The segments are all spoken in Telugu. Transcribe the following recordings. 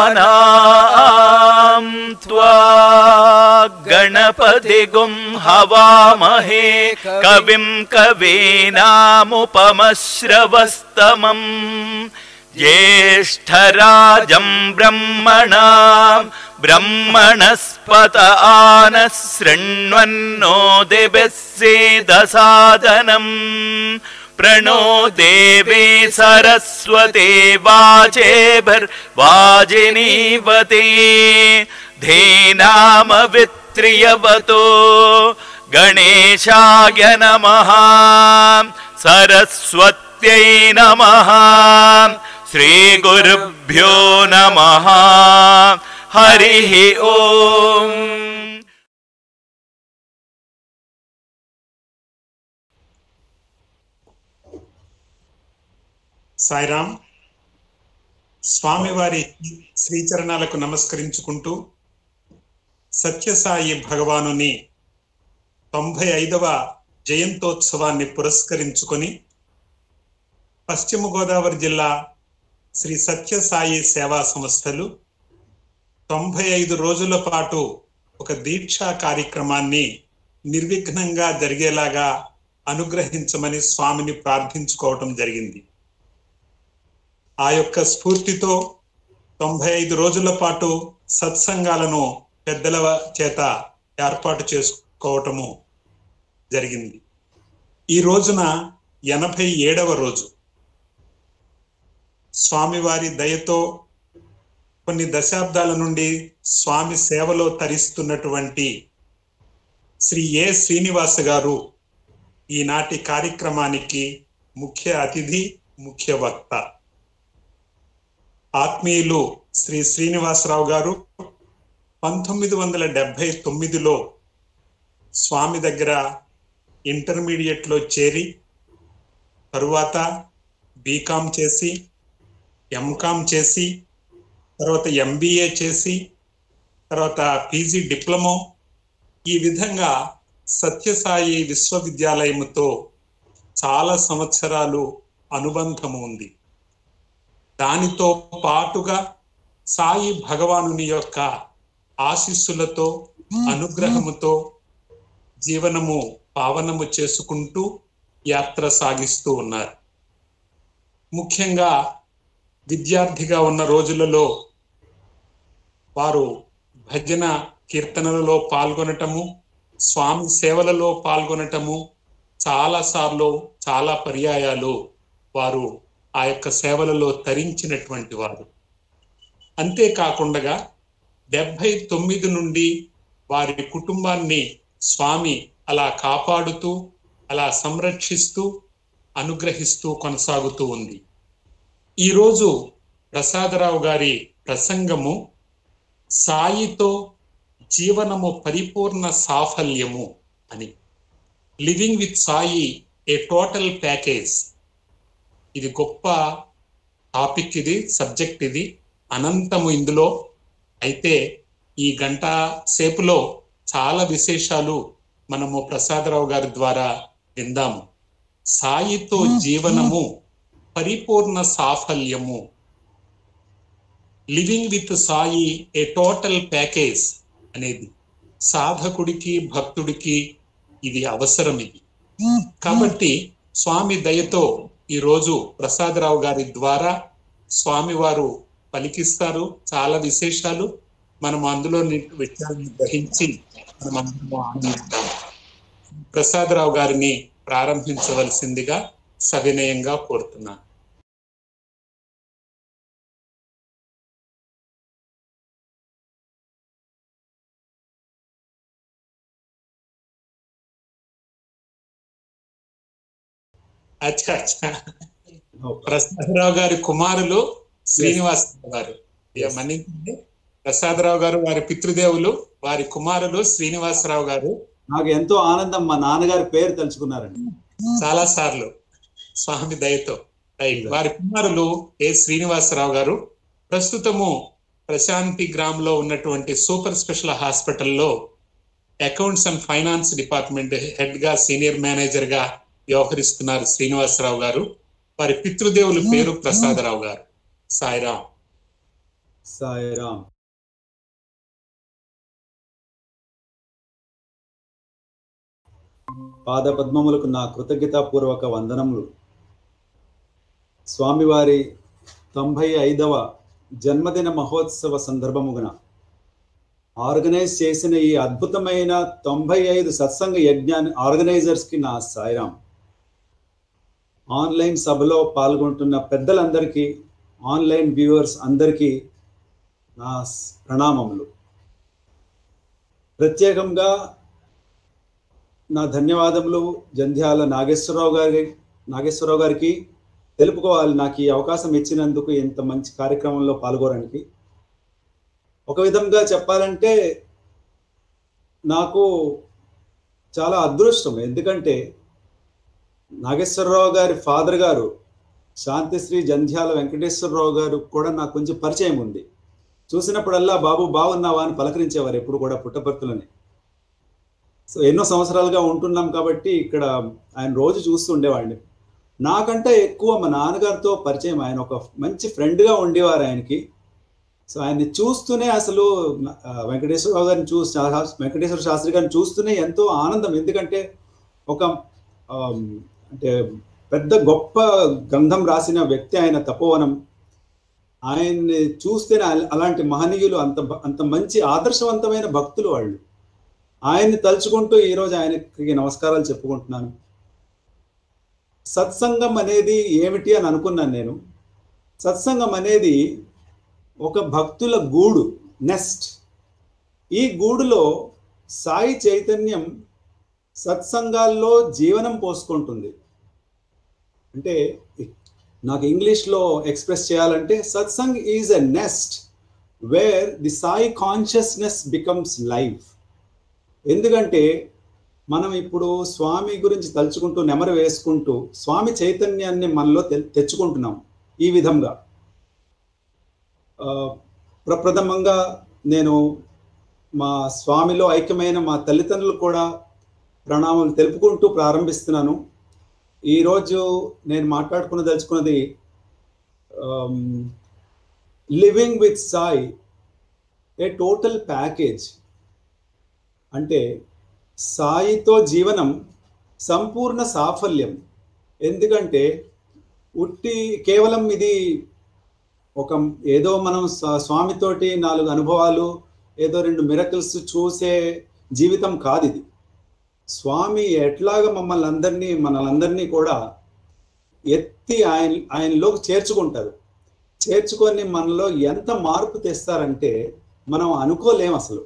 गणानां त्वा गणपतिगुं हवामहे कविं कवीनामुपमश्रवस्तमम् ज्येष्ठराजं ब्रह्मणां ब्रह्मणस्पत आनः शृण्वन्नो दिभिः सेदसादनम् प्रणो देवे सरस्वते वाचेभिर्वाजिनीवते धेनामवित्रियवतो गणेशाय नमः सरस्वत्यै नमः श्रीगुरुभ्यो नमः हरिः ओम् సాయిరామ్ స్వామివారి శ్రీచరణాలకు నమస్కరించుకుంటూ సత్యసాయి భగవానుని తొంభై ఐదవ జయంతోత్సవాన్ని పురస్కరించుకొని పశ్చిమ గోదావరి జిల్లా శ్రీ సత్యసాయి సేవా సంస్థలు తొంభై ఐదు రోజుల పాటు ఒక దీక్షా కార్యక్రమాన్ని నిర్విఘ్నంగా జరిగేలాగా అనుగ్రహించమని స్వామిని ప్రార్థించుకోవటం జరిగింది ఆ యొక్క స్ఫూర్తితో తొంభై ఐదు రోజుల పాటు సత్సంగాలను పెద్దల చేత ఏర్పాటు చేసుకోవటము జరిగింది ఈ రోజున ఎనభై ఏడవ రోజు స్వామివారి దయతో కొన్ని దశాబ్దాల నుండి స్వామి సేవలో తరిస్తున్నటువంటి శ్రీ ఏ శ్రీనివాస గారు ఈనాటి కార్యక్రమానికి ముఖ్య అతిథి ముఖ్య వక్త ఆత్మీయులు శ్రీ శ్రీనివాసరావు గారు పంతొమ్మిది వందల డెబ్బై తొమ్మిదిలో స్వామి దగ్గర ఇంటర్మీడియట్లో చేరి తరువాత బీకామ్ చేసి ఎంకామ్ చేసి తర్వాత ఎంబీఏ చేసి తర్వాత పీజీ డిప్లొమో ఈ విధంగా సత్యసాయి విశ్వవిద్యాలయముతో చాలా సంవత్సరాలు అనుబంధము ఉంది దానితో పాటుగా సాయి భగవానుని యొక్క ఆశీస్సులతో అనుగ్రహముతో జీవనము పావనము చేసుకుంటూ యాత్ర సాగిస్తూ ఉన్నారు ముఖ్యంగా విద్యార్థిగా ఉన్న రోజులలో వారు భజన కీర్తనలలో పాల్గొనటము స్వామి సేవలలో పాల్గొనటము చాలా సార్లు చాలా పర్యాయాలు వారు ఆ యొక్క సేవలలో తరించినటువంటి వారు అంతేకాకుండా డెబ్బై తొమ్మిది నుండి వారి కుటుంబాన్ని స్వామి అలా కాపాడుతూ అలా సంరక్షిస్తూ అనుగ్రహిస్తూ కొనసాగుతూ ఉంది ఈరోజు ప్రసాదరావు గారి ప్రసంగము సాయితో జీవనము పరిపూర్ణ సాఫల్యము అని living with Sai a total package ఇది గొప్ప టాపిక్ ఇది సబ్జెక్ట్ ఇది అనంతము ఇందులో అయితే ఈ గంట సేపులో చాలా విశేషాలు మనము ప్రసాదరావు గారి ద్వారా విందాము సాయితో జీవనము పరిపూర్ణ సాఫల్యము living with Sai a total package అనేది సాధకుడికి భక్తుడికి ఇది అవసరం ఇది కాబట్టి స్వామి దయతో ఈ రోజు ప్రసాదరావు గారి ద్వారా స్వామివారు పలికిస్తారు చాలా విశేషాలు మనం అందులో విషయాలను గ్రహించి మనం అందరము ఆనందిస్తాం ప్రసాదరావు గారిని ప్రారంభించవలసిందిగా సవినయంగా కోరుతున్నాను అచ్చా అచ్చా ప్రసాదరావు గారి కుమారులు శ్రీనివాసరావు గారు ఇక మన్నించండి ప్రసాదరావు గారు వారి పితృదేవులు వారి కుమారులు శ్రీనివాసరావు గారు నాకు ఎంతో ఆనందం మా నాన్నగారి పేరు తెలుసుకున్నారండి చాలా సార్లు స్వామి దయతో రైట్ వారి కుమారులు ఏ శ్రీనివాసరావు గారు ప్రస్తుతము ప్రశాంతి గ్రామ్ లో ఉన్నటువంటి సూపర్ స్పెషల్ హాస్పిటల్లో accounts and finance department head గా సీనియర్ మేనేజర్ గా వ్యవహరిస్తున్నారు శ్రీనివాసరావు గారు వారి పితృదేవుల పేరు ప్రసాదరావు గారు సాయిరాం సాయిరామ్ పాద పద్మములకు నా కృతజ్ఞతాపూర్వక వందనములు స్వామివారి తొంభై ఐదవ జన్మదిన మహోత్సవ సందర్భముగున ఆర్గనైజ్ చేసిన ఈ అద్భుతమైన తొంభై ఐదు సత్సంగ యజ్ఞాన్ని ఆర్గనైజర్స్కి నా సాయిరామ్ ఆన్లైన్ సభలో పాల్గొంటున్న పెద్దలందరికీ ఆన్లైన్ వ్యూవర్స్ అందరికీ నా ప్రణామములు ప్రత్యేకంగా నా ధన్యవాదములు జంధ్యాల నాగేశ్వరరావు గారి నాగేశ్వరరావు గారికి తెలుపుకోవాలి నాకు ఈ అవకాశం ఇచ్చినందుకు ఇంత మంచి కార్యక్రమంలో పాల్గొనడానికి ఒక విధంగా చెప్పాలంటే నాకు చాలా అదృష్టం ఎందుకంటే నాగేశ్వరరావు గారి ఫాదర్ గారు శాంతిశ్రీ జంధ్యాల వెంకటేశ్వరరావు గారు కూడా నాకు కొంచెం పరిచయం ఉంది చూసినప్పుడల్లా బాబు బాగున్నావా అని పలకరించేవారు ఎప్పుడు కూడా పుట్టపర్తులని సో ఎన్నో సంవత్సరాలుగా ఉంటున్నాం కాబట్టి ఇక్కడ ఆయన రోజు చూస్తూ ఉండేవాడిని నాకంటే ఎక్కువ మా నాన్నగారితో పరిచయం ఆయన ఒక మంచి ఫ్రెండ్గా ఉండేవారు ఆయనకి సో ఆయన్ని చూస్తూనే అసలు ఆ, వెంకటేశ్వరరావు గారిని చూసి వెంకటేశ్వర శాస్త్రి గారిని చూస్తూనే ఎంతో ఆనందం ఎందుకంటే ఒక ఆమ్, అంటే పెద్ద గొప్ప గ్రంథం రాసిన వ్యక్తి ఆయన తపోవనం ఆయన్ని చూస్తేనే అల- అలాంటి మహనీయులు అంత భ- అంత మంచి ఆదర్శవంతమైన భక్తులు వాళ్ళు ఆయన్ని తలుచుకుంటూ ఈరోజు ఆయనకి నమస్కారాలు చెప్పుకుంటున్నాను సత్సంగం అనేది ఏమిటి అని అనుకున్నాను నేను సత్సంగం అనేది ఒక భక్తుల గూడు నెస్ట్ ఈ గూడులో సాయి చైతన్యం సత్సంగాల్లో జీవనం పోసుకుంటుంది అంటే నాకు ఇంగ్లీష్లో ఎక్స్ప్రెస్ చేయాలంటే satsang is a nest where the Sai consciousness becomes life ఎందుకంటే మనం ఇప్పుడు స్వామి గురించి తలుచుకుంటూ నెమరు వేసుకుంటూ స్వామి చైతన్యాన్ని మనలో తె- తెచ్చుకుంటున్నాం ఈ విధంగా ఆ, ప్రప్రథమంగా నేను మా స్వామిలో ఐక్యమైన మా తల్లిదండ్రులు కూడా ప్రణామాలు తెలుపుకుంటూ ప్రారంభిస్తున్నాను ఈరోజు నేను మాట్లాడుకున్న దలుచుకున్నది living with Sai a total package అంటే సాయితో జీవనం సంపూర్ణ సాఫల్యం ఎందుకంటే ఉట్టి కేవలం ఇది ఒక ఏదో మనం స్వా- స్వామితోటి నాలుగు అనుభవాలు ఏదో రెండు మిరకల్స్ చూసే జీవితం కాదు ఇది స్వామి ఎట్లాగ మమ్మల్ని అందరినీ మనలందరినీ కూడా ఎత్తి ఆయన ఆయనలోకి చేర్చుకుంటారు చేర్చుకొని మనలో ఎంత మార్పు తెస్తారంటే మనం అనుకోలేం అసలు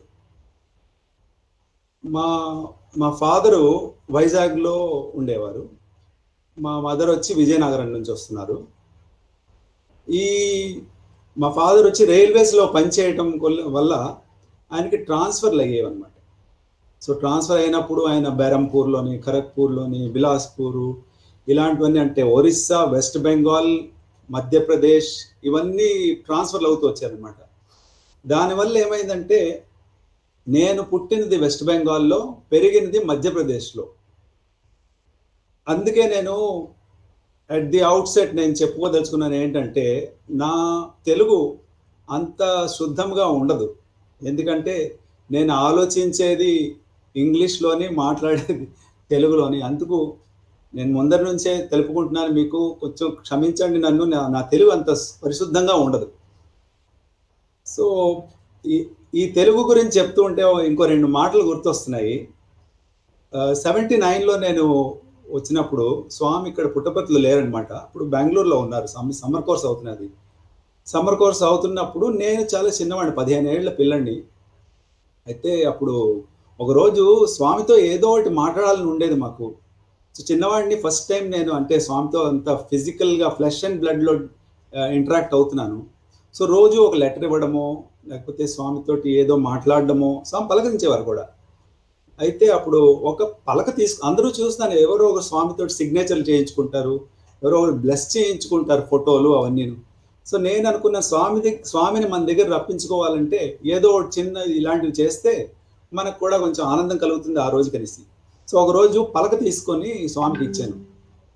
మా మా ఫాదరు వైజాగ్లో ఉండేవారు మా మదర్ వచ్చి విజయనగరం నుంచి వస్తున్నారు ఈ మా ఫాదర్ వచ్చి రైల్వేస్లో పనిచేయటం కొల్ల- వల్ల ఆయనకి ట్రాన్స్ఫర్లు అయ్యేవి అనమాట సో ట్రాన్స్ఫర్ అయినప్పుడు ఆయన బెరంపూర్లోని ఖరగ్పూర్లోని బిలాస్పూరు ఇలాంటివన్నీ అంటే ఒరిస్సా వెస్ట్ బెంగాల్ మధ్యప్రదేశ్ ఇవన్నీ ట్రాన్స్ఫర్లు అవుతూ వచ్చారనమాట దానివల్ల ఏమైందంటే నేను పుట్టినది వెస్ట్ బెంగాల్లో పెరిగినది మధ్యప్రదేశ్లో అందుకే నేను అట్ ది అవుట్సెట్ నేను చెప్పుకోదలుచుకున్నాను ఏంటంటే నా తెలుగు అంత శుద్ధంగా ఉండదు ఎందుకంటే నేను ఆలోచించేది ఇంగ్లీష్లోని మాట్లాడేది తెలుగులోని అందుకు నేను ముందరి నుంచే తెలుపుకుంటున్నాను మీకు కొంచెం క్షమించండి నన్ను నా- నా తెలుగు అంత పరిశుద్ధంగా ఉండదు సో ఈ ఈ తెలుగు గురించి చెప్తూ ఉంటే ఇంకో రెండు మాటలు గుర్తొస్తున్నాయి సెవెంటీ నైన్లో నేను వచ్చినప్పుడు స్వామి ఇక్కడ పుట్టపర్తిలో లేరనమాట అప్పుడు బెంగళూరులో ఉన్నారు సమ్- సమ్మర్ కోర్స్ అవుతున్నది సమ్మర్ కోర్స్ అవుతున్నప్పుడు నేను చాలా చిన్నవాడిని పదిహేను ఏళ్ల పిల్లండి అయితే అప్పుడు ఒకరోజు స్వామితో ఏదో ఒకటి మాట్లాడాలని ఉండేది మాకు సో చిన్నవాడిని ఫస్ట్ టైం నేను అంటే స్వామితో అంత ఫిజికల్గా ఫ్లెష్ అండ్ బ్లడ్లో ఇంటరాక్ట్ అవుతున్నాను సో రోజు ఒక లెటర్ ఇవ్వడమో లేకపోతే స్వామితోటి ఏదో మాట్లాడడమో స్వామి పలకరించేవారు కూడా అయితే అప్పుడు ఒక పలక తీసుకు అందరూ చూస్తాను ఎవరో ఒక స్వామితో సిగ్నేచర్లు చేయించుకుంటారు ఎవరో ఒకరు బ్లెస్ చేయించుకుంటారు ఫోటోలు అవన్నీ సో నేను అనుకున్న స్వామి దగ్గ- స్వామిని మన దగ్గర రప్పించుకోవాలంటే ఏదో ఒకటి చిన్న ఇలాంటివి చేస్తే మనకు కూడా కొంచెం ఆనందం కలుగుతుంది ఆ రోజు కలిసి సో ఒక రోజు పలక తీసుకొని స్వామికి ఇచ్చాను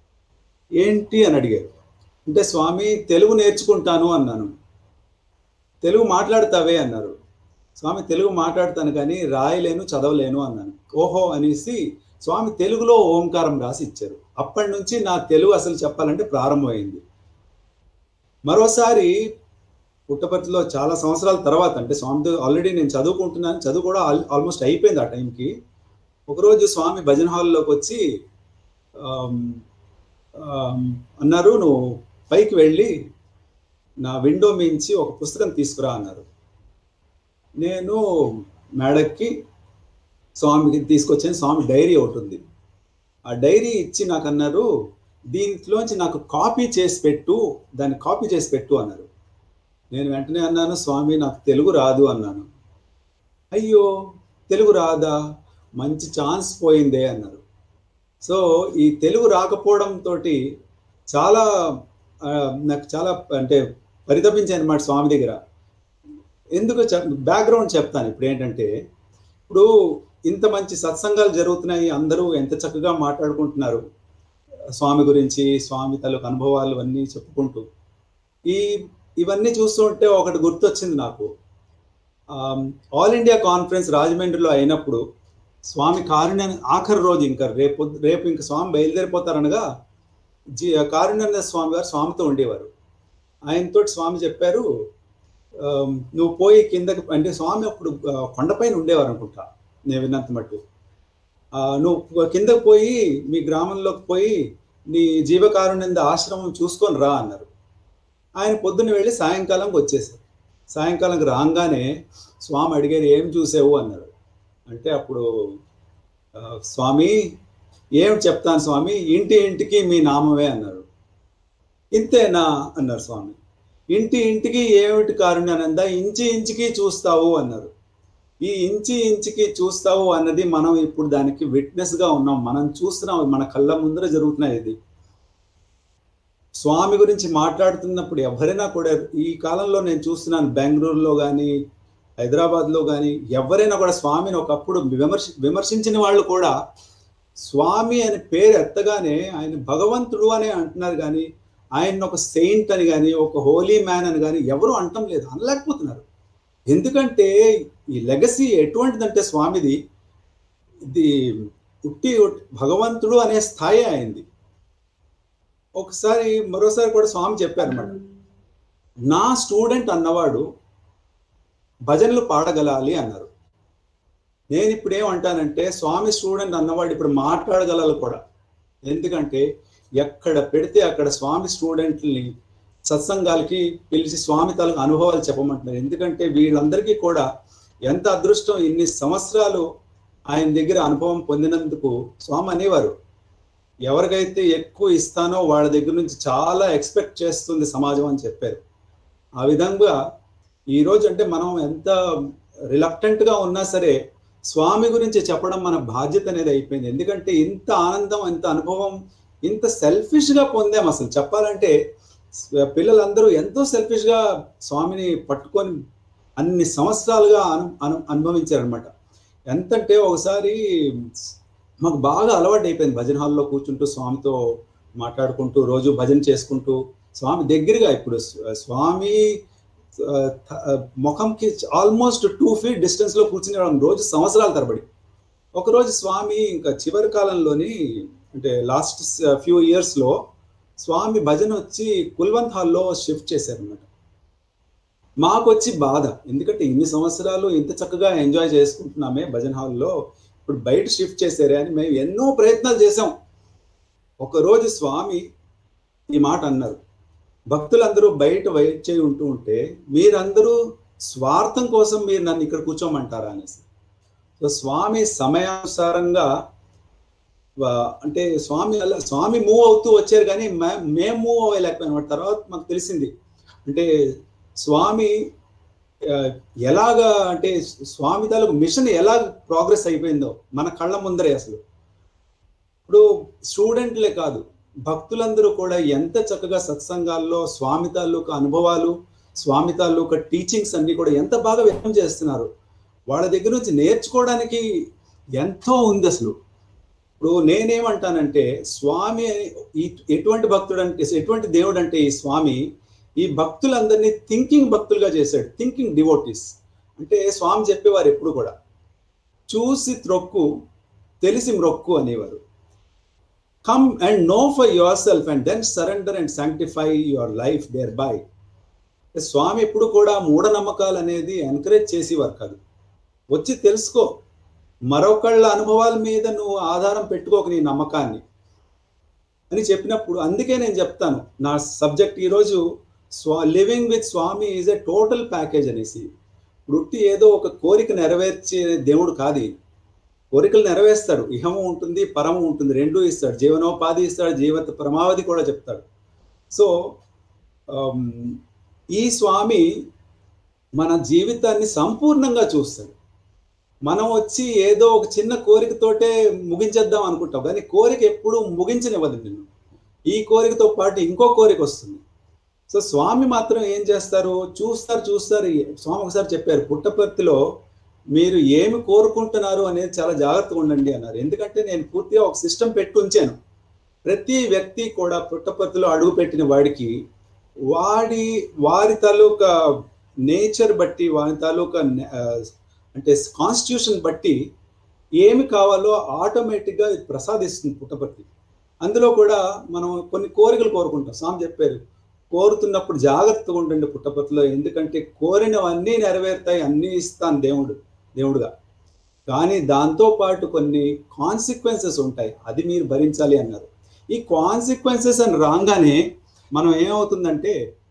ఏంటి అని అడిగారు అంటే స్వామి తెలుగు నేర్చుకుంటాను అన్నాను తెలుగు మాట్లాడతావే అన్నారు స్వామి తెలుగు మాట్లాడతాను కానీ రాయలేను చదవలేను అన్నాను ఓహో అనేసి స్వామి తెలుగులో ఓంకారం రాసి ఇచ్చారు అప్పటి నుంచి నా తెలుగు అసలు చెప్పాలంటే ప్రారంభమైంది మరోసారి పుట్టపర్తిలో చాలా సంవత్సరాల తర్వాత అంటే స్వామితో ఆల్రెడీ నేను చదువుకుంటున్నాను చదువు కూడా ఆల్- ఆల్మోస్ట్ అయిపోయింది ఆ టైంకి ఒకరోజు స్వామి భజన హాల్లోకి వచ్చి ఆమ్, ఆమ్, అన్నారు నువ్వు పైకి వెళ్ళి నా విండో మించి ఒక పుస్తకం తీసుకురా అన్నారు నేను మేడక్కి స్వామికి తీసుకొచ్చాను స్వామి డైరీ ఒకటి ఉంది ఆ డైరీ ఇచ్చి నాకు అన్నారు దీంట్లోంచి నాకు కాపీ చేసి పెట్టు దాన్ని కాపీ చేసి పెట్టు అన్నారు నేను వెంటనే అన్నాను స్వామి నాకు తెలుగు రాదు అన్నాను అయ్యో తెలుగు రాదా మంచి ఛాన్స్ పోయిందే అన్నారు సో ఈ తెలుగు రాకపోవడంతో చాలా ఆ, నాకు చాలా అంటే పరితపించాను అనమాట స్వామి దగ్గర ఎందుకు బ్యాక్గ్రౌండ్ చెప్తాను ఇప్పుడు ఏంటంటే ఇప్పుడు ఇంత మంచి సత్సంగాలు జరుగుతున్నాయి అందరూ ఎంత చక్కగా మాట్లాడుకుంటున్నారు స్వామి గురించి స్వామి తాలూకు అనుభవాలు అన్నీ చెప్పుకుంటూ ఈ ఇవన్నీ చూస్తుంటే ఒకటి గుర్తొచ్చింది నాకు ఆమ్, ఆల్ ఇండియా కాన్ఫరెన్స్ రాజమండ్రిలో అయినప్పుడు స్వామి కారుణ్య ఆఖరి రోజు ఇంకా రేపు రేపు ఇంకా స్వామి బయలుదేరిపోతారనగా జీ కారుణ్యానంద స్వామి గారు స్వామితో ఉండేవారు ఆయనతో స్వామి చెప్పారు ఆమ్, నువ్వు పోయి కిందకి అంటే స్వామి అప్పుడు ఆ, కొండపైన ఉండేవారు అనుకుంటా నేను విన్నంత మట్టు ఆ, నువ్వు కిందకి పోయి మీ గ్రామంలోకి పోయి నీ జీవకారుణ్యంద ఆశ్రమం చూసుకొని రా అన్నారు ఆయన పొద్దున్న వెళ్ళి సాయంకాలంకి వచ్చేసారు సాయంకాలంకి రాగానే స్వామి అడిగారు ఏం చూసావు అన్నారు అంటే అప్పుడు ఆ, స్వామి ఏం చెప్తాను స్వామి ఇంటి ఇంటికి మీ నామమే అన్నారు ఇంతేనా అన్నారు స్వామి ఇంటి ఇంటికి ఏమిటి కారుణ్యానంద ఇంచి ఇంచికి చూస్తావు అన్నారు ఈ ఇంచి ఇంచికి చూస్తావు అన్నది మనం ఇప్పుడు దానికి విట్నెస్ గా ఉన్నాం మనం చూస్తున్నాం మన కళ్ళ ముందర జరుగుతున్నాయి ఇది స్వామి గురించి మాట్లాడుతున్నప్పుడు ఎవరైనా కూడా ఈ కాలంలో నేను చూస్తున్నాను బెంగళూరులో కానీ హైదరాబాద్లో కానీ ఎవరైనా కూడా స్వామిని ఒకప్పుడు విమర్శ విమర్శించిన వాళ్ళు కూడా స్వామి అనే పేరు ఎత్తగానే ఆయన భగవంతుడు అనే అంటున్నారు కానీ ఆయన ఒక సెయింట్ అని కానీ ఒక హోలీ మ్యాన్ అని కానీ ఎవరు అంటం లేదు అనలేకపోతున్నారు ఎందుకంటే ఈ లెగసీ ఎటువంటిదంటే స్వామిది ఇది ఉట్టి భగవంతుడు అనే స్థాయి అయింది ఒకసారి మరోసారి కూడా స్వామి చెప్పారు అనమాట నా స్టూడెంట్ అన్నవాడు భజనలు పాడగలాలి అన్నారు నేను ఇప్పుడు ఏమంటానంటే స్వామి స్టూడెంట్ అన్నవాడు ఇప్పుడు మాట్లాడగలరు కూడా ఎందుకంటే ఎక్కడ పెడితే అక్కడ స్వామి స్టూడెంట్ని సత్సంగాలకి పిలిచి స్వామి తాలూకు అనుభవాలు చెప్పమంటున్నారు ఎందుకంటే వీళ్ళందరికీ కూడా ఎంత అదృష్టం ఇన్ని సంవత్సరాలు ఆయన దగ్గర అనుభవం పొందినందుకు స్వామి అనేవారు ఎవరికైతే ఎక్కువ ఇస్తానో వాళ్ళ దగ్గర నుంచి చాలా ఎక్స్పెక్ట్ చేస్తుంది సమాజం అని చెప్పారు ఆ విధంగా ఈరోజు అంటే మనం ఎంత రిలక్టెంట్గా ఉన్నా సరే స్వామి గురించి చెప్పడం మన బాధ్యత అనేది అయిపోయింది ఎందుకంటే ఇంత ఆనందం ఇంత అనుభవం ఇంత సెల్ఫిష్గా పొందాం అసలు చెప్పాలంటే పిల్లలందరూ ఎంతో సెల్ఫిష్గా స్వామిని పట్టుకొని అన్ని సంవత్సరాలుగా అను అను అనుభవించారనమాట ఎంతంటే ఒకసారి మాకు బాగా అలవాటు అయిపోయింది భజన హాల్లో కూర్చుంటూ స్వామితో మాట్లాడుకుంటూ రోజు భజన చేసుకుంటూ స్వామి దగ్గరగా ఇప్పుడు స్వామి ముఖంకి ఆల్మోస్ట్ టూ ఫీట్ డిస్టెన్స్లో కూర్చుని రోజు సంవత్సరాల తరబడి ఒకరోజు స్వామి ఇంకా చివరి కాలంలోని అంటే లాస్ట్ ఫ్యూ ఇయర్స్లో స్వామి భజన వచ్చి కుల్వంత్ హాల్లో షిఫ్ట్ చేశారనమాట మాకు వచ్చి బాధ ఎందుకంటే ఇన్ని సంవత్సరాలు ఇంత చక్కగా ఎంజాయ్ చేసుకుంటున్నామే భజన హాల్లో ఇప్పుడు బయట షిఫ్ట్ చేశారే అని మేము ఎన్నో ప్రయత్నాలు చేసాం ఒకరోజు స్వామి ఈ మాట అన్నారు భక్తులందరూ బయట వెయిట్ చేయి ఉంటూ ఉంటే మీరందరూ స్వార్థం కోసం మీరు నన్ను ఇక్కడ కూర్చోమంటారా అనేసి సో స్వామి సమయానుసారంగా అంటే స్వామి అలా స్వామి మూవ్ అవుతూ వచ్చారు కానీ మేము మూవ్ అవ్వలేకపోయిన తర్వాత మాకు తెలిసింది అంటే స్వామి ఎలాగా అంటే స్వామి తాలూకు మిషన్ ఎలా ప్రోగ్రెస్ అయిపోయిందో మన కళ్ళ ముందరే అసలు ఇప్పుడు స్టూడెంట్లే కాదు భక్తులందరూ కూడా ఎంత చక్కగా సత్సంగాల్లో స్వామి తాలూకు అనుభవాలు స్వామి తాలూకు టీచింగ్స్ అన్ని కూడా ఎంత బాగా వ్యక్తం చేస్తున్నారు వాళ్ళ దగ్గర నుంచి నేర్చుకోవడానికి ఎంతో ఉంది అసలు ఇప్పుడు నేనేమంటానంటే స్వామి ఎటువంటి భక్తుడు అంటే ఎటువంటి దేవుడు అంటే ఈ స్వామి ఈ భక్తులందరినీ థింకింగ్ భక్తులుగా చేశాడు థింకింగ్ డివోటీస్ అంటే స్వామి చెప్పేవారు ఎప్పుడు కూడా చూసి త్రొక్కు తెలిసి మ్రొక్కు అనేవారు come and know for yourself and then surrender and sanctify your life thereby Swami ఎప్పుడు కూడా మూఢనమ్మకాలు అనేది ఎంకరేజ్ చేసేవారు కాదు వచ్చి తెలుసుకో మరొకళ్ళ అనుభవాల మీద నువ్వు ఆధారం పెట్టుకోక నీ నమ్మకాన్ని అని చెప్పినప్పుడు అందుకే నేను చెప్తాను నా సబ్జెక్ట్ ఈరోజు స్వా living with Swami is a total package అనేసి వృత్తి ఏదో ఒక కోరిక నెరవేర్చే దేవుడు కాదు ఈయన. కోరికలు నెరవేరుస్తాడు ఇహము ఉంటుంది పరము ఉంటుంది రెండూ ఇస్తాడు జీవనోపాధి ఇస్తాడు జీవిత పరమావధి కూడా చెప్తాడు సో ఆమ్, ఈ స్వామి మన జీవితాన్ని సంపూర్ణంగా చూస్తాడు మనం వచ్చి ఏదో ఒక చిన్న కోరికతోటే ముగించేద్దాం అనుకుంటాం కానీ కోరిక ఎప్పుడు ముగించనివ్వదు నిన్ను ఈ కోరికతో పాటు ఇంకో కోరిక వస్తుంది సో స్వామి మాత్రం ఏం చేస్తారు చూస్తారు చూస్తారు స్వామి ఒకసారి చెప్పారు పుట్టపర్తిలో మీరు ఏమి కోరుకుంటున్నారు అనేది చాలా జాగ్రత్తగా ఉండండి అన్నారు ఎందుకంటే నేను పూర్తిగా ఒక సిస్టమ్ పెట్టి ఉంచాను ప్రతి వ్యక్తి కూడా పుట్టపర్తిలో అడుగు పెట్టిన వాడికి వాడి వారి తాలూకా నేచర్ బట్టి వారి తాలూకా ఆ, అంటే కాన్స్టిట్యూషన్ బట్టి ఏమి కావాలో ఆటోమేటిక్గా ఇది ప్రసాదిస్తుంది పుట్టపర్తి అందులో కూడా మనం కొన్ని కోరికలు కోరుకుంటాం స్వామి చెప్పారు కోరుతున్నప్పుడు జాగ్రత్తగా ఉండండి పుట్టపర్తిలో ఎందుకంటే కోరినవన్నీ నెరవేరుతాయి అన్నీ ఇస్తాను దేవుడు దేవుడుగా కానీ దాంతో పాటు కొన్ని కాన్సిక్వెన్సెస్ ఉంటాయి అది మీరు భరించాలి అన్నారు ఈ కాన్సిక్వెన్సెస్ అని రాగానే మనం ఏమవుతుందంటే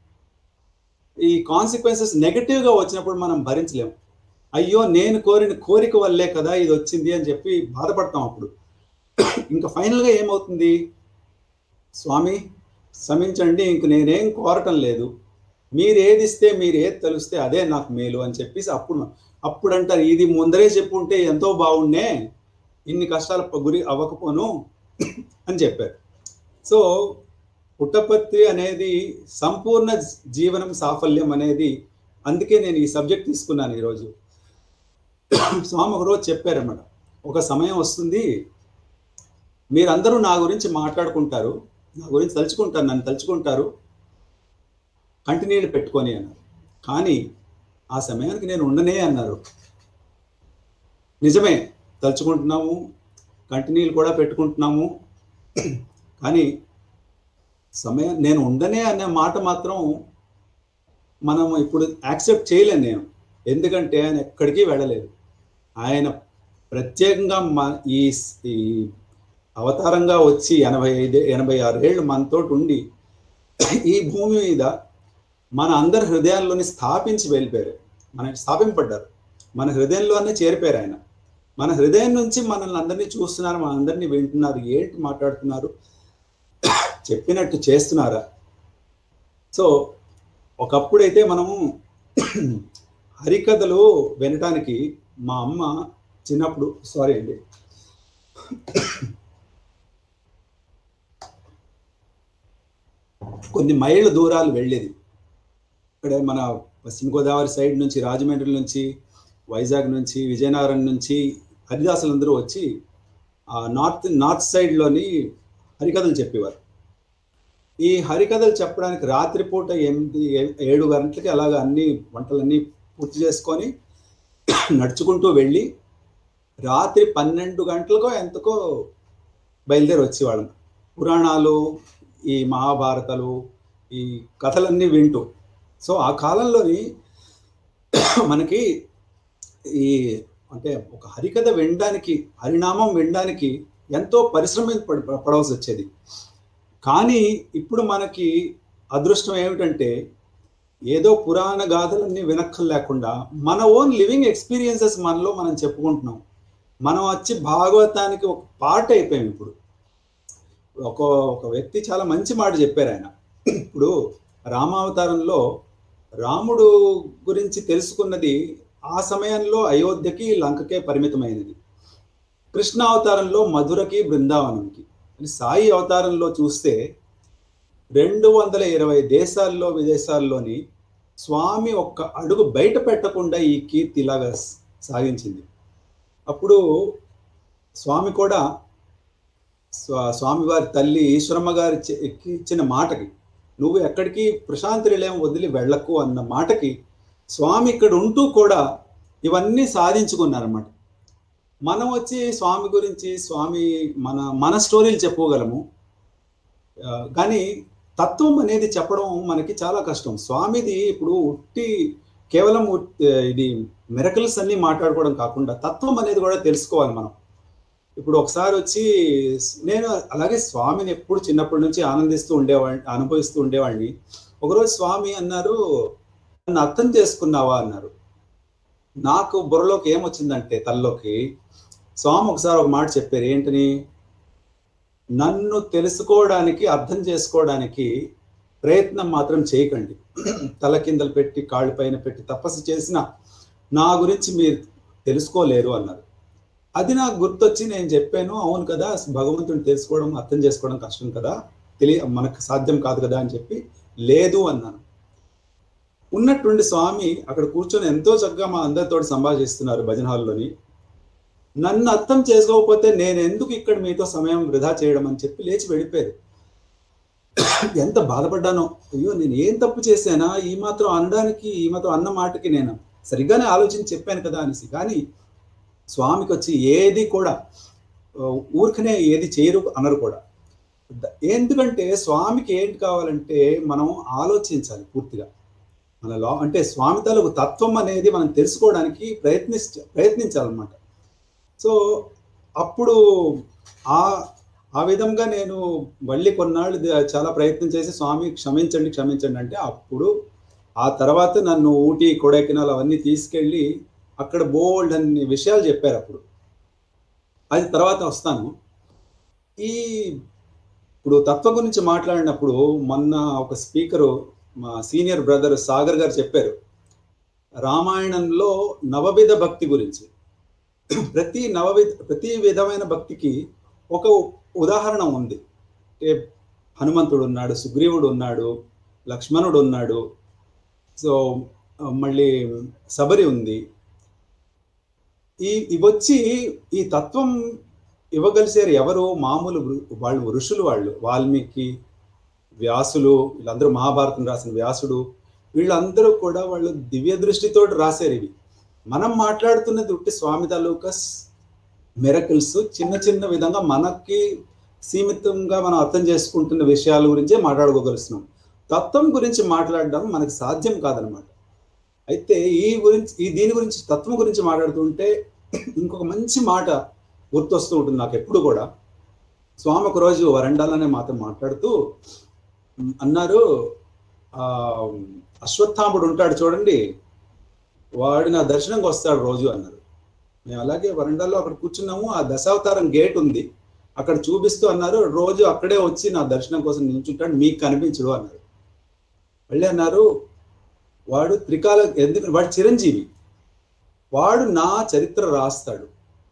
ఈ కాన్సిక్వెన్సెస్ నెగటివ్గా వచ్చినప్పుడు మనం భరించలేము అయ్యో నేను కోరిన కోరిక వల్లే కదా ఇది వచ్చింది అని చెప్పి బాధపడతాం అప్పుడు ఇంకా ఫైనల్గా ఏమవుతుంది స్వామి క్షమించండి ఇంక నేనేం కోరటం లేదు మీరు ఏది ఇస్తే మీరు ఏది తెలిస్తే అదే నాకు మేలు అని చెప్పేసి అప్పుడు అప్పుడు అంటారు ఇది ముందరే చెప్పుంటే ఎంతో బాగుండే ఇన్ని కష్టాల గురి అవ్వకపోను అని చెప్పారు సో పుట్టపర్తి అనేది సంపూర్ణ జీవనం సాఫల్యం అనేది అందుకే నేను ఈ సబ్జెక్ట్ తీసుకున్నాను ఈరోజు స్వామి ఒకరోజు చెప్పారన్నమాట ఒక సమయం వస్తుంది మీరందరూ నా గురించి మాట్లాడుకుంటారు నా గురించి తలుచుకుంటారు నన్ను తలుచుకుంటారు కంటిన్యూలు పెట్టుకొని అన్నారు కానీ ఆ సమయానికి నేను ఉండనే అన్నారు నిజమే తలుచుకుంటున్నాము కంటిన్యూలు కూడా పెట్టుకుంటున్నాము కానీ సమయం నేను ఉండనే అనే మాట మాత్రం మనం ఇప్పుడు యాక్సెప్ట్ చేయలేను నేను ఎందుకంటే ఆయన ఎక్కడికి వెళ్ళలేదు ఆయన ప్రత్యేకంగా మా ఈ ఈ అవతారంగా వచ్చి ఎనభై ఐదు ఎనభై ఆరు ఏళ్ళు మనతో ఉండి ఈ భూమి మీద మన అందరి హృదయాల్లోని స్థాపించి వెళ్ళిపోయారు మన స్థాపింపడ్డారు మన హృదయంలోనే చేరిపోయారు ఆయన మన హృదయం నుంచి మనల్ని అందరినీ చూస్తున్నారు మన అందరినీ వింటున్నారు ఏంటి మాట్లాడుతున్నారు చెప్పినట్టు చేస్తున్నారా సో ఒకప్పుడైతే మనము హరికథలు వినటానికి మా అమ్మ చిన్నప్పుడు సారీ అండి కొన్ని మైళ్ళ దూరాలు వెళ్ళేది ఇక్కడ మన పశ్చిమ గోదావరి సైడ్ నుంచి రాజమండ్రి నుంచి వైజాగ్ నుంచి విజయనగరం నుంచి హరిదాసులందరూ వచ్చి ఆ నార్త్ నార్త్ సైడ్లోని హరికథలు చెప్పేవారు ఈ హరికథలు చెప్పడానికి రాత్రిపూట ఎనిమిది ఏ- ఏడు గంటలకి అలాగ అన్ని వంటలన్నీ పూర్తి చేసుకొని నడుచుకుంటూ వెళ్ళి రాత్రి పన్నెండు గంటలకో ఎంతకో బయలుదేరి వచ్చేవాళ్ళం పురాణాలు ఈ మహాభారతాలు ఈ కథలన్నీ వింటూ సో ఆ కాలంలోని మనకి ఈ అంటే ఒక హరికథ వినడానికి హరినామం వినడానికి ఎంతో పరిశ్రమ పడ- పడవలసి వచ్చేది కానీ ఇప్పుడు మనకి అదృష్టం ఏమిటంటే ఏదో పురాణ గాథలన్నీ వినక్కలు లేకుండా మన ఓన్ లివింగ్ ఎక్స్పీరియన్సెస్ మనలో మనం చెప్పుకుంటున్నాం మనం వచ్చి భాగవతానికి ఒక పార్ట్ అయిపోయాం ఇప్పుడు ఒక ఒక వ్యక్తి చాలా మంచి మాట చెప్పారు ఆయన ఇప్పుడు రామావతారంలో రాముడు గురించి తెలుసుకున్నది ఆ సమయంలో అయోధ్యకి లంకకే పరిమితమైనది కృష్ణ అవతారంలో మధురకి బృందావనంకి అని సాయి అవతారంలో చూస్తే రెండు వందల ఇరవై దేశాల్లో విదేశాల్లోని స్వామి ఒక్క అడుగు బయట పెట్టకుండా ఈ కీర్తి ఇలాగా సాగించింది అప్పుడు స్వామి కూడా స్వా- స్వామివారి తల్లి ఈశ్వరమ్మ గారి ఇచ్చి- ఇచ్చిన మాటకి నువ్వు ఎక్కడికి ప్రశాంతి నిలయం వదిలి వెళ్ళకు అన్న మాటకి స్వామి ఇక్కడ ఉంటూ కూడా ఇవన్నీ సాధించుకున్నారన్నమాట మనం వచ్చి స్వామి గురించి స్వామి మన మన స్టోరీలు చెప్పుకోగలము ఆ, కానీ తత్వం అనేది చెప్పడం మనకి చాలా కష్టం స్వామిది ఇప్పుడు ఉట్టి కేవలం ఉట్- ఇది మిరకల్స్ అన్ని మాట్లాడుకోవడం కాకుండా తత్వం అనేది కూడా తెలుసుకోవాలి మనం ఇప్పుడు ఒకసారి వచ్చి నేను అలాగే స్వామిని ఎప్పుడు చిన్నప్పటి నుంచి ఆనందిస్తూ ఉండేవాడిని అనుభవిస్తూ ఉండేవాడిని ఒకరోజు స్వామి అన్నారు నన్ను అర్థం చేసుకున్నావా అన్నారు నాకు బుర్రలోకి ఏమొచ్చిందంటే తల్లోకి స్వామి ఒకసారి ఒక మాట చెప్పారు ఏంటని నన్ను తెలుసుకోవడానికి అర్థం చేసుకోవడానికి ప్రయత్నం మాత్రం చేయకండి తల కిందలు పెట్టి కాళ్ళు పైన పెట్టి తపస్సు చేసిన నా గురించి మీరు తెలుసుకోలేరు అన్నారు అది నాకు గుర్తొచ్చి నేను చెప్పాను అవును కదా భగవంతుని తెలుసుకోవడం అర్థం చేసుకోవడం కష్టం కదా తెలియ మనకు సాధ్యం కాదు కదా అని చెప్పి లేదు అన్నాను ఉన్నట్టుండి స్వామి అక్కడ కూర్చొని ఎంతో చక్కగా మా అందరితో సంభాషిస్తున్నారు భజన హాల్లోని నన్ను అర్థం చేసుకోకపోతే నేను ఎందుకు ఇక్కడ మీతో సమయం వృధా చేయడం అని చెప్పి లేచి వెళ్ళిపోయారు ఎంత బాధపడ్డానో అయ్యో నేను ఏం తప్పు చేశానా ఈ మాత్రం అనడానికి ఈ మాత్రం అన్న మాటకి నేను సరిగ్గానే ఆలోచించి చెప్పాను కదా అనేసి కానీ స్వామికి వచ్చి ఏది కూడా ఆ, ఊరికనే ఏది చేయరు అనరు కూడా ద- ఎందుకంటే స్వామికి ఏంటి కావాలంటే మనం ఆలోచించాలి పూర్తిగా మన లా అంటే స్వామి తాలూకు తత్వం అనేది మనం తెలుసుకోవడానికి ప్రయత్ని ప్రయత్నించాలన్నమాట సో అప్పుడు ఆ ఆ విధంగా నేను మళ్ళీ కొన్నాళ్ళు ద- చాలా ప్రయత్నం చేసి స్వామి క్షమించండి క్షమించండి అంటే అప్పుడు ఆ తర్వాత నన్ను ఊటీ కొడైకెనాల్ అవన్నీ తీసుకెళ్ళి అక్కడ బోల్డ్ అన్ని విషయాలు చెప్పారు అప్పుడు అది తర్వాత వస్తాను ఈ ఇప్పుడు తత్వం గురించి మాట్లాడినప్పుడు మొన్న ఒక స్పీకరు మా సీనియర్ బ్రదర్ సాగర్ గారు చెప్పారు రామాయణంలో నవవిధ భక్తి గురించి ప్రతి నవవిధ ప్రతి విధమైన భక్తికి ఒక ఉదాహరణ ఉంది అంటే హనుమంతుడు ఉన్నాడు సుగ్రీవుడు ఉన్నాడు లక్ష్మణుడు ఉన్నాడు సో ఆ, మళ్ళీ శబరి ఉంది ఈ ఇవొచ్చి ఈ తత్వం ఇవ్వగలిసారు ఎవరు మామూలు వృ- వాళ్ళు ఋషులు వాళ్ళు వాల్మీకి వ్యాసులు వీళ్ళందరూ మహాభారతం రాసిన వ్యాసుడు వీళ్ళందరూ కూడా వాళ్ళు దివ్య దృష్టితో రాశారు ఇవి మనం మాట్లాడుతున్నది ఉట్టి స్వామి తాలూకా మెరకల్స్ చిన్న చిన్న విధంగా మనకి సీమితంగా మనం అర్థం చేసుకుంటున్న విషయాల గురించే మాట్లాడుకోగలుస్తున్నాం తత్వం గురించి మాట్లాడడం మనకి సాధ్యం కాదనమాట అయితే ఈ గురించి ఈ దీని గురించి తత్వం గురించి మాట్లాడుతుంటే ఇంకొక మంచి మాట గుర్తొస్తూ ఉంటుంది నాకు ఎప్పుడు కూడా స్వామి ఒక రోజు వరండాలోనే మాతో మాట్లాడుతూ ఉమ్, అన్నారు ఆ అశ్వత్థాముడు ఉంటాడు చూడండి వాడు నా దర్శనంకి వస్తాడు రోజు అన్నారు మేము అలాగే వరండాలో అక్కడ కూర్చున్నాము ఆ దశావతారం గేట్ ఉంది అక్కడ చూపిస్తూ అన్నారు రోజు అక్కడే వచ్చి నా దర్శనం కోసం నిల్చుంటాడు మీకు కనిపించడు అన్నారు మళ్ళీ అన్నారు వాడు త్రికాల ఎందుకు వాడు చిరంజీవి వాడు నా చరిత్ర రాస్తాడు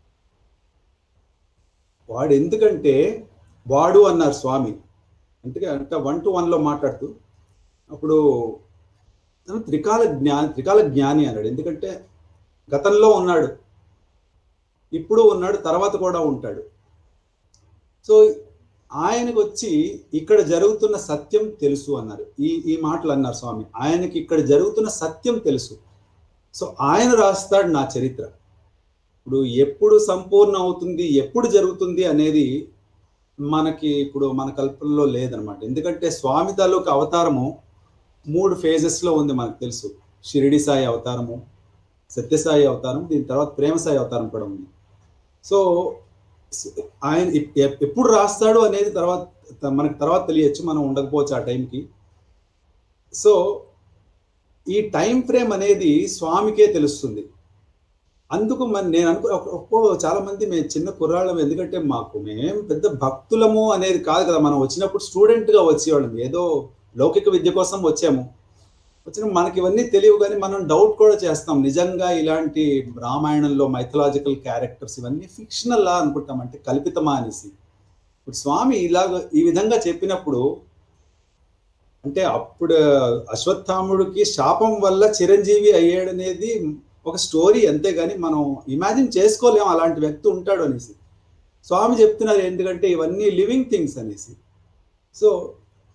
వాడు ఎందుకంటే వాడు అన్నారు స్వామి అంటే అంటే వన్ టు వన్లో మాట్లాడుతూ అప్పుడు తను త్రికాల జ్ఞాని త్రికాల జ్ఞాని అన్నాడు ఎందుకంటే గతంలో ఉన్నాడు ఇప్పుడు ఉన్నాడు తర్వాత కూడా ఉంటాడు సో ఆయనకు వచ్చి ఇక్కడ జరుగుతున్న సత్యం తెలుసు అన్నారు ఈ ఈ మాటలు అన్నారు స్వామి ఆయనకి ఇక్కడ జరుగుతున్న సత్యం తెలుసు సో ఆయన రాస్తాడు నా చరిత్ర ఇప్పుడు ఎప్పుడు సంపూర్ణ అవుతుంది ఎప్పుడు జరుగుతుంది అనేది మనకి ఇప్పుడు మన కల్పనలో లేదనమాట ఎందుకంటే స్వామి తాలూకు అవతారము మూడు ఫేజెస్లో ఉంది మనకు తెలుసు షిరిడి సాయి అవతారము సత్యసాయి అవతారం దీని తర్వాత ప్రేమ సాయి అవతారం కూడా ఉంది సో ఆయన ఎప్- ఎప్- ఎప్పుడు రాస్తాడు అనేది తర్వాత మనకు తర్వాత తెలియచ్చు మనం ఉండకపోవచ్చు ఆ టైంకి సో ఈ టైం ఫ్రేమ్ అనేది స్వామికే తెలుస్తుంది అందుకు మన నేను అనుకో ఒక- ఒక్కో చాలా మంది మేము చిన్న కుర్రాళ్ళం ఎందుకంటే మాకు మేము పెద్ద భక్తులము అనేది కాదు కదా మనం వచ్చినప్పుడు స్టూడెంట్గా వచ్చేవాళ్ళం ఏదో లౌకిక విద్య కోసం వచ్చాము వచ్చిన మనకి ఇవన్నీ తెలియవు కానీ మనం డౌట్ కూడా చేస్తాం నిజంగా ఇలాంటి రామాయణంలో మైథలాజికల్ క్యారెక్టర్స్ ఇవన్నీ ఫిక్షనల్ లా అనుకుంటాం అంటే కల్పితమా అనేసి ఇప్పుడు స్వామి ఇలాగ ఈ విధంగా చెప్పినప్పుడు అంటే అప్పుడు అశ్వత్థాముడికి శాపం వల్ల చిరంజీవి అయ్యాడనేది ఒక స్టోరీ అంతేగాని మనం ఇమాజిన్ చేసుకోలేం అలాంటి వ్యక్తి ఉంటాడు అనేసి స్వామి చెప్తున్నారు ఎందుకంటే ఇవన్నీ లివింగ్ థింగ్స్ అనేసి సో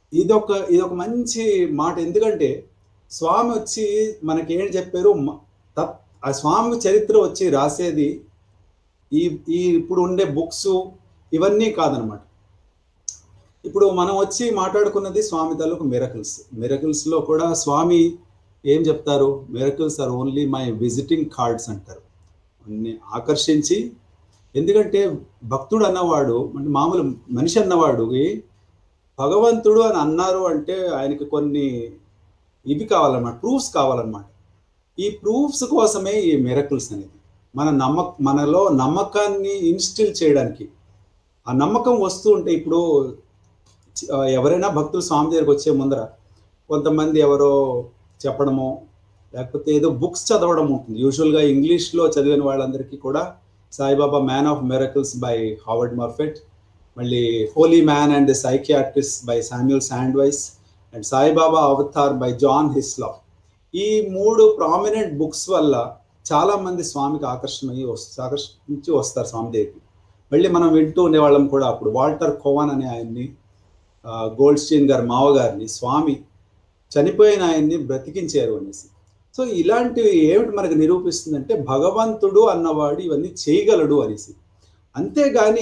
ఇదొక ఇదొక మంచి మాట ఎందుకంటే స్వామి వచ్చి మనకి ఏం చెప్పారు మ- తప్- ఆ స్వామి చరిత్ర వచ్చి రాసేది ఈ ఈ ఇప్పుడు ఉండే బుక్స్ ఇవన్నీ కాదనమాట ఇప్పుడు మనం వచ్చి మాట్లాడుకున్నది స్వామి తాలూకు మిరకల్స్ మిరకల్స్ లో కూడా స్వామి ఏం చెప్తారు miracles are only my visiting cards అంటారు అన్ని ఆకర్షించి ఎందుకంటే భక్తుడు అన్నవాడు అంటే మామూలు మనిషి అన్నవాడు భగవంతుడు అని అన్నారు అంటే ఆయనకి కొన్ని ఇవి కావాలన్నమాట ప్రూఫ్స్ కావాలన్నమాట ఈ ప్రూఫ్స్ కోసమే ఈ మిరకల్స్ అనేది మన నమ్మక మనలో నమ్మకాన్ని ఇన్స్టిల్ చేయడానికి ఆ నమ్మకం వస్తూ ఉంటే ఇప్పుడు ఆ, ఎవరైనా భక్తులు స్వామి దగ్గరికి వచ్చే ముందర కొంతమంది ఎవరో చెప్పడమో లేకపోతే ఏదో బుక్స్ చదవడం ఉంటుంది యూజువల్గా ఇంగ్లీష్లో చదివిన వాళ్ళందరికీ కూడా Saibaba man of miracles by Howard Murphet మళ్ళీ holy man and the psychiatrist by Samuel Sandweiss and Saibaba avatar by John Hislop ఈ మూడు ప్రామినెంట్ బుక్స్ వల్ల చాలా మంది స్వామికి ఆకర్షణమయ్యి వస్- ఆకర్షించి వస్తారు స్వామి దగ్గరికి మళ్ళీ మనం వింటూ ఉండేవాళ్ళం కూడా అప్పుడు వాల్టర్ కోవాన్ అనే ఆయన్ని ఆ, గోల్డ్ స్టీన్ గారి మావగారిని స్వామి చనిపోయిన ఆయన్ని బ్రతికించారు అనేసి సో ఇలాంటివి ఏమిటి మనకు నిరూపిస్తుందంటే భగవంతుడు అన్నవాడు ఇవన్నీ చేయగలడు అనేసి అంతేగాని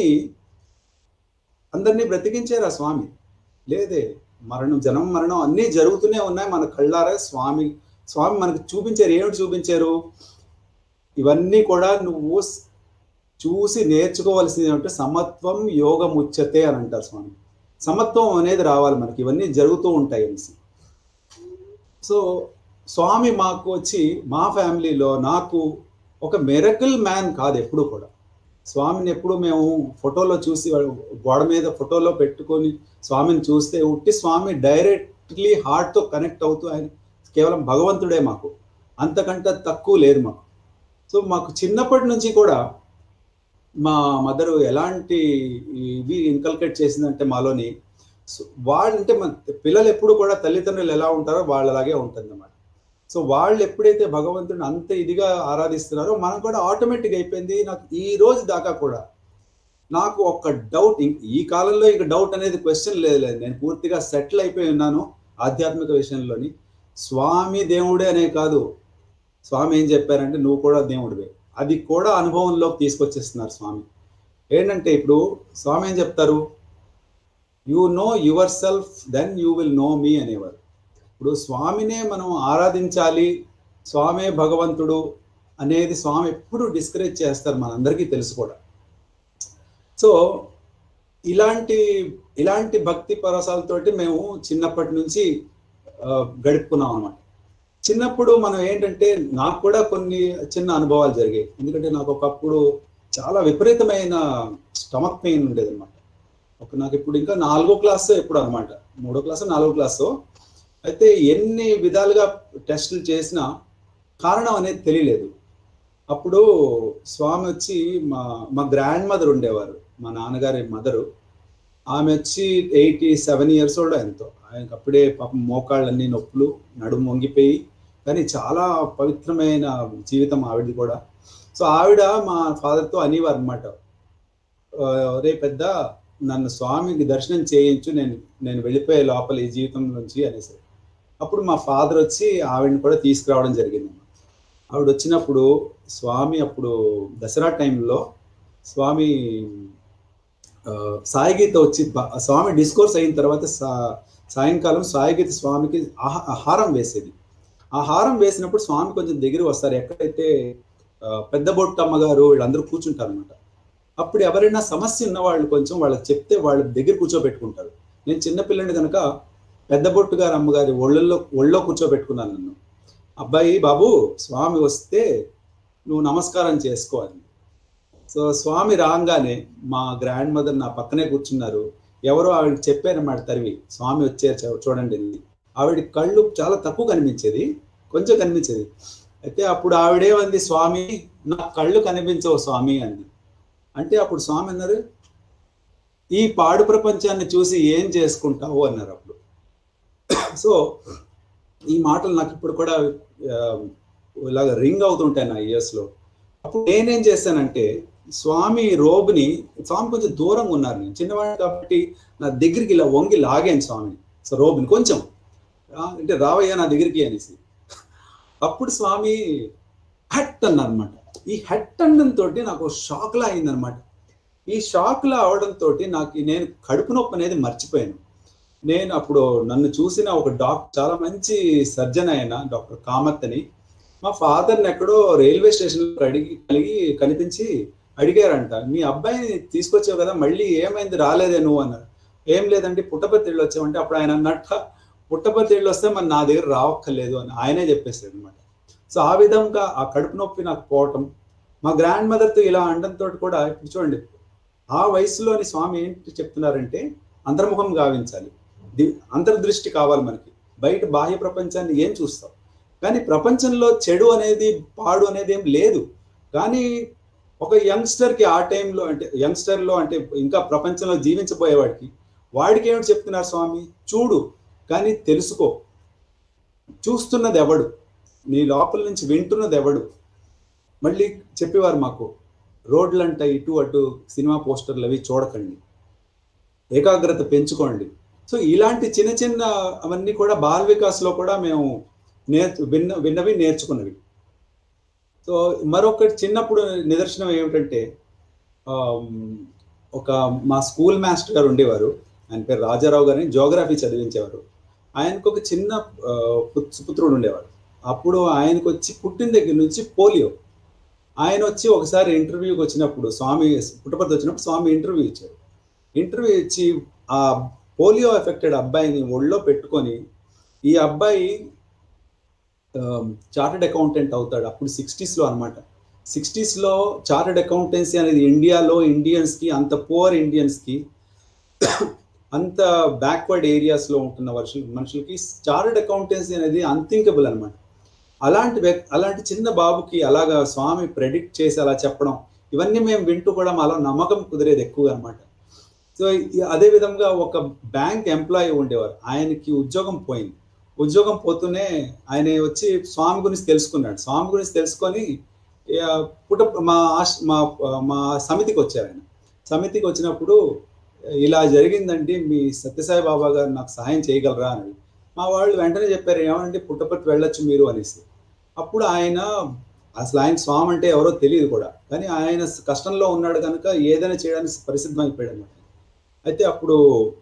అందరినీ బ్రతికించారు ఆ స్వామి లేదే మరణం జనం మరణం అన్నీ జరుగుతూనే ఉన్నాయి మన కళ్ళారా స్వామి స్వామి మనకు చూపించారు ఏమిటి చూపించారు ఇవన్నీ కూడా నువ్వు స్- చూసి నేర్చుకోవాల్సింది ఏమంటే సమత్వం యోగముచ్చతే అని అంటారు స్వామి సమత్వం అనేది రావాలి మనకి ఇవన్నీ జరుగుతూ ఉంటాయి అనేసి సో స్వామి మాకు వచ్చి మా ఫ్యామిలీలో నాకు ఒక మెరకల్ మ్యాన్ కాదు ఎప్పుడు కూడా స్వామిని ఎప్పుడు మేము ఫోటోలో చూసి గోడ మీద ఫోటోలో పెట్టుకొని స్వామిని చూస్తే ఉట్టి స్వామి డైరెక్ట్లీ హార్ట్తో కనెక్ట్ అవుతూ ఆయన కేవలం భగవంతుడే మాకు అంతకంటే తక్కువ లేదు మాకు సో మాకు చిన్నప్పటి నుంచి కూడా మా మదరు ఎలాంటి ఇవి ఇన్కల్కేట్ చేసిందంటే మాలోని సో వాళ్ళు అంటే మన పిల్లలు ఎప్పుడు కూడా తల్లిదండ్రులు ఎలా ఉంటారో వాళ్ళలాగే ఉంటుంది అన్నమాట సో వాళ్ళు ఎప్పుడైతే భగవంతుడిని అంత ఇదిగా ఆరాధిస్తున్నారో మనం కూడా ఆటోమేటిక్ అయిపోయింది నాకు ఈ రోజు దాకా కూడా నాకు ఒక డౌట్ ఈ కాలంలో ఇక డౌట్ అనేది క్వశ్చన్ లేదు లేదు నేను పూర్తిగా సెటిల్ అయిపోయి ఉన్నాను ఆధ్యాత్మిక విషయంలోని స్వామి దేవుడే అనే కాదు స్వామి ఏం చెప్పారంటే నువ్వు కూడా దేవుడివే అది కూడా అనుభవంలోకి తీసుకొచ్చేస్తున్నారు స్వామి ఏంటంటే ఇప్పుడు స్వామి ఏం చెప్తారు you know yourself then you will know me అనేవారు ఇప్పుడు స్వామినే మనం ఆరాధించాలి స్వామే భగవంతుడు అనేది స్వామి ఎప్పుడు డిస్కరేజ్ చేస్తారు మనందరికీ తెలుసు కూడా సో ఇలాంటి ఇలాంటి భక్తి పరసాలతోటి మేము చిన్నప్పటి నుంచి ఆ, గడుపుకున్నాం అనమాట చిన్నప్పుడు మనం ఏంటంటే నాకు కూడా కొన్ని చిన్న అనుభవాలు జరిగాయి ఎందుకంటే నాకు ఒకప్పుడు చాలా విపరీతమైన స్టమక్ పెయిన్ ఉండేది అనమాట ఒక నాకు ఇప్పుడు ఇంకా నాలుగో క్లాస్ ఎప్పుడు అనమాట మూడో క్లాస్ నాలుగో క్లాసు అయితే ఎన్ని విధాలుగా టెస్టులు చేసినా కారణం అనేది తెలియలేదు అప్పుడు స్వామి వచ్చి మా మా గ్రాండ్ మదర్ ఉండేవారు మా నాన్నగారి మదరు ఆమె వచ్చి ఎయిటీ సెవెన్ ఇయర్స్ ఓల్డ్ ఎంతో ఆయనకు అప్పుడే పాపం మోకాళ్ళన్నీ నొప్పులు నడుము వంగిపోయి కానీ చాలా పవిత్రమైన జీవితం ఆవిడది కూడా సో ఆవిడ మా ఫాదర్తో అనేవారు అనమాట రే పెద్ద నన్ను స్వామికి దర్శనం చేయించు నేను నేను వెళ్ళిపోయే లోపల ఈ జీవితం నుంచి అనేసి అప్పుడు మా ఫాదర్ వచ్చి ఆవిడని కూడా తీసుకురావడం జరిగింది ఆవిడ వచ్చినప్పుడు స్వామి అప్పుడు దసరా టైంలో స్వామి ఆ, సాయిగీత వచ్చి బ- స్వామి డిస్కోర్స్ అయిన తర్వాత సా- సాయంకాలం సాయిగీత స్వామికి ఆహా- ఆహారం వేసేది ఆ హారం వేసినప్పుడు స్వామి కొంచెం దగ్గర వస్తారు ఎక్కడైతే ఆ, పెద్ద బొట్టమ్మ గారు వీళ్ళందరూ కూర్చుంటారు అనమాట అప్పుడు ఎవరైనా సమస్య ఉన్న వాళ్ళు కొంచెం వాళ్ళకి చెప్తే వాళ్ళ దగ్గర కూర్చోబెట్టుకుంటారు నేను చిన్నపిల్లని కనుక పెద్ద బొట్టు గారు అమ్మగారి ఒళ్ళల్లో ఒళ్ళో కూర్చోబెట్టుకున్నాను నన్ను అబ్బాయి బాబు స్వామి వస్తే నువ్వు నమస్కారం చేసుకో అని సో స్వామి రాగానే మా గ్రాండ్ మదర్ నా పక్కనే కూర్చున్నారు ఎవరో ఆవిడకి చెప్పారన్నమాట తరివి స్వామి వచ్చారు చూ- చూడండి అని. ఆవిడ కళ్ళు చాలా తక్కువ కనిపించేది కొంచెం కనిపించేది అయితే అప్పుడు ఆవిడేమంది స్వామి నా కళ్ళు కనిపించవు స్వామి అంది అంటే అప్పుడు స్వామి అన్నారు ఈ పాడు ప్రపంచాన్ని చూసి ఏం చేసుకుంటావు అన్నారు అప్పుడు సో ఈ మాటలు నాకు ఇప్పుడు కూడా ఆ, ఇలాగ రింగ్ అవుతుంటాయి నా ఇయర్స్లో అప్పుడు నేనేం చేశానంటే స్వామి రోబుని స్వామి కొంచెం దూరంగా ఉన్నారు నేను చిన్నవాడిని కాబట్టి నా దగ్గరికి ఇలా వంగి లాగాను స్వామిని సో రోబిన్ కొంచెం ఆ, అంటే రావయ్యా నా దగ్గరికి అనేసి అప్పుడు స్వామి హట్ అన్నమాట ఈ హట్ అనడంతో నాకు షాక్లా అయిందనమాట ఈ షాక్లా అవడంతో నాకు నేను కడుపు నొప్పి అనేది మర్చిపోయాను నేను అప్పుడు నన్ను చూసిన ఒక డాక్టర్ చాలా మంచి సర్జన్ ఆయన డాక్టర్ కామత్ అని మా ఫాదర్ని ఎక్కడో రైల్వే స్టేషన్లో అడిగి కలిగి కనిపించి అడిగారంట మీ అబ్బాయిని తీసుకొచ్చావు కదా మళ్ళీ ఏమైంది రాలేదే నువ్వు అన్నారు ఏం లేదండి పుట్టపర్తిళ్ళు వచ్చామంటే అప్పుడు ఆయన అన్నట్ట పుట్టపర్తిళ్ళు వస్తే మరి నా దగ్గర రావక్కర్లేదు అని ఆయనే చెప్పేసాడు అనమాట సో ఆ విధంగా ఆ కడుపు నొప్పి నాకు పోవటం మా గ్రాండ్ మదర్తో ఇలా అనడంతో కూడా ఇప్పుడు చూడండి ఆ వయసులోని స్వామి ఏంటి చెప్తున్నారంటే అంతర్ముఖం గావించాలి ది- అంతర్దృష్టి కావాలి మనకి బయట బాహ్య ప్రపంచాన్ని ఏం చూస్తాం కానీ ప్రపంచంలో చెడు అనేది పాడు అనేది ఏం లేదు కానీ ఒక యంగ్స్టర్కి ఆ టైంలో అంటే యంగ్స్టర్లో అంటే ఇంకా ప్రపంచంలో జీవించబోయేవాడికి వాడికి ఏమిటి చెప్తున్నారు స్వామి చూడు కానీ తెలుసుకో చూస్తున్నది ఎవడు నీ లోపల నుంచి వింటున్నది ఎవడు మళ్ళీ చెప్పేవారు మాకు రోడ్లంట ఇటు అటు సినిమా పోస్టర్లు అవి చూడకండి ఏకాగ్రత పెంచుకోండి సో ఇలాంటి చిన్న చిన్న అవన్నీ కూడా బాల్ వికాస్లో కూడా మేము నేర్చు విన్న విన్నవి నేర్చుకున్నవి సో మరొకటి చిన్నప్పుడు నిదర్శనం ఏమిటంటే ఆమ్, ఒక మా స్కూల్ మాస్టర్ గారు ఉండేవారు ఆయన పేరు రాజారావు గారిని జోగ్రఫీ చదివించేవారు ఆయనకు ఒక చిన్న ఆ, పుత్- సుపుత్రుడు ఉండేవాడు అప్పుడు ఆయనకు వచ్చి పుట్టిన దగ్గర నుంచి పోలియో ఆయన వచ్చి ఒకసారి ఇంటర్వ్యూకి వచ్చినప్పుడు స్వామి పుట్టపర్తి వచ్చినప్పుడు స్వామి ఇంటర్వ్యూ ఇచ్చారు ఇంటర్వ్యూ ఇచ్చి ఆ పోలియో ఎఫెక్టెడ్ అబ్బాయిని ఒళ్ళో పెట్టుకొని ఈ అబ్బాయి చార్టెడ్ అకౌంటెంట్ అవుతాడు అప్పుడు సిక్స్టీస్లో అనమాట సిక్స్టీస్లో చార్టెడ్ అకౌంటెన్సీ అనేది ఇండియాలో ఇండియన్స్కి అంత పువర్ ఇండియన్స్కి అంత బ్యాక్వర్డ్ ఏరియాస్లో ఉంటున్న వర్షులు మనుషులకి చార్టెడ్ అకౌంటెన్సీ అనేది అన్థింకబుల్ అనమాట అలాంటి వ్యక్ అలాంటి చిన్న బాబుకి అలాగా స్వామి ప్రెడిక్ట్ చేసి అలా చెప్పడం ఇవన్నీ మేము వింటూ కూడా మాలో నమ్మకం కుదిరేది ఎక్కువ అనమాట సో ఈ- అదే విధంగా ఒక బ్యాంక్ ఎంప్లాయీ ఉండేవారు ఆయనకి ఉద్యోగం పోయింది ఉద్యోగం పోతూనే ఆయన వచ్చి స్వామి గురించి తెలుసుకున్నాడు స్వామి గురించి తెలుసుకొని ఆ, పుట మా ఆశ్- మా మా సమితికి వచ్చారు ఆయన సమితికి వచ్చినప్పుడు ఇలా జరిగిందండి మీ సత్యసాయి బాబా గారు నాకు సహాయం చేయగలరా అని మా వాళ్ళు వెంటనే చెప్పారు ఏమండి పుట్టపర్తి వెళ్ళొచ్చు మీరు అనేసి అప్పుడు ఆయన అసలు ఆయన స్వామి అంటే ఎవరో తెలియదు కూడా కానీ ఆయన కష్టంలో ఉన్నాడు కనుక ఏదైనా చేయడానికి పరిసిద్ధం అయిపోయాడు అనమాట అయితే అప్పుడు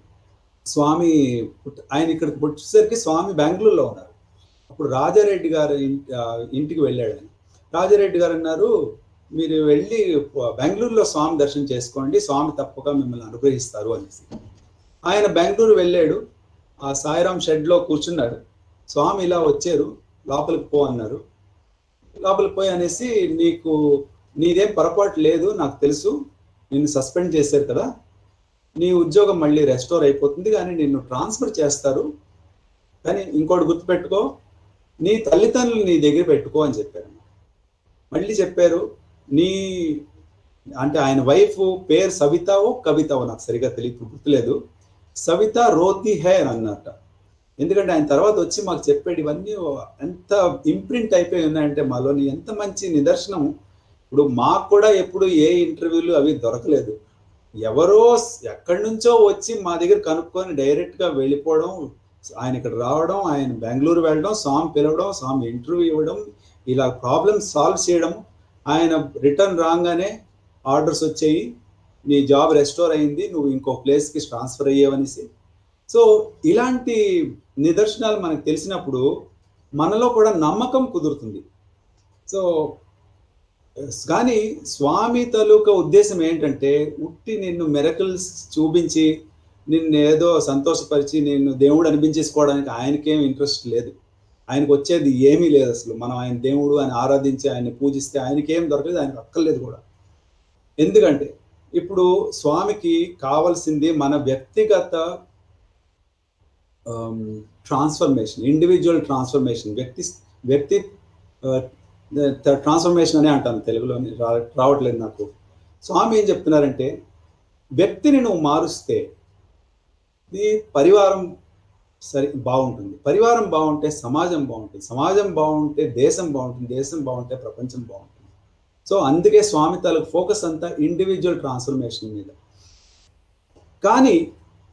స్వామి పుట్ట- ఆయన ఇక్కడికి వచ్చేసరికి స్వామి బెంగళూరులో ఉన్నారు అప్పుడు రాజారెడ్డి గారు ఇన్- ఆ, ఇంటికి వెళ్ళాడు ఆయన రాజారెడ్డి గారు అన్నారు మీరు వెళ్ళి బెంగళూరులో స్వామి దర్శనం చేసుకోండి స్వామి తప్పక మిమ్మల్ని అనుగ్రహిస్తారు అనేసి ఆయన బెంగళూరు వెళ్ళాడు ఆ సాయిరాం షెడ్లో కూర్చున్నాడు స్వామి ఇలా వచ్చారు లోపలికి పో అన్నారు లోపలికి పోయి అనేసి నీకు నీదేం పొరపాటు లేదు నాకు తెలుసు నిన్ను సస్పెండ్ చేశారు కదా నీ ఉద్యోగం మళ్ళీ రెస్టోర్ అయిపోతుంది కానీ నిన్ను ట్రాన్స్ఫర్ చేస్తారు కానీ ఇంకోటి గుర్తుపెట్టుకో నీ తల్లిదండ్రులు నీ దగ్గర పెట్టుకో అని చెప్పారు మళ్ళీ చెప్పారు నీ అంటే ఆయన వైఫ్ పేరు సవితావో కవితావో నాకు సరిగా తెలియదు గుర్తులేదు సవిత రోతి హే అని అన్నట్ట ఎందుకంటే ఆయన తర్వాత వచ్చి మాకు చెప్పాడు ఇవన్నీ ఎంత ఇంప్రింట్ అయిపోయి ఉన్నాయంటే మాలోని ఎంత మంచి నిదర్శనం ఇప్పుడు మాకు కూడా ఎప్పుడు ఏ ఇంటర్వ్యూలు అవి దొరకలేదు ఎవరో ఎక్కడి నుంచో వచ్చి మా దగ్గర కనుక్కొని డైరెక్ట్గా వెళ్ళిపోవడం ఆయన ఇక్కడ రావడం ఆయన బెంగళూరు వెళ్ళడం స్వామి పిలవడం స్వామి ఇంటర్వ్యూ ఇవ్వడం ఇలా ప్రాబ్లమ్స్ సాల్వ్ చేయడం ఆయన రిటర్న్ రాగానే ఆర్డర్స్ వచ్చాయి నీ జాబ్ రెస్టోర్ అయింది నువ్వు ఇంకో ప్లేస్కి ట్రాన్స్ఫర్ అయ్యేవనేసి సో ఇలాంటి నిదర్శనాలు మనకు తెలిసినప్పుడు మనలో కూడా నమ్మకం కుదురుతుంది సో కానీ స్వామి తాలూకా ఉద్దేశం ఏంటంటే ఉట్టి నిన్ను మెరకల్స్ చూపించి నిన్ను ఏదో సంతోషపరిచి నిన్ను దేవుడు అనిపించేసుకోవడానికి ఆయనకేం ఇంట్రెస్ట్ లేదు ఆయనకు వచ్చేది ఏమీ లేదు అసలు మనం ఆయన దేవుడు ఆయన ఆరాధించి ఆయన్ని పూజిస్తే ఆయనకేం దొరకలేదు ఆయనకు అక్కర్లేదు కూడా ఎందుకంటే ఇప్పుడు స్వామికి కావాల్సింది మన వ్యక్తిగత ట్రాన్స్ఫర్మేషన్ ఇండివిజువల్ ట్రాన్స్ఫర్మేషన్ వ్యక్తి వ్యక్తి ట్రాన్స్ఫర్మేషన్ అనే అంటాను తెలుగులో రా- రావట్లేదు నాకు స్వామి ఏం చెప్తున్నారంటే వ్యక్తిని నువ్వు మారుస్తే నీ పరివారం సరి బాగుంటుంది పరివారం బాగుంటే సమాజం బాగుంటుంది సమాజం బాగుంటే దేశం బాగుంటుంది దేశం బాగుంటే ప్రపంచం బాగుంటుంది సో అందుకే స్వామి తాలూకు ఫోకస్ అంతా ఇండివిజువల్ ట్రాన్స్ఫర్మేషన్ మీద కానీ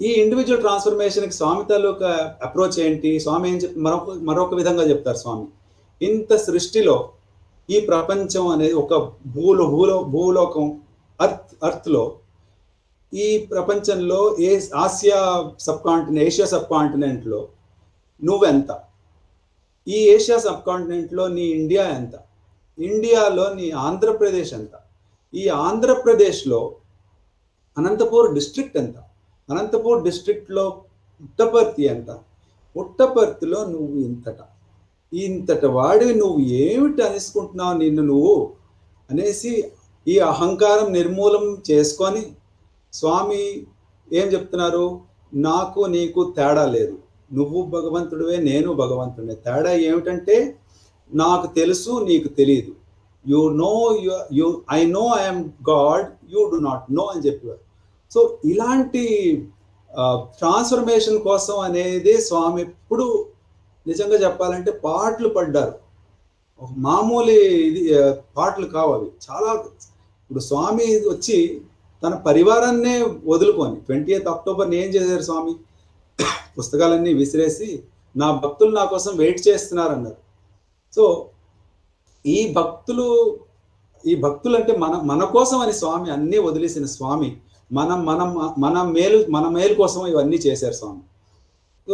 ఈ ఇండివిజువల్ ట్రాన్స్ఫర్మేషన్కి స్వామి తాలూకా అప్రోచ్ ఏంటి స్వామి ఏం చెప్ మరొక మరొక విధంగా చెప్తారు స్వామి ఇంత సృష్టిలో ఈ ప్రపంచం అనేది ఒక భూలో భూలో భూలోకం అర్త్ అర్త్లో ఈ ప్రపంచంలో ఏ ఆసియా సబ్ కాంటినెంట్ ఏషియా సబ్ కాంటినెంట్లో నువ్వెంత ఈ ఏషియా సబ్ కాంటినెంట్లో నీ ఇండియా ఎంత ఇండియాలో నీ ఆంధ్రప్రదేశ్ ఎంత ఈ ఆంధ్రప్రదేశ్లో అనంతపూర్ డిస్ట్రిక్ట్ ఎంత అనంతపూర్ డిస్ట్రిక్ట్లో పుట్టపర్తి ఎంత పుట్టపర్తిలో నువ్వు ఇంతట ఇంతట వాడివి నువ్వు ఏమిటి అనేసుకుంటున్నావు నిన్ను నువ్వు అనేసి ఈ అహంకారం నిర్మూలం చేసుకొని స్వామి ఏం చెప్తున్నారు నాకు నీకు తేడా లేదు నువ్వు భగవంతుడివే నేను భగవంతుడే తేడా ఏమిటంటే నాకు తెలుసు నీకు తెలియదు you know you you I know I'm God you do not know అని చెప్పేవారు సో ఇలాంటి ట్రాన్స్ఫర్మేషన్ కోసం అనేది స్వామి ఎప్పుడు నిజంగా చెప్పాలంటే పాటలు పడ్డారు ఒక మామూలు ఇది ఆ, పాటలు కావు అవి చాలా ఇప్పుడు స్వామి వచ్చి తన పరివారాన్నే వదులుకొని ట్వంటీ ఎయిత్ అక్టోబర్ని ఏం చేశారు స్వామి పుస్తకాలన్నీ విసిరేసి నా భక్తులు నా కోసం వెయిట్ చేస్తున్నారు అన్నారు సో ఈ భక్తులు ఈ భక్తులు అంటే మన మన కోసం అని స్వామి అన్నీ వదిలేసిన స్వామి మనం మనం మన మేలు మన మేలు కోసం ఇవన్నీ చేశారు స్వామి సో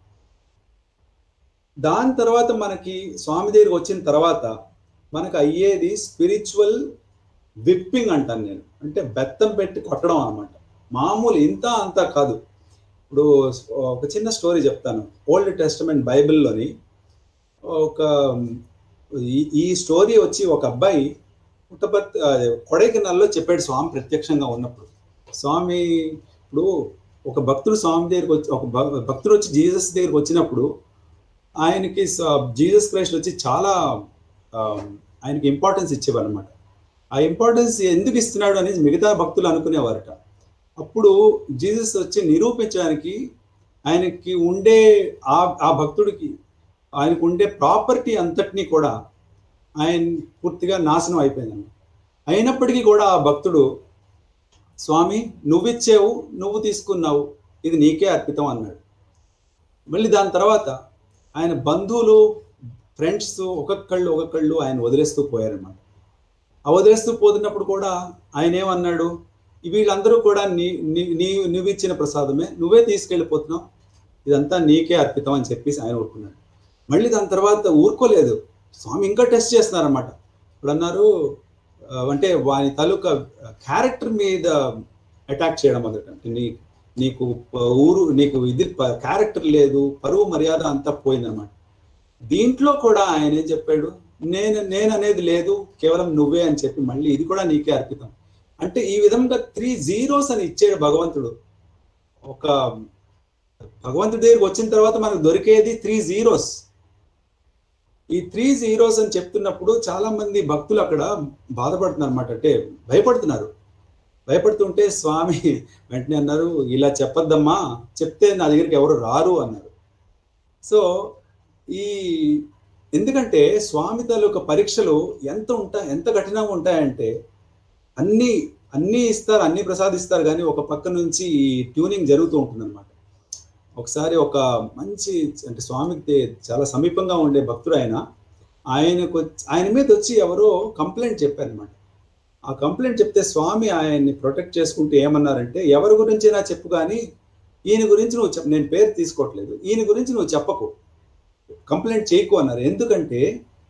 దాని తర్వాత మనకి స్వామి దగ్గరికి వచ్చిన తర్వాత మనకు అయ్యేది స్పిరిచువల్ విప్పింగ్ అంటాను నేను అంటే బెత్తం పెట్టి కొట్టడం అనమాట మామూలు ఇంత అంతా కాదు ఇప్పుడు ఒక చిన్న స్టోరీ చెప్తాను ఓల్డ్ టెస్టమెంట్ బైబిల్లోని ఒక ఈ ఈ స్టోరీ వచ్చి ఒక అబ్బాయి పుట్టపర్తి అదే కొడైకెనాల్లో చెప్పాడు స్వామి ప్రత్యక్షంగా ఉన్నప్పుడు స్వామి ఇప్పుడు ఒక భక్తుడు స్వామి దగ్గరికి వచ్చి ఒక భ- భక్తుడు వచ్చి జీసస్ దగ్గరికి వచ్చినప్పుడు ఆయనకి స- జీసస్ క్రైస్ట్ వచ్చి చాలా ఆ, ఆయనకి ఇంపార్టెన్స్ ఇచ్చేవారు అనమాట ఆ ఇంపార్టెన్స్ ఎందుకు ఇస్తున్నాడు అనేది మిగతా భక్తులు అనుకునేవారట అప్పుడు జీసస్ వచ్చి నిరూపించడానికి ఆయనకి ఉండే ఆ ఆ భక్తుడికి ఆయనకు ఉండే ప్రాపర్టీ అంతటినీ కూడా ఆయన పూర్తిగా నాశనం అయిపోయింది అయినప్పటికీ కూడా ఆ భక్తుడు స్వామి నువ్విచ్చావు నువ్వు తీసుకున్నావు ఇది నీకే అర్పితం అన్నాడు మళ్ళీ దాని తర్వాత ఆయన బంధువులు ఫ్రెండ్స్ ఒక్కొక్కళ్ళు ఒక్కొక్కళ్ళు ఆయన వదిలేస్తూ పోయారన్నమాట ఆ వదిలేస్తూ పోతున్నప్పుడు కూడా ఆయన ఏమన్నాడు వీళ్ళందరూ కూడా నీ నీ నీ నువ్వు ఇచ్చిన ప్రసాదమే నువ్వే తీసుకెళ్ళిపోతున్నావు ఇదంతా నీకే అర్పితం అని చెప్పేసి ఆయన ఊరుకున్నాడు మళ్ళీ దాని తర్వాత ఊరుకోలేదు స్వామి ఇంకా టెస్ట్ చేస్తున్నారన్నమాట ఇప్పుడు అన్నారు ఆ, అంటే వాని తాలూకా క్యారెక్టర్ మీద అటాక్ చేయడం మొదట అంటే నీ నీకు ప- ఊరు నీకు ఇది క్యారెక్టర్ లేదు పరువు మర్యాద అంతా పోయిందన్నమాట దీంట్లో కూడా ఆయన ఏం చెప్పాడు నేను నేను అనేది లేదు కేవలం నువ్వే అని చెప్పి మళ్ళీ ఇది కూడా నీకే అర్పితం అంటే ఈ విధంగా త్రీ జీరోస్ అని ఇచ్చాడు భగవంతుడు ఒక భగవంతుడి దగ్గరికి వచ్చిన తర్వాత మనకు దొరికేది త్రీ జీరోస్ ఈ త్రీ జీరోస్ అని చెప్తున్నప్పుడు చాలా మంది భక్తులు అక్కడ బాధపడుతున్నారు అనమాట అంటే భయపడుతున్నారు భయపడుతుంటే స్వామి వెంటనే అన్నారు ఇలా చెప్పొద్దమ్మా చెప్తే నా దగ్గరికి ఎవరు రారు అన్నారు సో ఈ ఎందుకంటే స్వామి తాలూకా పరీక్షలు ఎంత ఉంటాయి ఎంత కఠినంగా ఉంటాయంటే అన్నీ అన్నీ ఇస్తారు అన్నీ ప్రసాదిస్తారు కానీ ఒక పక్క నుంచి ఈ ట్యూనింగ్ జరుగుతూ ఉంటుంది ఒకసారి ఒక మంచి అంటే స్వామికి చాలా సమీపంగా ఉండే భక్తుడు ఆయన ఆయనకు వచ్చి- ఆయన మీద వచ్చి ఎవరో కంప్లైంట్ చెప్పారనమాట ఆ కంప్లైంట్ చెప్తే స్వామి ఆయన్ని ప్రొటెక్ట్ చేసుకుంటూ ఏమన్నారంటే ఎవరి గురించి నా చెప్పు కానీ ఈయన గురించి నువ్వు చెప్ప నేను పేరు తీసుకోవట్లేదు ఈయన గురించి నువ్వు చెప్పకు కంప్లైంట్ చేయకు అన్నారు ఎందుకంటే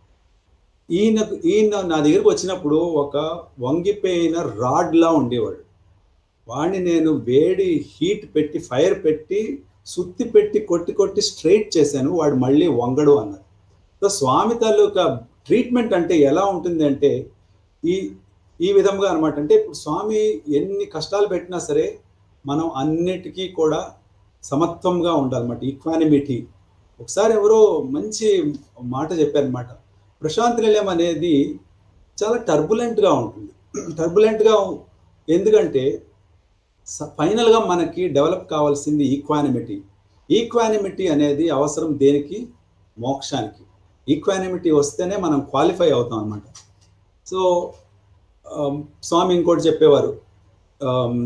ఈయన ఈయన నా దగ్గరకు వచ్చినప్పుడు ఒక వంగిపోయిన రాడ్లా ఉండేవాడు వాడిని నేను వేడి హీట్ పెట్టి ఫైర్ పెట్టి సుత్తి పెట్టి కొట్టి కొట్టి స్ట్రైట్ చేశాను వాడు మళ్ళీ వంగడు అన్నారు సో స్వామి తాలూకా ట్రీట్మెంట్ అంటే ఎలా ఉంటుంది అంటే ఈ ఈ విధంగా అనమాట అంటే ఇప్పుడు స్వామి ఎన్ని కష్టాలు పెట్టినా సరే మనం అన్నిటికీ కూడా సమత్వంగా ఉండాలన్నమాట ఈక్వానిమిటీ ఒకసారి ఎవరో మంచి మాట చెప్పారనమాట ప్రశాంత్ నిలయం అనేది చాలా టర్బులెంట్గా ఉంటుంది టర్బులెంట్గా ఎందుకంటే స- ఫైనల్గా మనకి డెవలప్ కావాల్సింది ఈక్వానిమిటీ ఈక్వానిమిటీ అనేది అవసరం దేనికి మోక్షానికి ఈక్వానిమిటీ వస్తేనే మనం క్వాలిఫై అవుతాం అన్నమాట సో ఆమ్, స్వామి ఇంకోటి చెప్పేవారు ఆమ్,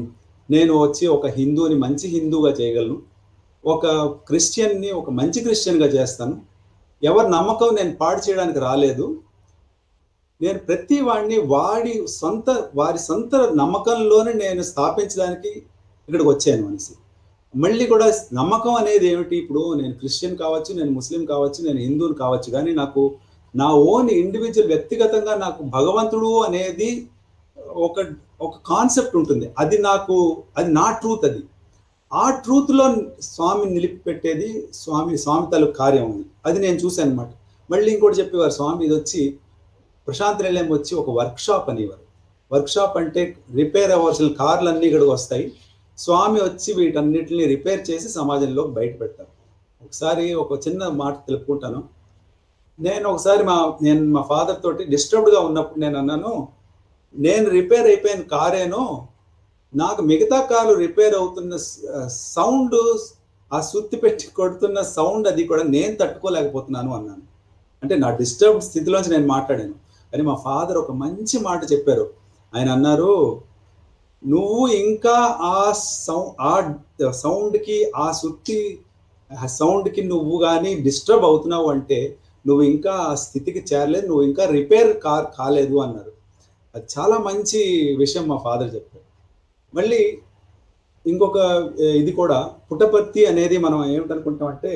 నేను వచ్చి ఒక హిందూని మంచి హిందూగా చేయగలను ఒక క్రిస్టియన్ని ఒక మంచి క్రిస్టియన్గా చేస్తాను ఎవరి నమ్మకం నేను పాడు చేయడానికి రాలేదు నేను ప్రతి వాడిని వాడి సొంత వారి సొంత నమ్మకంలోనే నేను స్థాపించడానికి ఇక్కడికి వచ్చాను అనేసి మళ్ళీ కూడా నమ్మకం అనేది ఏమిటి ఇప్పుడు నేను క్రిస్టియన్ కావచ్చు నేను ముస్లిం కావచ్చు నేను హిందువుని కావచ్చు కానీ నాకు నా ఓన్ ఇండివిజువల్ వ్యక్తిగతంగా నాకు భగవంతుడు అనేది ఒక ఒక కాన్సెప్ట్ ఉంటుంది అది నాకు అది నా ట్రూత్ అది ఆ ట్రూత్లో స్వామి నిలిపిపెట్టేది స్వామి స్వామి తాలూకు కార్యం ఉంది అది నేను చూశాను అనమాట మళ్ళీ ఇంకోటి చెప్పేవారు స్వామి ఇది వచ్చి ప్రశాంత్ నిలయం వచ్చి ఒక వర్క్షాప్ అనేవారు వర్క్షాప్ అంటే రిపేర్ అవ్వాల్సిన కార్లు అన్నీ ఇక్కడికి వస్తాయి స్వామి వచ్చి వీటన్నిటిని రిపేర్ చేసి సమాజంలో బయట పెడతారు ఒకసారి ఒక చిన్న మాట తెలుపుకుంటాను నేను ఒకసారి మా నేను మా ఫాదర్ తోటి డిస్టర్బ్డ్గా ఉన్నప్పుడు నేను అన్నాను నేను రిపేర్ అయిపోయిన కారేను నాకు మిగతా కార్లు రిపేర్ అవుతున్న సౌండ్ ఆ సుత్తి పెట్టి కొడుతున్న సౌండ్ అది కూడా నేను తట్టుకోలేకపోతున్నాను అన్నాను అంటే నా డిస్టర్బ్ స్థితిలోంచి నేను మాట్లాడాను అని మా ఫాదర్ ఒక మంచి మాట చెప్పారు ఆయన అన్నారు నువ్వు ఇంకా ఆ సౌ ఆ సౌండ్కి ఆ సుత్తి ఆ సౌండ్కి నువ్వు కానీ డిస్టర్బ్ అవుతున్నావు అంటే నువ్వు ఇంకా ఆ స్థితికి చేరలేదు నువ్వు ఇంకా రిపేర్ కార్ కాలేదు అన్నారు అది చాలా మంచి విషయం మా ఫాదర్ చెప్పారు మళ్ళీ ఇంకొక ఇది కూడా పుట్టపర్తి అనేది మనం ఏమిటనుకుంటామంటే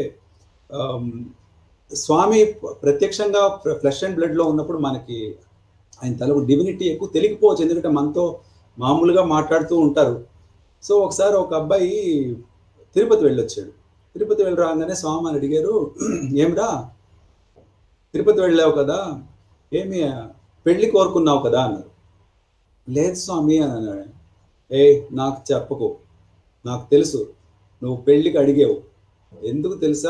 స్వామి ప్రత్యక్షంగా ఫ్లెష్ అండ్ బ్లడ్లో ఉన్నప్పుడు మనకి ఆయన తలకు డివినిటీ ఎక్కువ తెలియకపోవచ్చు ఎందుకంటే మనతో మామూలుగా మాట్లాడుతూ ఉంటారు సో ఒకసారి ఒక అబ్బాయి తిరుపతి వెళ్ళొచ్చాడు తిరుపతి వెళ్ళి రాగానే స్వామి అని అడిగారు ఏమిరా తిరుపతి వెళ్ళావు కదా ఏమి పెళ్లి కోరుకున్నావు కదా అన్నారు లేదు స్వామి అని అన్నాడు ఏ నాకు చెప్పకు నాకు తెలుసు నువ్వు పెళ్లికి అడిగావు ఎందుకు తెలుసా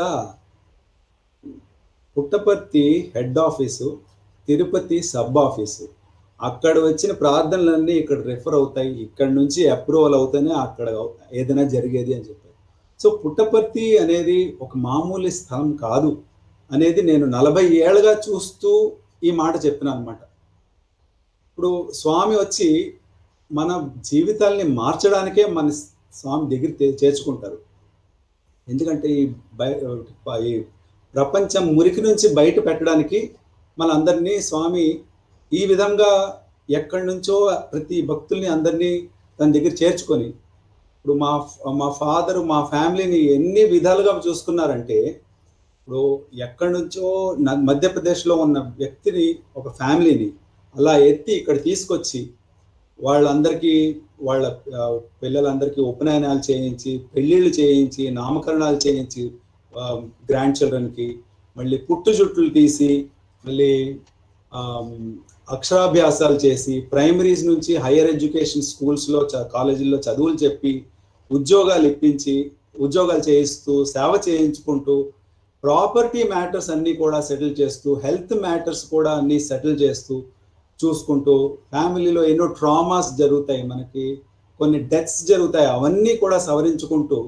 Puttaparthi head office Tirupati sub office అక్కడ వచ్చిన ప్రార్థనలన్నీ ఇక్కడ రెఫర్ అవుతాయి ఇక్కడ నుంచి అప్రూవల్ అవుతానే అక్కడ ఏదైనా జరిగేది అని చెప్పారు సో పుట్టపర్తి అనేది ఒక మామూలు స్థలం కాదు అనేది నేను నలభై ఏళ్ళగా చూస్తూ ఈ మాట చెప్పిన అనమాట ఇప్పుడు స్వామి వచ్చి మన జీవితాల్ని మార్చడానికే మన స్వామి దగ్గర చేర్చుకుంటారు ఎందుకంటే ఈ బయ ఈ ప్రపంచం మురికి నుంచి బయట పెట్టడానికి మనందరినీ స్వామి ఈ విధంగా ఎక్కడి నుంచో ప్రతి భక్తుల్ని అందరినీ తన దగ్గర చేర్చుకొని ఇప్పుడు మా మా ఫాదర్ మా ఫ్యామిలీని ఎన్ని విధాలుగా చూసుకున్నారంటే ఇప్పుడు ఎక్కడి నుంచో మధ్యప్రదేశ్లో ఉన్న వ్యక్తిని ఒక ఫ్యామిలీని అలా ఎత్తి ఇక్కడ తీసుకొచ్చి వాళ్ళందరికీ వాళ్ళ పిల్లలందరికీ ఉపనయనాలు చేయించి పెళ్ళిళ్ళు చేయించి నామకరణాలు చేయించి గ్రాండ్ చిల్డ్రన్కి మళ్ళీ పుట్టు జుట్టులు తీసి మళ్ళీ అక్షరాభ్యాసాలు చేసి ప్రైమరీస్ నుంచి హయ్యర్ ఎడ్యుకేషన్ స్కూల్స్లో కాలేజీల్లో చదువులు చెప్పి ఉద్యోగాలు ఇప్పించి ఉద్యోగాలు చేయిస్తూ సేవ చేయించుకుంటూ ప్రాపర్టీ మ్యాటర్స్ అన్నీ కూడా సెటిల్ చేస్తూ హెల్త్ మ్యాటర్స్ కూడా అన్నీ సెటిల్ చేస్తూ చూసుకుంటూ ఫ్యామిలీలో ఎన్నో ట్రామాస్ జరుగుతాయి మనకి కొన్ని డెత్స్ జరుగుతాయి అవన్నీ కూడా సవరించుకుంటూ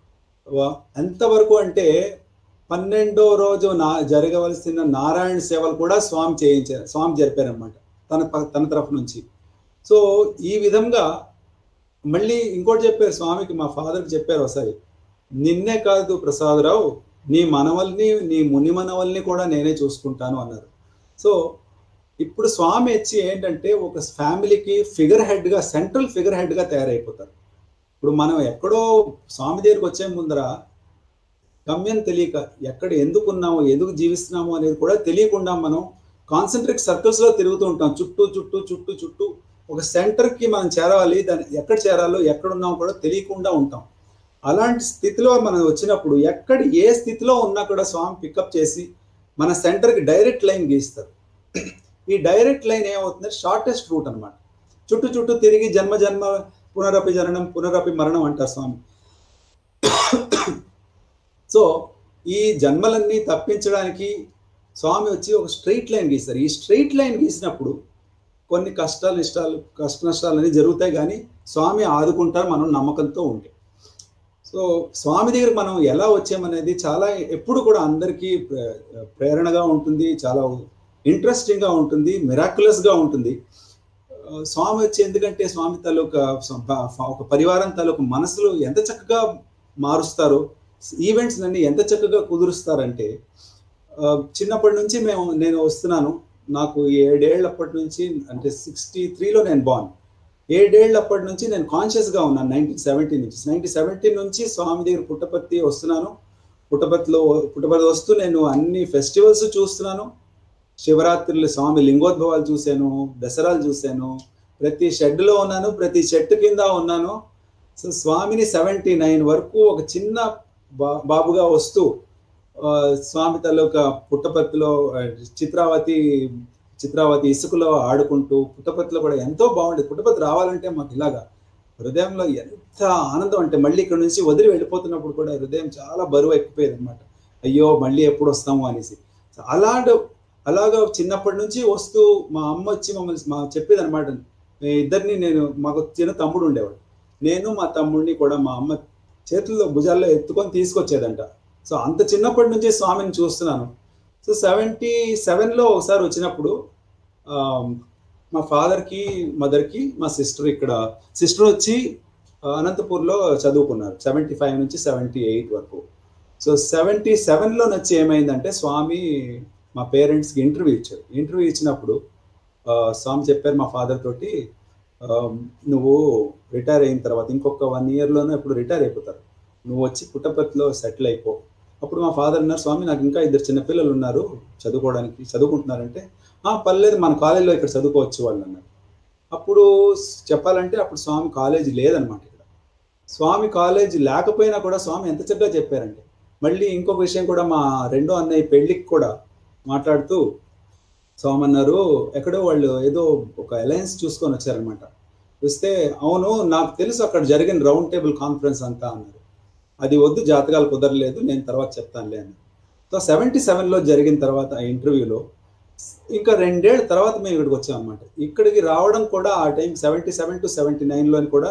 ఎంతవరకు అంటే పన్నెండో రోజు నా జరగవలసిన నారాయణ సేవలు కూడా స్వామి చేయించారు స్వామి జరిపారనమాట తన తన తరఫు నుంచి సో ఈ విధంగా మళ్ళీ ఇంకోటి చెప్పారు స్వామికి మా ఫాదర్కి చెప్పారు ఒకసారి నిన్నే కాదు ప్రసాదరావు నీ మనవల్ని నీ ముని మనవల్ని కూడా నేనే చూసుకుంటాను అన్నారు సో ఇప్పుడు స్వామి వచ్చి ఏంటంటే ఒక ఫ్యామిలీకి ఫిగర్ హెడ్గా సెంట్రల్ ఫిగర్ హెడ్గా తయారైపోతారు ఇప్పుడు మనం ఎక్కడో స్వామి దగ్గరికి వచ్చే ముందర గమ్యం తెలియక ఎక్కడ ఎందుకు ఉన్నామో ఎందుకు జీవిస్తున్నామో అనేది కూడా తెలియకుండా మనం కాన్సన్ట్రేట్ సర్కిల్స్లో తిరుగుతూ ఉంటాం చుట్టూ చుట్టూ చుట్టూ చుట్టూ ఒక సెంటర్కి మనం చేరాలి దాన్ని ఎక్కడ చేరాలో ఎక్కడ ఉన్నామో కూడా తెలియకుండా ఉంటాం అలాంటి స్థితిలో మనం వచ్చినప్పుడు ఎక్కడ ఏ స్థితిలో ఉన్నా కూడా స్వామి పికప్ చేసి మన సెంటర్కి డైరెక్ట్ లైన్ గీస్తారు ఈ డైరెక్ట్ లైన్ ఏమవుతుంది షార్టెస్ట్ రూట్ అనమాట చుట్టూ చుట్టూ తిరిగి జన్మ జన్మ పునరపి జననం పునరపి మరణం అంటారు స్వామి సో ఈ జన్మలన్నీ తప్పించడానికి స్వామి వచ్చి ఒక స్ట్రైట్ లైన్ గీస్తారు ఈ స్ట్రైట్ లైన్ గీసినప్పుడు కొన్ని కష్టాలు ఇష్టాలు కష్ట నష్టాలు అనేవి జరుగుతాయి కానీ స్వామి ఆదుకుంటారు మనం నమ్మకంతో ఉంటే సో స్వామి దగ్గర మనం ఎలా వచ్చామనేది చాలా ఎప్పుడు కూడా అందరికీ ప్రేరణగా ఉంటుంది చాలా ఇంట్రెస్టింగ్గా ఉంటుంది మిరాకులస్గా ఉంటుంది ఆ, స్వామి వచ్చి ఎందుకంటే స్వామి తాలూకా స- ఒక పరివారం తాలూకు మనసులు ఎంత చక్కగా మారుస్తారో ఈవెంట్స్ అన్ని ఎంత చక్కగా కుదురుస్తారంటే ఆ, చిన్నప్పటి నుంచి మేము నేను వస్తున్నాను నాకు ఏడేళ్ళప్పటి నుంచి అంటే సిక్స్టీ త్రీలో నేను బాన్ ఏడేళ్ళప్పటి నుంచి నేను కాన్షియస్గా ఉన్నాను నైన్టీన్ సెవెంటీ నుంచి నైన్టీన్ సెవెంటీ నుంచి స్వామి దగ్గర పుట్టపర్తి వస్తున్నాను పుట్టపర్తిలో పుట్టపర్తి వస్తూ నేను అన్ని ఫెస్టివల్స్ చూస్తున్నాను శివరాత్రులు స్వామి లింగోద్భవాలు చూశాను దసరాలు చూశాను ప్రతి షెడ్లో ఉన్నాను ప్రతి చెట్టు కింద ఉన్నాను సో స్వామిని సెవెంటీ నైన్ వరకు ఒక చిన్న బా బాబుగా వస్తూ ఆ, స్వామి తాలూకా పుట్టపర్తిలో ఆ, చిత్రావతి చిత్రావతి ఇసుకలో ఆడుకుంటూ పుట్టపర్తిలో కూడా ఎంతో బాగుండేది పుట్టపర్తి రావాలంటే మాకు ఇలాగా హృదయంలో ఎంత ఆనందం అంటే మళ్ళీ ఇక్కడ నుంచి వదిలి వెళ్ళిపోతున్నప్పుడు కూడా హృదయం చాలా బరువు ఎక్కిపోయేది అనమాట అయ్యో మళ్ళీ ఎప్పుడు వస్తాము అనేసి సో అలాంటి అలాగా చిన్నప్పటి నుంచి వస్తూ మా అమ్మ వచ్చి మమ్మల్ని మా చెప్పేది అనమాట ఇద్దరిని నేను మాకు చిన్న తమ్ముడు ఉండేవాడు నేను మా తమ్ముడిని కూడా మా అమ్మ చేతుల్లో భుజాల్లో ఎత్తుకొని తీసుకొచ్చేదంట సో అంత చిన్నప్పటి నుంచి స్వామిని చూస్తున్నాను సో సెవెంటీ సెవెన్లో ఒకసారి వచ్చినప్పుడు ఆ, మా ఫాదర్కి మదర్కి మా సిస్టర్ ఇక్కడ సిస్టర్ వచ్చి ఆ, అనంతపూర్లో చదువుకున్నారు సెవెంటీ ఫైవ్ నుంచి సెవెంటీ ఎయిట్ వరకు సో సెవెంటీ సెవెన్లో వచ్చి ఏమైందంటే స్వామి మా పేరెంట్స్కి ఇంటర్వ్యూ ఇచ్చారు ఇంటర్వ్యూ ఇచ్చినప్పుడు ఆ, స్వామి చెప్పారు మా ఫాదర్ తోటి ఆ, నువ్వు రిటైర్ అయిన తర్వాత ఇంకొక వన్ ఇయర్లోనే ఇప్పుడు రిటైర్ అయిపోతారు నువ్వు వచ్చి పుట్టపర్తిలో సెటిల్ అయిపో అప్పుడు మా ఫాదర్ అన్నారు స్వామి నాకు ఇంకా ఇద్దరు చిన్నపిల్లలు ఉన్నారు చదువుకోవడానికి చదువుకుంటున్నారంటే "ఆ, పర్లేదు మన కాలేజీలో ఇక్కడ చదువుకోవచ్చు వాళ్ళు అన్నారు అప్పుడు చెప్పాలంటే అప్పుడు స్వామి కాలేజీ లేదనమాట ఇక్కడ స్వామి కాలేజీ లేకపోయినా కూడా స్వామి ఎంత చక్కగా చెప్పారంటే మళ్ళీ ఇంకొక విషయం కూడా మా రెండో అన్నయ్య పెళ్ళికి కూడా మాట్లాడుతూ స్వామి అన్నారు ఎక్కడో వాళ్ళు ఏదో ఒక అలయన్స్ చూసుకొని వచ్చారనమాట వస్తే అవును నాకు తెలుసు అక్కడ జరిగిన రౌండ్ టేబుల్ కాన్ఫరెన్స్ అంతా అన్నారు అది వద్దు జాతకాలు కుదరలేదు నేను తర్వాత చెప్తానులే అని సో సెవెంటీ సెవెన్లో జరిగిన తర్వాత ఆ ఇంటర్వ్యూలో ఇంకా రెండేళ్ల తర్వాత మేము ఇక్కడికి వచ్చాం అనమాట ఇక్కడికి రావడం కూడా ఆ time seventy seven to seventy నైన్లోని కూడా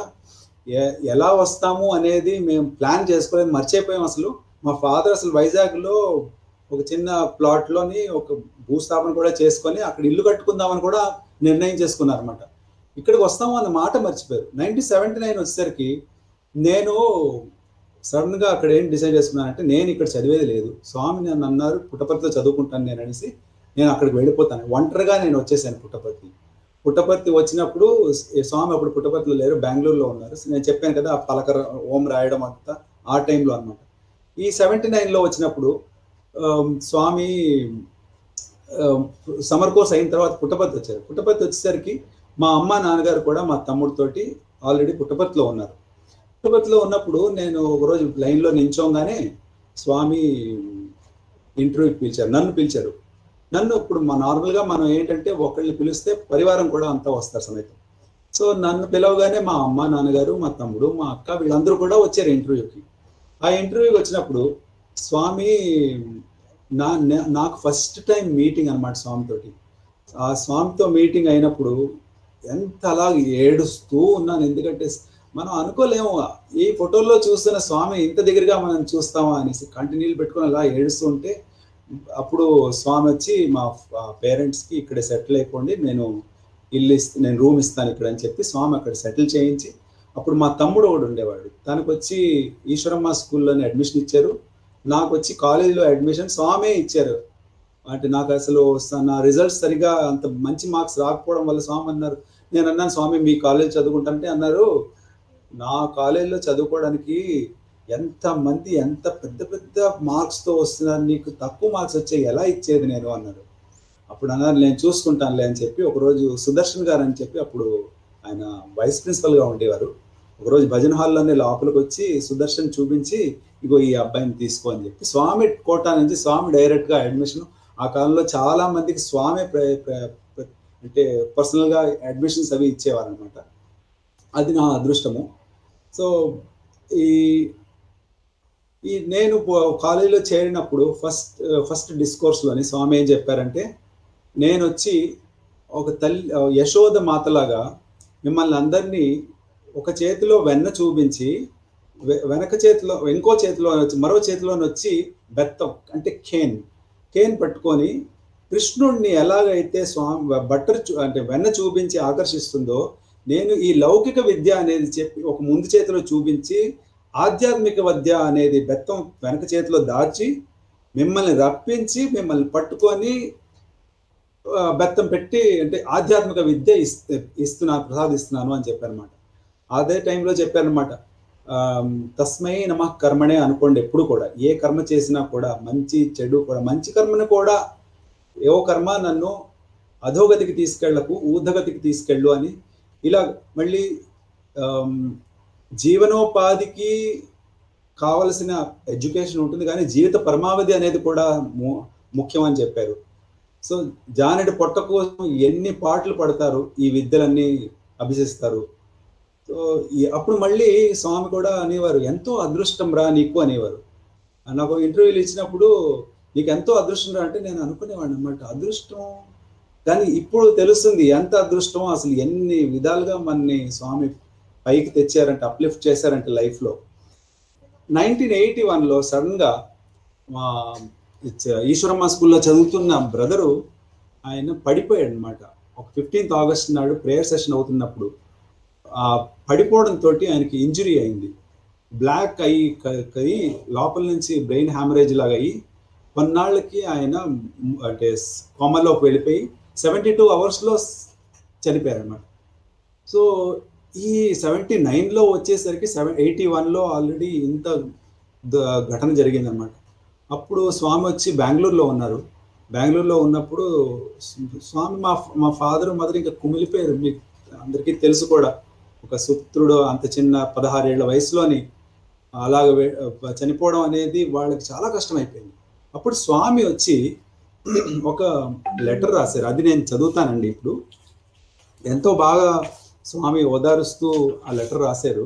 ఎ- ఎలా వస్తాము అనేది మేము ప్లాన్ చేసుకోలేదు మర్చిపోయాం అసలు మా ఫాదర్ అసలు వైజాగ్లో ఒక చిన్న ప్లాట్లోని ఒక భూస్థాపన కూడా చేసుకొని అక్కడ ఇల్లు కట్టుకుందామని కూడా నిర్ణయం చేసుకున్నారు అనమాట ఇక్కడికి వస్తాము అన్న మాట మర్చిపోయారు నైన్టీన్ సెవెంటీ నైన్ వచ్చేసరికి నేను సడన్గా అక్కడ ఏం డిసైడ్ చేసుకున్నానంటే నేను ఇక్కడ చదివేది లేదు స్వామి నన్ను అన్నారు పుట్టపర్తిలో చదువుకుంటాను నేను అనేసి నేను అక్కడికి వెళ్ళిపోతాను ఒంటరిగా నేను వచ్చేసాను పుట్టపర్తి పుట్టపర్తి వచ్చినప్పుడు స్వామి అప్పుడు పుట్టపర్తిలో లేరు బెంగళూరులో ఉన్నారు నేను చెప్పాను కదా ఆ పలక ఓం రాయడం అంతా ఆ టైంలో అన్నమాట ఈ సెవెంటీ నైన్లో వచ్చినప్పుడు ఆమ్, స్వామి ఆమ్, సమ్మర్ కోర్స్ అయిన తర్వాత పుట్టపర్తి వచ్చారు పుట్టపర్తి వచ్చేసరికి మా అమ్మ నాన్నగారు కూడా మా తమ్ముడితోటి ఆల్రెడీ పుట్టపర్తిలో ఉన్నారు పుట్టపర్తిలో ఉన్నప్పుడు నేను ఒకరోజు లైన్లో నించోగానే స్వామి ఇంటర్వ్యూకి పిలిచారు నన్ను పిలిచారు నన్ను ఇప్పుడు మా నార్మల్గా మనం ఏంటంటే ఒకళ్ళని పిలిస్తే పరివారం కూడా అంతా వస్తారు సమేతం సో నన్ను పిలవగానే మా అమ్మ నాన్నగారు మా తమ్ముడు మా అక్క వీళ్ళందరూ కూడా వచ్చారు ఇంటర్వ్యూకి ఆ ఇంటర్వ్యూకి వచ్చినప్పుడు స్వామి నా నా- నాకు ఫస్ట్ టైం మీటింగ్ అనమాట స్వామితోటి ఆ స్వామితో మీటింగ్ అయినప్పుడు ఎంత అలా ఏడుస్తూ ఉన్నాను ఎందుకంటే మనం అనుకోలేము ఈ ఫోటోల్లో చూస్తున్న స్వామి ఇంత దగ్గరగా మనం చూస్తామా అనేసి కంటిన్యూలు పెట్టుకొని అలా ఏడుస్తూ ఉంటే అప్పుడు స్వామి వచ్చి మా పేరెంట్స్కి ఇక్కడ సెటిల్ అయిపోండి నేను ఇల్లు ఇస్తా నేను రూమ్ ఇస్తాను ఇక్కడ అని చెప్పి స్వామి అక్కడ సెటిల్ చేయించి అప్పుడు మా తమ్ముడు ఒకడు ఉండేవాడు తనకు వచ్చి ఈశ్వరమ్మ స్కూల్లోనే అడ్మిషన్ ఇచ్చారు నాకు వచ్చి కాలేజీలో అడ్మిషన్ స్వామే ఇచ్చారు అంటే నాకు అసలు స- నా రిజల్ట్స్ సరిగా అంత మంచి మార్క్స్ రాకపోవడం వల్ల స్వామి అన్నారు నేను అన్నాను స్వామి మీ కాలేజ్ చదువుకుంటాంటే అన్నారు నా కాలేజీలో చదువుకోవడానికి ఎంత మంది ఎంత పెద్ద పెద్ద మార్క్స్తో వస్తున్నారు నీకు తక్కువ మార్క్స్ వచ్చే ఎలా ఇచ్చేది నేను అన్నారు అప్పుడు అన్నారు నేను చూసుకుంటానులే అని చెప్పి ఒకరోజు సుదర్శన్ గారు అని చెప్పి అప్పుడు ఆయన వైస్ ప్రిన్సిపల్గా ఉండేవారు ఒకరోజు భజన హాల్లోనే లోపలికి వచ్చి సుదర్శన్ చూపించి ఇగో ఈ అబ్బాయిని తీసుకో అని చెప్పి స్వామి కోటా నుంచి స్వామి డైరెక్ట్గా అడ్మిషన్ ఆ కాలంలో చాలా మందికి స్వామి ప్ర- ప్ర- ప్ర- అంటే పర్సనల్గా అడ్మిషన్స్ అవి ఇచ్చేవారు అనమాట అది నా అదృష్టము సో ఈ ఈ నేను పో- కాలేజీలో చేరినప్పుడు ఫస్ట్ ఫస్ట్ డిస్కోర్స్లోని స్వామి ఏం చెప్పారంటే నేను వచ్చి ఒక తల్లి యశోద మాతలాగా మిమ్మల్ని అందరినీ ఒక చేతిలో వెన్న చూపించి వె- వెనక చేతిలో ఇంకో చేతిలో వచ్చి మరో చేతిలో వచ్చి బెత్తం అంటే కేన్ కేన్ పట్టుకొని కృష్ణుడిని ఎలాగైతే స్వామి బట్టర్ చూ- అంటే వెన్న చూపించి ఆకర్షిస్తుందో నేను ఈ లౌకిక విద్య అనేది చెప్పి ఒక ముందు చేతిలో చూపించి ఆధ్యాత్మిక విద్య అనేది బెత్తం వెనక చేతిలో దాచి మిమ్మల్ని రప్పించి మిమ్మల్ని పట్టుకొని ఆ, బెత్తం పెట్టి అంటే ఆధ్యాత్మిక విద్య ఇస్తే ఇస్తున్నాను ప్రసాదిస్తున్నాను అని చెప్పారనమాట అదే టైంలో చెప్పారనమాట తస్మై నమ కర్మనే అనుకోండి ఎప్పుడు కూడా ఏ కర్మ చేసినా కూడా మంచి చెడు కూడా మంచి కర్మను కూడా ఏవో కర్మ నన్ను అధోగతికి తీసుకెళ్లకు ఊర్ధగతికి తీసుకెళ్ళు అని ఇలా మళ్ళీ ఆమ్, జీవనోపాధికి కావలసిన ఎడ్యుకేషన్ ఉంటుంది కానీ జీవిత పరమావధి అనేది కూడా ము- ముఖ్యం అని చెప్పారు సో జానెడు పొట్ట కోసం ఎన్ని పాటలు పడతారు ఈ విద్యలన్నీ అభ్యసిస్తారు సో ఈ- అప్పుడు మళ్ళీ స్వామి కూడా అనేవారు ఎంతో అదృష్టం రా నీకు అనేవారు నాకు ఇంటర్వ్యూలు ఇచ్చినప్పుడు నీకు ఎంతో అదృష్టం రా అంటే నేను అనుకునేవాడిని అనమాట అదృష్టం కానీ ఇప్పుడు తెలుస్తుంది ఎంత అదృష్టం అసలు ఎన్ని విధాలుగా మనని స్వామి పైకి తెచ్చారంటే అప్లిఫ్ట్ చేశారంటే లైఫ్లో నైన్టీన్ ఎయిటీ వన్లో సడన్గా మా ఇచ్చ- ఈశ్వరమ్మ స్కూల్లో చదువుతున్న బ్రదరు ఆయన పడిపోయాడు అనమాట ఒక ఫిఫ్టీన్త్ ఆగస్ట్ నాడు ప్రేయర్ సెషన్ అవుతున్నప్పుడు ఆ పడిపోవడంతో ఆయనకి ఇంజురీ అయింది బ్లాక్ అయ్యి క- కయి లోపల నుంచి బ్రెయిన్ హ్యామరేజ్ లాగా అయ్యి కొన్నాళ్ళకి ఆయన మ్, అంటే కోమలోకి వెళ్ళిపోయి సెవెంటీ టూ అవర్స్లో చనిపోయారు అనమాట సో ఈ సెవెంటీ నైన్లో వచ్చేసరికి సెవెన్ ఎయిటీ వన్లో ఆల్రెడీ ఇంత ద- ఘటన జరిగిందనమాట అప్పుడు స్వామి వచ్చి బెంగళూరులో ఉన్నారు బెంగళూరులో ఉన్నప్పుడు స్వ- స్వామి మా మా ఫాదర్ మదర్ ఇంకా కుమిలిపోయారు మీకు అందరికీ తెలుసు కూడా ఒక సుపుత్రుడు అంత చిన్న పదహారేళ్ల వయసులోని అలాగ వే- చనిపోవడం అనేది వాళ్ళకి చాలా కష్టం అయిపోయింది అప్పుడు స్వామి వచ్చి ఒక లెటర్ రాశారు అది నేను చదువుతానండి ఇప్పుడు ఎంతో బాగా స్వామి ఓదారుస్తూ ఆ లెటర్ రాశారు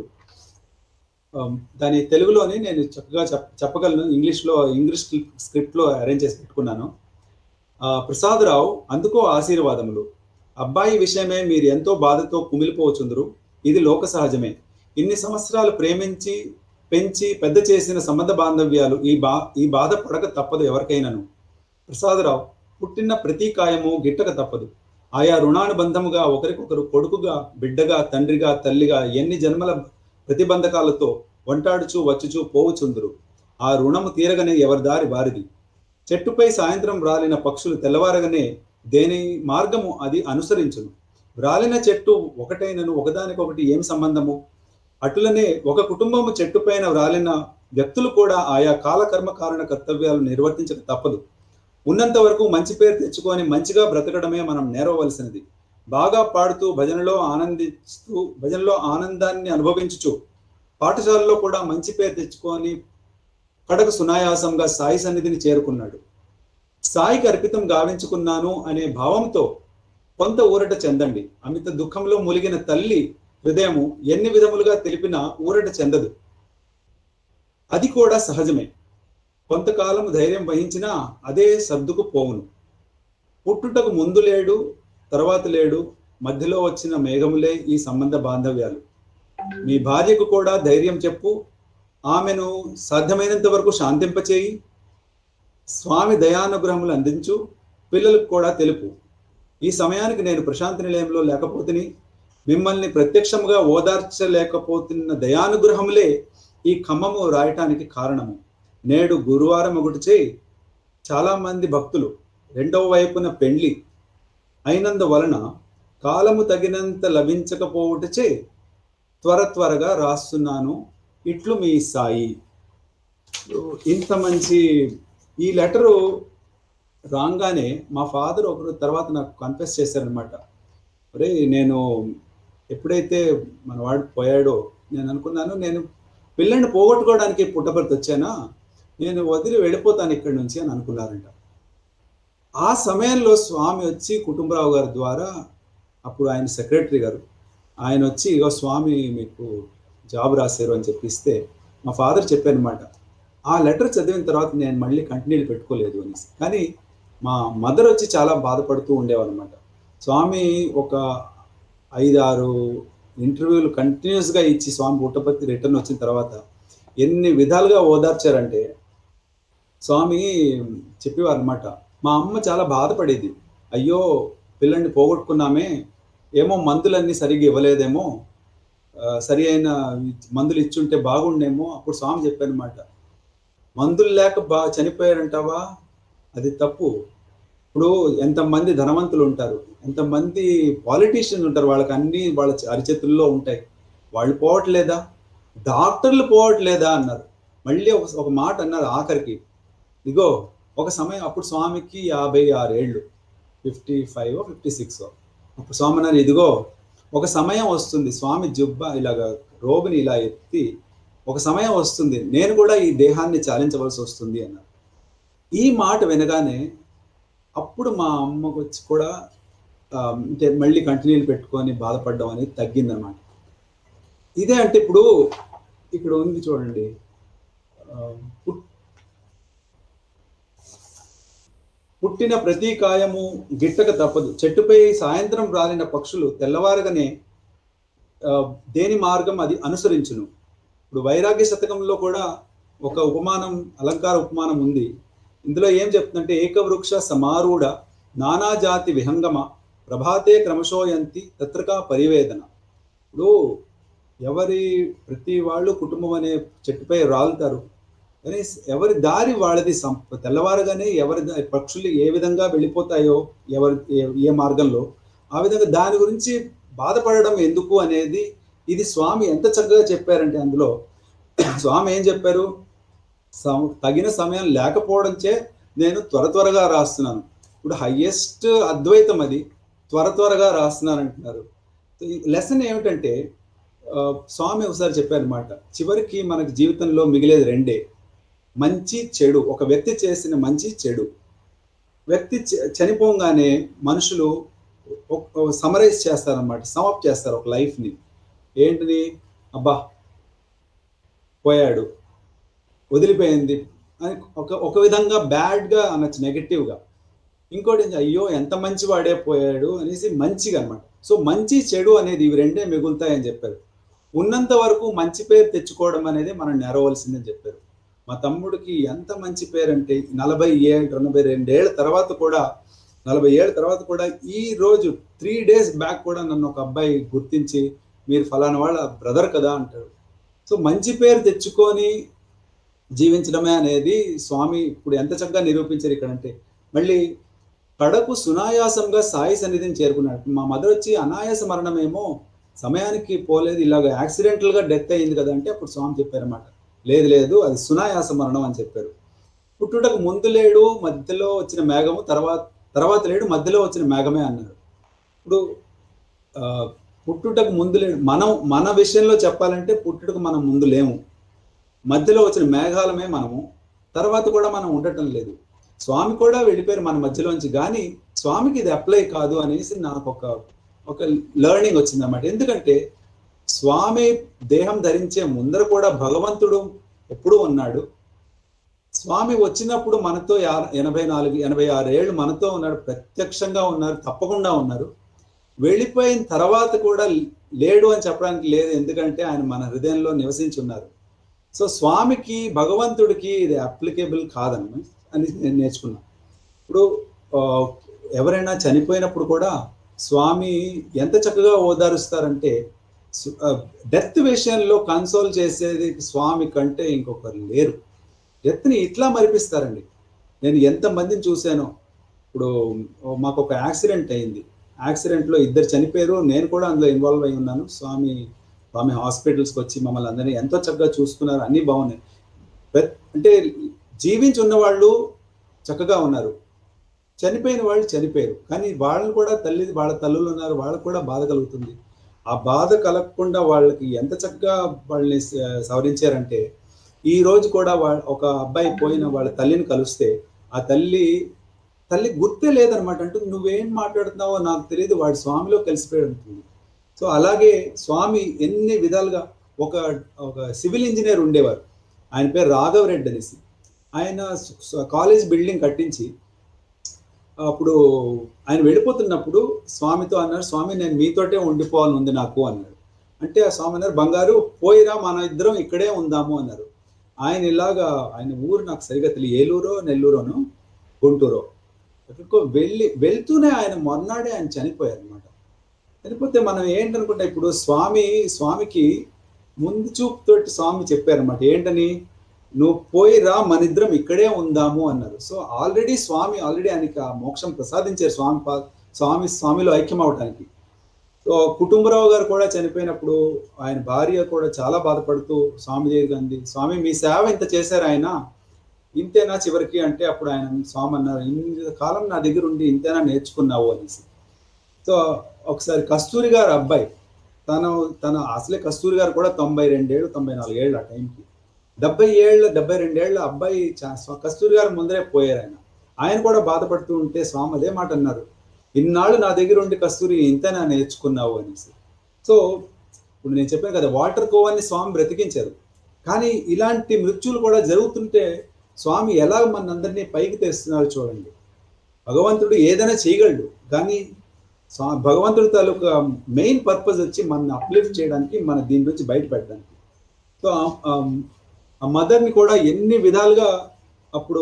Um, దాని తెలుగులోని నేను చక్కగా చెప్ చెప్పగలను ఇంగ్లీష్లో ఇంగ్లీష్ స్క్రిప్ట్లో అరేంజ్ చేసి పెట్టుకున్నాను ఆ, ప్రసాదరావు అందుకో ఆశీర్వాదములు అబ్బాయి విషయమే మీరు ఎంతో బాధతో కుమిలిపోవచ్చుందరు ఇది లోక సహజమే ఇన్ని సంవత్సరాలు ప్రేమించి పెంచి పెద్ద చేసిన సంబంధ బాంధవ్యాలు ఈ బా ఈ బాధ పడక తప్పదు ఎవరికైనాను ప్రసాదరావు పుట్టిన ప్రతి కాయము గిట్టక తప్పదు ఆయా రుణానుబంధముగా ఒకరికొకరు కొడుకుగా బిడ్డగా తండ్రిగా తల్లిగా ఎన్ని జన్మల ప్రతిబంధకాలతో వంటాడుచూ వచ్చుచూ పోవుచుందురు ఆ రుణము తీరగనే ఎవరి దారి వారిది చెట్టుపై సాయంత్రం రాలిన పక్షులు తెల్లవారగానే దేని మార్గము అది అనుసరించును రాలిన చెట్టు ఒకటైనను ఒకదానికొకటి ఏం సంబంధము అటులనే ఒక కుటుంబము చెట్టుపైన రాలిన వ్యక్తులు కూడా ఆయా కాలకర్మ కారణ కర్తవ్యాలు నిర్వర్తించక తప్పదు ఉన్నంత వరకు మంచి పేరు తెచ్చుకొని మంచిగా బ్రతకడమే మనం నేరవలసినది బాగా పాడుతూ భజనలో ఆనందిస్తూ భజనలో ఆనందాన్ని అనుభవించుచు పాఠశాలలో కూడా మంచి పేరు తెచ్చుకొని కడకు సునాయాసంగా సాయి సన్నిధిని చేరుకున్నాడు సాయికి అర్పితం గావించుకున్నాను అనే భావంతో కొంత ఊరట చెందండి అమిత దుఃఖంలో ములిగిన తల్లి హృదయము ఎన్ని విధములుగా తెలిపినా ఊరట చెందదు అది కూడా సహజమే కొంతకాలం ధైర్యం వహించినా అదే సర్దుకు పోవును పుట్టుటకు ముందు లేడు తర్వాత లేడు మధ్యలో వచ్చిన మేఘములే ఈ సంబంధ బాంధవ్యాలు మీ భార్యకు కూడా ధైర్యం చెప్పు ఆమెను సాధ్యమైనంత వరకు శాంతింపచేయి స్వామి దయానుగ్రహములు అందించు పిల్లలకు కూడా తెలుపు ఈ సమయానికి నేను ప్రశాంతి నిలయంలో లేకపోతుని మిమ్మల్ని ప్రత్యక్షముగా ఓదార్చలేకపోతున్న దయానుగ్రహములే ఈ ఖమ్మము రాయటానికి కారణము నేడు గురువారం ఒకటి చేయి చాలా మంది భక్తులు రెండవ వైపున పెండ్లి అయినందువలన కాలము తగినంత లభించకపోవటచే త్వర త్వరగా రాస్తున్నాను ఇట్లు మీ సాయి ఇంత మంచి ఈ లెటరు రాగానే మా ఫాదర్ ఒకరు తర్వాత నాకు కన్ఫెస్ చేశారనమాట అరే నేను ఎప్పుడైతే మన వాడు పోయాడో నేను అనుకున్నాను నేను పిల్లని పోగొట్టుకోవడానికి పుట్టపర్తి వచ్చానా నేను వదిలి వెళ్ళిపోతాను ఇక్కడి నుంచి అని అనుకున్నారంట ఆ సమయంలో స్వామి వచ్చి కుటుంబరావు గారి ద్వారా అప్పుడు ఆయన సెక్రటరీ గారు ఆయన వచ్చి ఇగో స్వామి మీకు జాబ్ రాశారు అని చెప్పిస్తే మా ఫాదర్ చెప్పారనమాట ఆ లెటర్ చదివిన తర్వాత నేను మళ్ళీ కంటిన్యూలు పెట్టుకోలేదు అనేసి కానీ మా మదర్ వచ్చి చాలా బాధపడుతూ ఉండేవారనమాట స్వామి ఒక ఐదు ఆరు ఇంటర్వ్యూలు కంటిన్యూస్గా ఇచ్చి స్వామి పుట్టపర్తి రిటర్న్ వచ్చిన తర్వాత ఎన్ని విధాలుగా ఓదార్చారంటే స్వామి చెప్పేవారు అనమాట మా అమ్మ చాలా బాధపడేది అయ్యో పిల్లల్ని పోగొట్టుకున్నామే ఏమో మందులన్నీ సరిగ్గా ఇవ్వలేదేమో ఆ, సరి అయిన మందులు ఇచ్చుంటే బాగుండేమో అప్పుడు స్వామి చెప్పానమాట మందులు లేక బా చనిపోయారంటావా అది తప్పు ఇప్పుడు ఎంతమంది ధనవంతులు ఉంటారు ఎంతమంది పాలిటీషియన్స్ ఉంటారు వాళ్ళకి అన్ని వాళ్ళ అరిచేతుల్లో ఉంటాయి వాళ్ళు పోవట్లేదా డాక్టర్లు పోవట్లేదా అన్నారు మళ్ళీ ఒక ఒక మాట అన్నారు ఆఖరికి ఇగో ఒక సమయం అప్పుడు స్వామికి యాభై ఆరు ఏళ్ళు ఫిఫ్టీ ఫైవ్ ఫిఫ్టీ సిక్స్ అప్పుడు స్వామి అన్నారు ఇదిగో ఒక సమయం వస్తుంది స్వామి జుబ్బా ఇలాగ రోగుని ఇలా ఎత్తి ఒక సమయం వస్తుంది నేను కూడా ఈ దేహాన్ని చాలించవలసి వస్తుంది అన్నారు ఈ మాట వినగానే అప్పుడు మా అమ్మకు వచ్చి కూడా ఆ, అంటే మళ్ళీ కంటిన్యూలు పెట్టుకొని బాధపడడం అనేది తగ్గిందన్నమాట ఇదే అంటే ఇప్పుడు ఇక్కడ ఉంది చూడండి ఆ, పుట్- పుట్టిన ప్రతి కాయము గిట్టక తప్పదు చెట్టుపై సాయంత్రం రాలిన పక్షులు తెల్లవారగానే ఆ, దేని మార్గం అది అనుసరించును ఇప్పుడు వైరాగ్య శతకంలో కూడా ఒక ఉపమానం అలంకార ఉపమానం ఉంది ఇందులో ఏం చెప్తుందంటే ఏకవృక్ష సమారూఢ నానాజాతి విహంగమ ప్రభాతే క్రమశోయంతి తత్రకా పరివేదన ఇప్పుడు ఎవరి ప్రతి వాళ్ళు కుటుంబం అనే చెట్టుపై రాలుతారు కానీ ఎవరి దారి వాళ్ళది సం- తెల్లవారగానే ఎవరి దా- పక్షులు ఏ విధంగా వెళ్ళిపోతాయో ఎవరి ఏ- ఏ మార్గంలో ఆ విధంగా దాని గురించి బాధపడడం ఎందుకు అనేది ఇది స్వామి ఎంత చక్కగా చెప్పారంటే అందులో స్వామి ఏం చెప్పారు సమ- తగిన సమయం లేకపోవడంచే నేను త్వర త్వరగా రాస్తున్నాను ఇప్పుడు హయ్యెస్ట్ అద్వైతం అది త్వర త్వరగా రాస్తున్నాను అంటున్నారు లెసన్ ఏమిటంటే ఆ, స్వామి ఒకసారి చెప్పారనమాట చివరికి మనకి జీవితంలో మిగిలేది రెండే మంచి చెడు ఒక వ్యక్తి చేసిన మంచి చెడు వ్యక్తి చ- చనిపోగానే మనుషులు సమరైజ్ చేస్తారనమాట సమప్ చేస్తారు ఒక లైఫ్ని ఏంటిది అబ్బా పోయాడు వదిలిపోయింది అని ఒక ఒక విధంగా బ్యాడ్గా అనొచ్చు నెగటివ్గా ఇంకోటి ఏంటి, అయ్యో ఎంత మంచి వాడే పోయాడు అనేసి మంచిగా అనమాట సో మంచి చెడు అనేది ఇవి రెండే మిగులుతాయని చెప్పారు ఉన్నంత వరకు మంచి పేరు తెచ్చుకోవడం అనేది మనం నెరవలసిందని చెప్పారు మా తమ్ముడికి ఎంత మంచి పేరు అంటే నలభై ఏళ్ళు ఎనభై రెండేళ్ల తర్వాత కూడా నలభై ఏళ్ళ తర్వాత కూడా ఈ రోజు త్రీ డేస్ బ్యాక్ కూడా నన్ను ఒక అబ్బాయి గుర్తించి మీరు ఫలానా వాళ్ళ బ్రదర్ కదా అంటాడు సో మంచి పేరు తెచ్చుకొని జీవించడమే అనేది స్వామి ఇప్పుడు ఎంత చక్కగా నిరూపించారు ఇక్కడ అంటే మళ్ళీ కడకు సునాయాసంగా సాయి సన్నిధిని చేరుకున్నాడు మా మదర్ వచ్చి అనాయాస మరణమేమో సమయానికి పోలేదు ఇలాగ యాక్సిడెంటల్ గా డెత్ అయింది కదా అంటే అప్పుడు స్వామి చెప్పారన్నమాట లేదు లేదు అది సునాయాస మరణం అని చెప్పారు పుట్టుటకు ముందు లేడు మధ్యలో వచ్చిన మేఘము తర్వాత తర్వాత లేడు మధ్యలో వచ్చిన మేఘమే అన్నారు ఇప్పుడు ఆ, పుట్టుటకు ముందు లేడు మనం మన విషయంలో చెప్పాలంటే పుట్టుటకు మనం ముందు లేము మధ్యలో వచ్చిన మేఘాలమే మనము తర్వాత కూడా మనం ఉండటం లేదు స్వామి కూడా వెళ్ళిపోయారు మన మధ్యలోంచి కానీ స్వామికి ఇది అప్లై కాదు అనేసి నాకు ఒక ఒక లెర్నింగ్ వచ్చింది అన్నమాట ఎందుకంటే స్వామి దేహం ధరించే ముందర కూడా భగవంతుడు ఎప్పుడూ ఉన్నాడు స్వామి వచ్చినప్పుడు మనతో యా- ఎనభై నాలుగు ఎనభై ఆరు ఏళ్ళు మనతో ఉన్నాడు ప్రత్యక్షంగా ఉన్నారు తప్పకుండా ఉన్నారు వెళ్ళిపోయిన తర్వాత కూడా లేడు అని చెప్పడానికి లేదు ఎందుకంటే ఆయన మన హృదయంలో నివసించి ఉన్నారు సో స్వామికి భగవంతుడికి ఇది అప్లికేబుల్ కాదని అని నేను నేర్చుకున్నాను ఇప్పుడు ఆ, ఎవరైనా చనిపోయినప్పుడు కూడా స్వామి ఎంత చక్కగా ఓదారుస్తారంటే డెత్ విషయంలో కన్సోల్ చేసేది స్వామి కంటే ఇంకొకరు లేరు డెత్ని ఇట్లా మరిపిస్తారండి నేను ఎంతమందిని చూశానో ఇప్పుడు మాకు ఒక యాక్సిడెంట్ అయింది యాక్సిడెంట్లో ఇద్దరు చనిపోయారు నేను కూడా అందులో ఇన్వాల్వ్ అయి ఉన్నాను స్వామి స్వామి హాస్పిటల్స్కి వచ్చి మమ్మల్ని అందరినీ ఎంతో చక్కగా చూసుకున్నారు అన్నీ బాగున్నాయి ప్రత్- అంటే జీవించి ఉన్న వాళ్ళు చక్కగా ఉన్నారు చనిపోయిన వాళ్ళు చనిపోయారు కానీ వాళ్ళు కూడా తల్లి వాళ్ళ తల్లులు ఉన్నారు వాళ్ళకు కూడా బాధ కలుగుతుంది ఆ బాధ కలగకుండా వాళ్ళకి ఎంత చక్కగా వాళ్ళని స- సవరించారంటే ఈ రోజు కూడా వాళ్ళ ఒక అబ్బాయి పోయిన వాళ్ళ తల్లిని కలిస్తే ఆ తల్లి తల్లి గుర్తే లేదనమాట అంటూ నువ్వేం మాట్లాడుతున్నావో నాకు తెలియదు వాడి స్వామిలో కలిసిపోయి ఉంటుంది సో అలాగే స్వామి ఎన్ని విధాలుగా ఒక ఒక సివిల్ ఇంజనీర్ ఉండేవారు ఆయన పేరు రాఘవ్ రెడ్డి అనేసి ఆయన స- స- కాలేజ్ బిల్డింగ్ కట్టించి అప్పుడు ఆయన వెళ్ళిపోతున్నప్పుడు స్వామితో అన్నారు స్వామి నేను మీతోటే ఉండిపోవాలని ఉంది నాకు అన్నాడు అంటే ఆ స్వామి అన్నారు బంగారు పోయిరా మన ఇద్దరం ఇక్కడే ఉందాము అన్నారు ఆయన ఇలాగా ఆయన ఊరు నాకు సరిగా తెలియదు ఏలూరో నెల్లూరోనో గుంటూరో ఎక్కడికో వెళ్ళి వెళ్తూనే ఆయన మొన్నాడే ఆయన చనిపోయారు అనమాట చనిపోతే మనం ఏంటనుకుంటే ఇప్పుడు స్వామి స్వామికి ముందు చూపుతోటి స్వామి చెప్పారన్నమాట ఏంటని నువ్వు పోయి రా మన ఇద్దరం ఇక్కడే ఉందాము అన్నారు సో ఆల్రెడీ స్వామి ఆల్రెడీ ఆయనకి ఆ మోక్షం ప్రసాదించారు స్వామి పా- స్వామి స్వామిలో ఐక్యం అవడానికి సో కుటుంబరావు గారు కూడా చనిపోయినప్పుడు ఆయన భార్య కూడా చాలా బాధపడుతూ స్వామి దగ్గరికి అంది స్వామి మీ సేవ ఇంత చేశారు ఆయన ఇంతేనా చివరికి అంటే అప్పుడు ఆయన స్వామి అన్నారు ఇన్ని కాలం నా దగ్గర ఉండి ఇంతేనా నేర్చుకున్నావు అనేసి సో ఒకసారి కస్తూరి గారు అబ్బాయి తను తన అసలే కస్తూరి గారు కూడా తొంభై రెండేళ్ళు తొంభై నాలుగేళ్ళు ఆ టైంకి డెబ్బై ఏళ్ళ డెబ్బై రెండేళ్ళ అబ్బాయి చా- స్వ- కస్తూరి గారు ముందరే పోయారు ఆయన ఆయన కూడా బాధపడుతూ ఉంటే స్వామి అదే మాట అన్నారు ఇన్నాళ్ళు నా దగ్గర ఉండి కస్తూరి ఇంతేనా నేర్చుకున్నావు అనేసి సో ఇప్పుడు నేను చెప్పాను కదా వాటర్ కోవాన్ని స్వామి బ్రతికించారు కానీ ఇలాంటి మృత్యులు కూడా జరుగుతుంటే స్వామి ఎలా మనందరినీ పైకి తెస్తున్నారు చూడండి భగవంతుడు ఏదైనా చేయగలడు కానీ స్వా భగవంతుడి తాలూకా మెయిన్ పర్పస్ వచ్చి మన అప్లిఫ్ట్ చేయడానికి మన దీని నుంచి బయటపెట్టడానికి సో ఆ మదర్ని కూడా ఎన్ని విధాలుగా అప్పుడు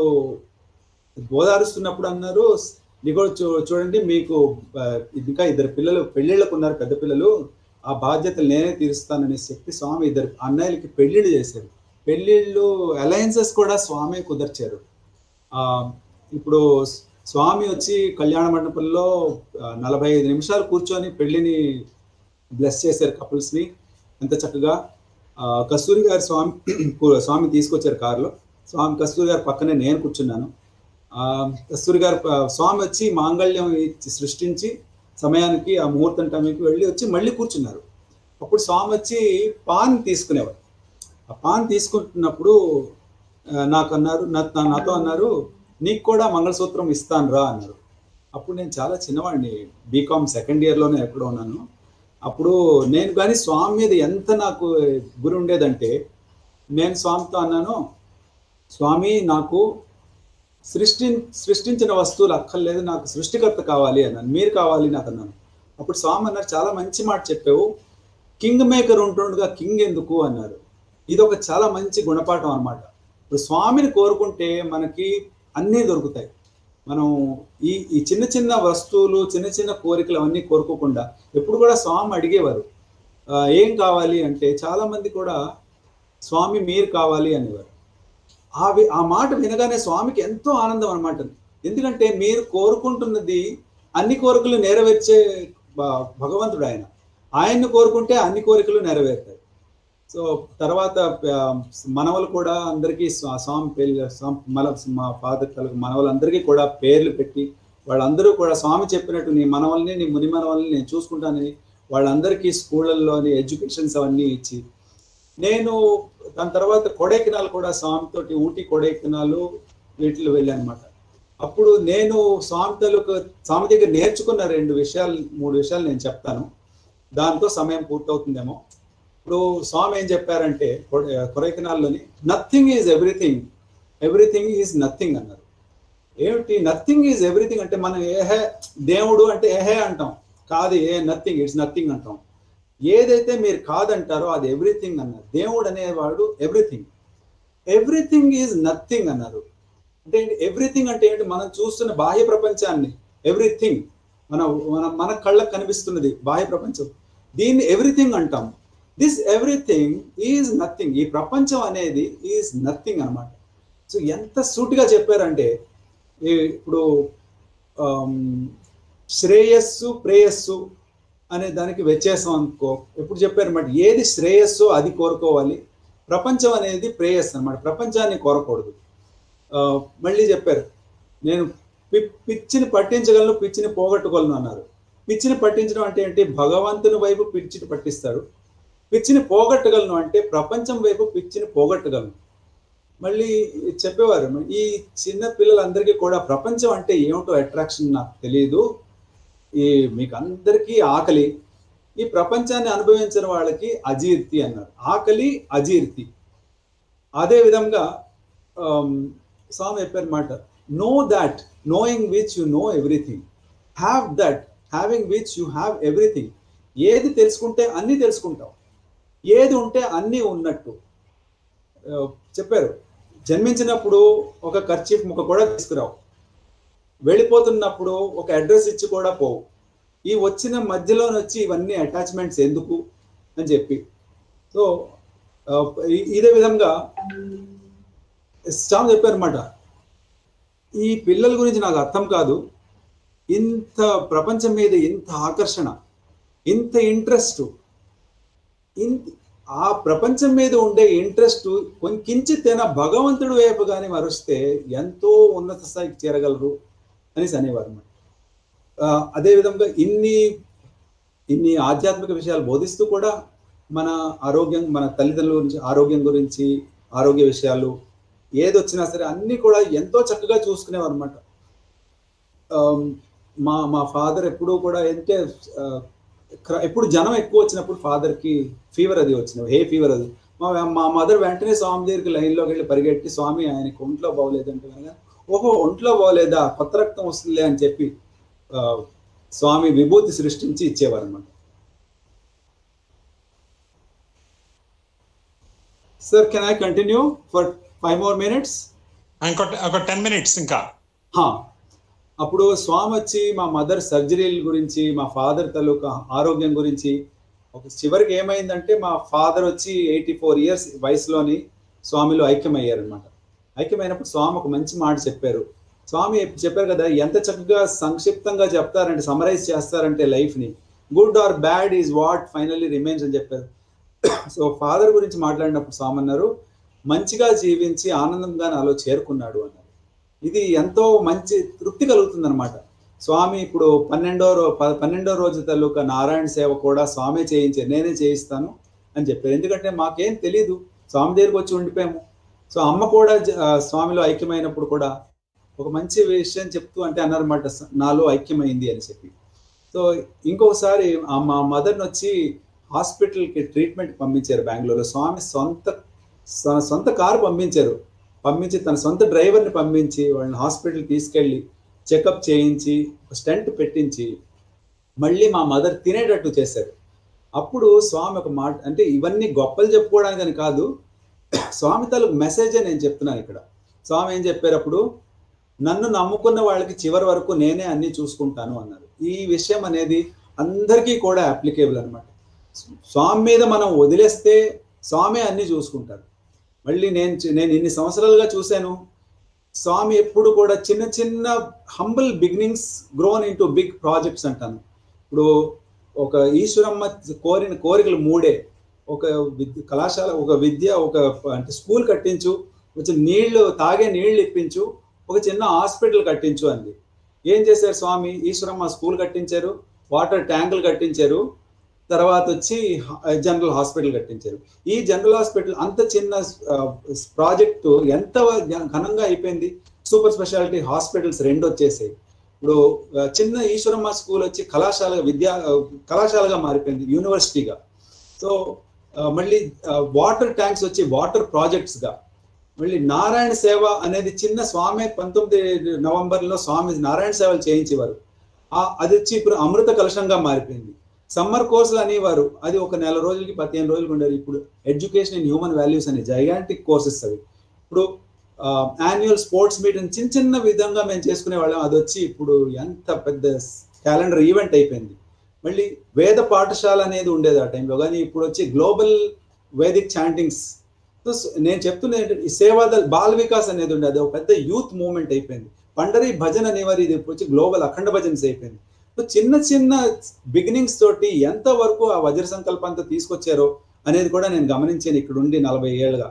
ఓదారుస్తున్నప్పుడు అన్నారు నీకు కూడా చూ చూడండి మీకు ఆ, ఇంకా ఇద్దరు పిల్లలు పెళ్ళిళ్ళకు ఉన్నారు పెద్ద పిల్లలు ఆ బాధ్యతలు నేనే తీరుస్తాననేసి చెప్పి స్వామి ఇద్దరు అన్నయ్యలకి పెళ్ళిళ్ళు చేశారు పెళ్ళిళ్ళు అలయన్సెస్ కూడా స్వామి కుదర్చారు ఆ, ఇప్పుడు స్వామి వచ్చి కళ్యాణ మండపంలో ఆ, నలభై ఐదు నిమిషాలు కూర్చొని పెళ్లిని బ్లెస్ చేశారు కపుల్స్ని ఎంత చక్కగా ఆ, కస్తూరి గారు స్వామి స్వామి తీసుకొచ్చారు కారులో స్వామి కస్తూరి గారు పక్కనే నేను కూర్చున్నాను ఆ, కస్తూరి గారు ఆ, స్వామి వచ్చి మాంగళ్యం ఇచ్చి సృష్టించి సమయానికి ఆ ముహూర్తం టైంకి వెళ్ళి వచ్చి మళ్ళీ కూర్చున్నారు అప్పుడు స్వామి వచ్చి పాన్ తీసుకునేవారు ఆ పాన్ తీసుకుంటున్నప్పుడు ఆ, నాకు అన్నారు నా- నా- నాతో అన్నారు నీకు కూడా మంగళసూత్రం ఇస్తాను రా అన్నారు అప్పుడు నేను చాలా చిన్నవాడిని బీకామ్ సెకండ్ ఇయర్లోనే ఎక్కడో ఉన్నాను అప్పుడు నేను కానీ స్వామి మీద ఎంత నాకు గురి ఉండేదంటే నేను స్వామితో అన్నాను స్వామి నాకు సృష్టి సృష్టించిన వస్తువులు అక్కర్లేదు నాకు సృష్టికర్త కావాలి అన్నాను మీరు కావాలి నాకు అన్నాను అప్పుడు స్వామి అన్నారు చాలా మంచి మాట చెప్పావు కింగ్ మేకర్ ఉంటుండగా కింగ్ ఎందుకు అన్నారు ఇది ఒక చాలా మంచి గుణపాఠం అన్నమాట ఇప్పుడు స్వామిని కోరుకుంటే మనకి అన్నీ దొరుకుతాయి మనం ఈ ఈ చిన్న చిన్న వస్తువులు చిన్న చిన్న కోరికలు అవన్నీ కోరుకోకుండా ఎప్పుడు కూడా స్వామి అడిగేవారు ఆ, ఏం కావాలి అంటే చాలా మంది కూడా స్వామి మీరు కావాలి అనేవారు ఆ వి- ఆ మాట వినగానే స్వామికి ఎంతో ఆనందం అనమాట ఎందుకంటే మీరు కోరుకుంటున్నది అన్ని కోరికలు నెరవేర్చే భ- భగవంతుడు ఆయన ఆయన్ని కోరుకుంటే అన్ని కోరికలు నెరవేరుతాయి సో తర్వాత ఆ, మనవలు కూడా అందరికీ స్వా- స్వామి పేర్లు స్వామి మన మా ఫాదర్ తలకు మనవలందరికీ కూడా పేర్లు పెట్టి వాళ్ళందరూ కూడా స్వామి చెప్పినట్టు నీ మనవల్ని నీ ముని మనవల్ని నేను చూసుకుంటానని వాళ్ళందరికీ స్కూళ్ళల్లోని ఎడ్యుకేషన్స్ అవన్నీ ఇచ్చి నేను దాని తర్వాత కొడైకెనాల్ కూడా స్వామితోటి ఊటీ కొడైకెనాల్ వీటిలో వెళ్ళాను అనమాట అప్పుడు నేను స్వామి తాలూకు స్వామి దగ్గర నేర్చుకున్న రెండు విషయాలు మూడు విషయాలు నేను చెప్తాను దాంతో సమయం పూర్తవుతుందేమో ఇప్పుడు స్వామి ఏం చెప్పారంటే కొడ- కొడైకెనాల్లోని nothing is everything everything is nothing అన్నారు ఏమిటి నథింగ్ ఈజ్ ఎవ్రీథింగ్ అంటే మనం ఏహే దేవుడు అంటే ఏహే అంటాం కాదు ఏ నథింగ్ ఇట్స్ నథింగ్ అంటాం ఏదైతే మీరు కాదంటారో అది ఎవ్రీథింగ్ అన్నారు దేవుడు అనేవాడు ఎవ్రీథింగ్ ఎవ్రీథింగ్ ఈజ్ నథింగ్ అన్నారు అంటే ఎవ్రీథింగ్ అంటే ఏంటి మనం చూస్తున్న బాహ్య ప్రపంచాన్ని ఎవ్రీథింగ్ మన మన మన కళ్ళకు కనిపిస్తున్నది బాహ్య ప్రపంచం దీన్ని ఎవ్రీథింగ్ అంటాం దిస్ ఎవ్రీథింగ్ ఈజ్ నథింగ్ ఈ ప్రపంచం అనేది ఈజ్ నథింగ్ అన్నమాట సో ఎంత సూటిగా చెప్పారంటే ఈ- ఇప్పుడు ఆమ్, శ్రేయస్సు ప్రేయస్సు అనే దానికి వ్యత్యాసం అనుకో ఎప్పుడు చెప్పారు అన్నమాట ఏది శ్రేయస్సో అది కోరుకోవాలి ప్రపంచం అనేది ప్రేయస్ అన్నమాట ప్రపంచాన్ని కోరకూడదు ఆ, మళ్ళీ చెప్పారు నేను పి- పిచ్చిని పట్టించగలను పిచ్చిని పోగొట్టుకోగలను అన్నారు పిచ్చిని పట్టించడం అంటే ఏంటి భగవంతుని వైపు పిచ్చిని పట్టిస్తాడు పిచ్చిని పోగొట్టగలను అంటే ప్రపంచం వైపు పిచ్చిని పోగొట్టగలను మళ్ళీ చెప్పేవారు ఈ చిన్న పిల్లలందరికీ కూడా ప్రపంచం అంటే ఏమిటో అట్రాక్షన్ నాకు తెలియదు ఈ మీకు అందరికీ ఆకలి ఈ ప్రపంచాన్ని అనుభవించిన వాళ్ళకి అజీర్తి అన్నారు ఆకలి అజీర్తి అదే విధంగా ఆమ్, స్వామి చెప్పారు మాట know that knowing which you know everything have that having which you have everything ఏది తెలుసుకుంటే అన్నీ తెలుసుకుంటావు ఏది ఉంటే అన్నీ ఉన్నట్టు ఆ, చెప్పారు జన్మించినప్పుడు ఒక ఖర్చీఫ్ ముక్క కూడా తీసుకురావు వెళ్ళిపోతున్నప్పుడు ఒక అడ్రస్ ఇచ్చి కూడా పోవు ఈ వచ్చిన మధ్యలో వచ్చి ఇవన్నీ అటాచ్మెంట్స్ ఎందుకు అని చెప్పి సో ఆ, ఇ- ఇదే విధంగా స్టామ్ చెప్పారనమాట ఈ పిల్లల గురించి నాకు అర్థం కాదు ఇంత ప్రపంచం మీద ఇంత ఆకర్షణ ఇంత ఇంట్రెస్ట్ ఇంత ఆ ప్రపంచం మీద ఉండే ఇంట్రెస్ట్ కొంకించితేన భగవంతుడు వైపు కానీ మరుస్తే ఎంతో ఉన్నత స్థాయికి చేరగలరు అనేసి అనేవారు అన్నమాట ఆ, అదేవిధంగా ఇన్ని ఇన్ని ఆధ్యాత్మిక విషయాలు బోధిస్తూ కూడా మన ఆరోగ్యం మన తల్లిదండ్రుల గురించి ఆరోగ్యం గురించి ఆరోగ్య విషయాలు ఏది వచ్చినా సరే అన్నీ కూడా ఎంతో చక్కగా చూసుకునేవారు అనమాట మా మా ఫాదర్ ఎప్పుడూ కూడా అంటే ఆ, క్ర- ఎప్పుడు జనం ఎక్కువ వచ్చినప్పుడు ఫాదర్కి ఫీవర్ అది వచ్చిన హే ఫీవర్ అది మా మా మదర్ వెంటనే స్వామి దగ్గరికి లైన్లోకి వెళ్ళి పరిగెట్టి స్వామి ఆయనకి ఒంట్లో బాగోలేదంటే కనుక ఓహో ఒంట్లో బాగోలేదా కొత్త రక్తం వస్తుందిలే అని చెప్పి ఆ, స్వామి విభూతి సృష్టించి ఇచ్చేవారు అనమాట sir can I continue for five more minutes ఇంకో ఒక టెన్ మినిట్స్ ఇంకా హా. అప్పుడు స్వామి వచ్చి మా మదర్ సర్జరీల గురించి మా ఫాదర్ తాలూకా ఆరోగ్యం గురించి ఒక చివరికి ఏమైందంటే మా ఫాదర్ వచ్చి ఎయిటీ ఫోర్ ఇయర్స్ వయసులోని స్వామిలో ఐక్యమయ్యారనమాట ఐక్యమైనప్పుడు స్వామి ఒక మంచి మాట చెప్పారు స్వామి చెప్పారు కదా ఎంత చక్కగా సంక్షిప్తంగా చెప్తారంటే సమరైజ్ చేస్తారంటే లైఫ్ని good or bad is what finally remains అని చెప్పారు సో ఫాదర్ గురించి మాట్లాడినప్పుడు స్వామి అన్నారు మంచిగా జీవించి ఆనందంగా నాలో చేరుకున్నాడు అన్నారు ఇది ఎంతో మంచి తృప్తి కలుగుతుంది అనమాట స్వామి ఇప్పుడు పన్నెండో రో ప- పన్నెండో రోజు తాలూకా నారాయణ సేవ కూడా స్వామి చేయించే నేనే చేయిస్తాను అని చెప్పారు ఎందుకంటే మాకేం తెలీదు స్వామి దగ్గరికి వచ్చి ఉండిపోయాము సో అమ్మ కూడా జ- ఆ, స్వామిలో ఐక్యమైనప్పుడు కూడా ఒక మంచి విషయం చెప్తూ అంటే అన్నారన్నమాట "స- నాలో ఐక్యమైంది అని చెప్పి సో ఇంకొకసారి ఆ మా మదర్ని వచ్చి హాస్పిటల్కి ట్రీట్మెంట్ పంపించారు బెంగళూరులో స్వామి సొంత తన సొంత కారు పంపించారు పంపించి తన సొంత డ్రైవర్ని పంపించి వాళ్ళని హాస్పిటల్ తీసుకెళ్ళి చెకప్ చేయించి ఒక స్టెంట్ పెట్టించి మళ్ళీ మా మదర్ తినేటట్టు చేశారు అప్పుడు స్వామి ఒక మాట అంటే ఇవన్నీ గొప్పలు చెప్పుకోవడానికి అని కాదు స్వామి తాలూకు మెసేజే నేను చెప్తున్నాను ఇక్కడ స్వామి ఏం చెప్పారు అప్పుడు నన్ను నమ్ముకున్న వాళ్ళకి చివరి వరకు నేనే అన్ని చూసుకుంటాను అన్నారు ఈ విషయం అనేది అందరికీ కూడా అప్లికేబుల్ అనమాట స్వామి మీద మనం వదిలేస్తే స్వామి అన్ని చూసుకుంటారు మళ్ళీ నేను చూ- నేను ఇన్ని సంవత్సరాలుగా చూశాను స్వామి ఎప్పుడు కూడా చిన్న చిన్న humble beginnings grown into big projects అంటాను ఇప్పుడు ఒక ఈశ్వరమ్మ కోరిన కోరికలు మూడే ఒక విద్య కళాశాల ఒక విద్య ఒక అంటే స్కూల్ కట్టించు కొంచెం నీళ్లు తాగే నీళ్లు ఇప్పించు ఒక చిన్న హాస్పిటల్ కట్టించు అంది ఏం చేశారు స్వామి ఈశ్వరమ్మ స్కూల్ కట్టించారు వాటర్ ట్యాంకులు కట్టించారు తర్వాత వచ్చి జనరల్ హాస్పిటల్ కట్టించారు ఈ జనరల్ హాస్పిటల్ అంత చిన్న ప్రాజెక్టు ఎంత ఘనంగా అయిపోయింది సూపర్ స్పెషాలిటీ హాస్పిటల్స్ రెండు వచ్చేసాయి ఇప్పుడు ఆ, చిన్న ఈశ్వరమ్మ స్కూల్ వచ్చి కళాశాల విద్యా ఆ, కళాశాలగా మారిపోయింది యూనివర్సిటీగా సో ఆ, మళ్ళీ వాటర్ ట్యాంక్స్ వచ్చి వాటర్ ప్రాజెక్ట్స్ గా మళ్ళీ నారాయణ సేవ అనేది చిన్న స్వామి పంతొమ్మిది నవంబర్లో స్వామి నారాయణ సేవలు చేయించేవారు ఆ అది వచ్చి ఇప్పుడు అమృత కలశంగా మారిపోయింది సమ్మర్ కోర్సులు అనేవారు అది ఒక నెల రోజులకి పదిహేను రోజులకి ఉండేది ఇప్పుడు ఎడ్యుకేషన్ ఇన్ హ్యూమన్ వాల్యూస్ అనే జైగాంటిక్ కోర్సెస్ అవి ఇప్పుడు యాన్యువల్ స్పోర్ట్స్ మీట్ చిన్న చిన్న విధంగా మేము చేసుకునే వాళ్ళం అది వచ్చి ఇప్పుడు ఎంత పెద్ద క్యాలెండర్ ఈవెంట్ అయిపోయింది మళ్ళీ వేద పాఠశాల అనేది ఉండేది ఆ టైంలో కానీ ఇప్పుడు వచ్చి గ్లోబల్ వేదిక్ చాంటింగ్స్ సో నేను చెప్తున్నది ఏంటంటే ఈ సేవాదల్ బాల్ వికాస్ అనేది ఉండేది అది ఒక పెద్ద యూత్ మూవ్మెంట్ అయిపోయింది పండరీ భజన్ అనేవారు ఇది ఇప్పుడు వచ్చి గ్లోబల్ అఖండ భజన్స్ అయిపోయింది సో చిన్న చిన్న బిగినింగ్స్ తోటి ఎంత వరకు ఆ వజ్ర సంకల్పంతో తీసుకొచ్చారో అనేది కూడా నేను గమనించాను ఇక్కడ ఉండి నలభై ఏళ్ళుగా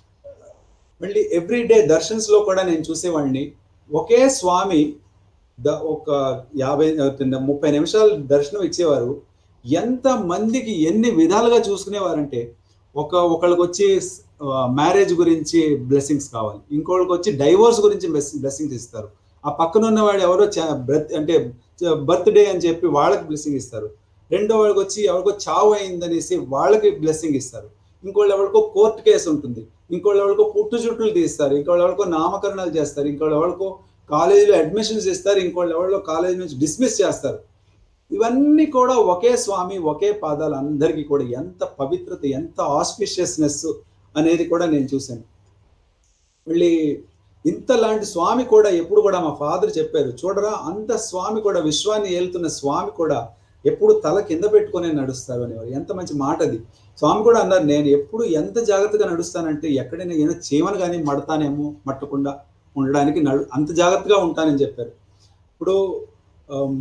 మళ్ళీ ఎవ్రీ డే దర్శన్స్ లో కూడా నేను చూసేవాడిని ఒకే స్వామి ద ఒక యాభై ముప్పై నిమిషాలు దర్శనం ఇచ్చేవారు ఎంత మందికి ఎన్ని విధాలుగా చూసుకునేవారంటే ఒక ఒకళ్ళకి వచ్చి మ్యారేజ్ గురించి బ్లెస్సింగ్స్ కావాలి ఇంకోళ్ళకి వచ్చి డైవోర్స్ గురించి బ్లెస్సింగ్స్ ఇస్తారు ఆ పక్కన ఉన్నవాడు ఎవరో బ్రత్ అంటే బర్త్డే అని చెప్పి వాళ్ళకి బ్లెస్సింగ్ ఇస్తారు రెండో వాళ్ళకి వచ్చి ఎవరికో చావు అయిందనేసి వాళ్ళకి బ్లెస్సింగ్ ఇస్తారు ఇంకోళ్ళు ఎవరికో కోర్టు కేసు ఉంటుంది ఇంకోళ్ళు ఎవరికో పుట్టు చుట్టులు తీస్తారు ఇంకోళ్ళు ఎవరికో నామకరణాలు చేస్తారు ఇంకోళ్ళు ఎవరికో కాలేజీలో అడ్మిషన్స్ ఇస్తారు ఇంకోళ్ళు ఎవరిలో కాలేజీ నుంచి డిస్మిస్ చేస్తారు ఇవన్నీ కూడా ఒకే స్వామి ఒకే పాదాలు అందరికీ కూడా ఎంత పవిత్రత ఎంత ఆస్పిషియస్నెస్ అనేది కూడా నేను చూశాను మళ్ళీ ఇంతలాంటి స్వామి కూడా ఎప్పుడు కూడా మా ఫాదర్ చెప్పారు చూడరా అంత స్వామి కూడా విశ్వాన్ని ఏలుతున్న స్వామి కూడా ఎప్పుడు తల కింద పెట్టుకునే నడుస్తారు అనేవారు ఎంత మంచి మాట అది స్వామి కూడా అన్నారు నేను ఎప్పుడు ఎంత జాగ్రత్తగా నడుస్తానంటే ఎక్కడైనా ఏమైనా చీమను కానీ మడతానేమో మట్టకుండా ఉండడానికి నడు అంత జాగ్రత్తగా ఉంటానని చెప్పారు ఇప్పుడు ఆమ్,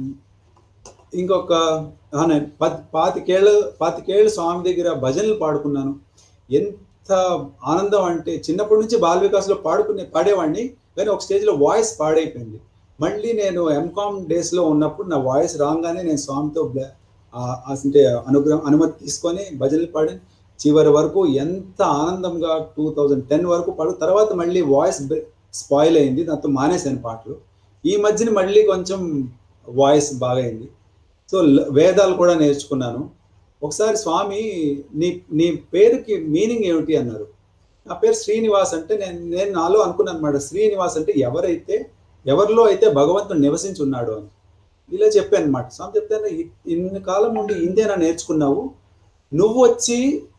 ఇంకొక ఆ, నేను పద్- పాతికేళ్ళు పాతికేళ్ళు స్వామి దగ్గర భజనలు పాడుకున్నాను ఎంత ఆనందం అంటే చిన్నప్పటి నుంచి బాల వికాస్లో పాడుకునే పాడేవాడిని కానీ ఒక స్టేజ్లో వాయిస్ పాడైపోయింది మళ్ళీ నేను ఎంకామ్ డేస్లో ఉన్నప్పుడు నా వాయిస్ రాగానే నేను స్వామితో బ్ల- ఆ- ఆ అంటే అనుగ్రహం అనుమతి తీసుకొని భజనలు పాడి చివరి వరకు ఎంత ఆనందంగా టూ థౌజండ్ టెన్ వరకు పాడు తర్వాత మళ్ళీ వాయిస్ స్పాయిల్ అయింది దాంతో మానేశాను పాటలు ఈ మధ్యన మళ్ళీ కొంచెం వాయిస్ బాగైంది సో ల- వేదాలు కూడా నేర్చుకున్నాను ఒకసారి స్వామి నీ నీ పేరుకి మీనింగ్ ఏమిటి అన్నారు నా పేరు శ్రీనివాస్ అంటే నేను నేను నాలో అనుకున్నాను అనమాట శ్రీనివాస్ అంటే ఎవరైతే ఎవరిలో అయితే భగవంతుడు నివసించి ఉన్నాడు అని ఇలా చెప్పాను అనమాట స్వామి చెప్తాను ఇన్ని కాలం నుండి ఇందేనా నేర్చుకున్నావు నువ్వు వచ్చి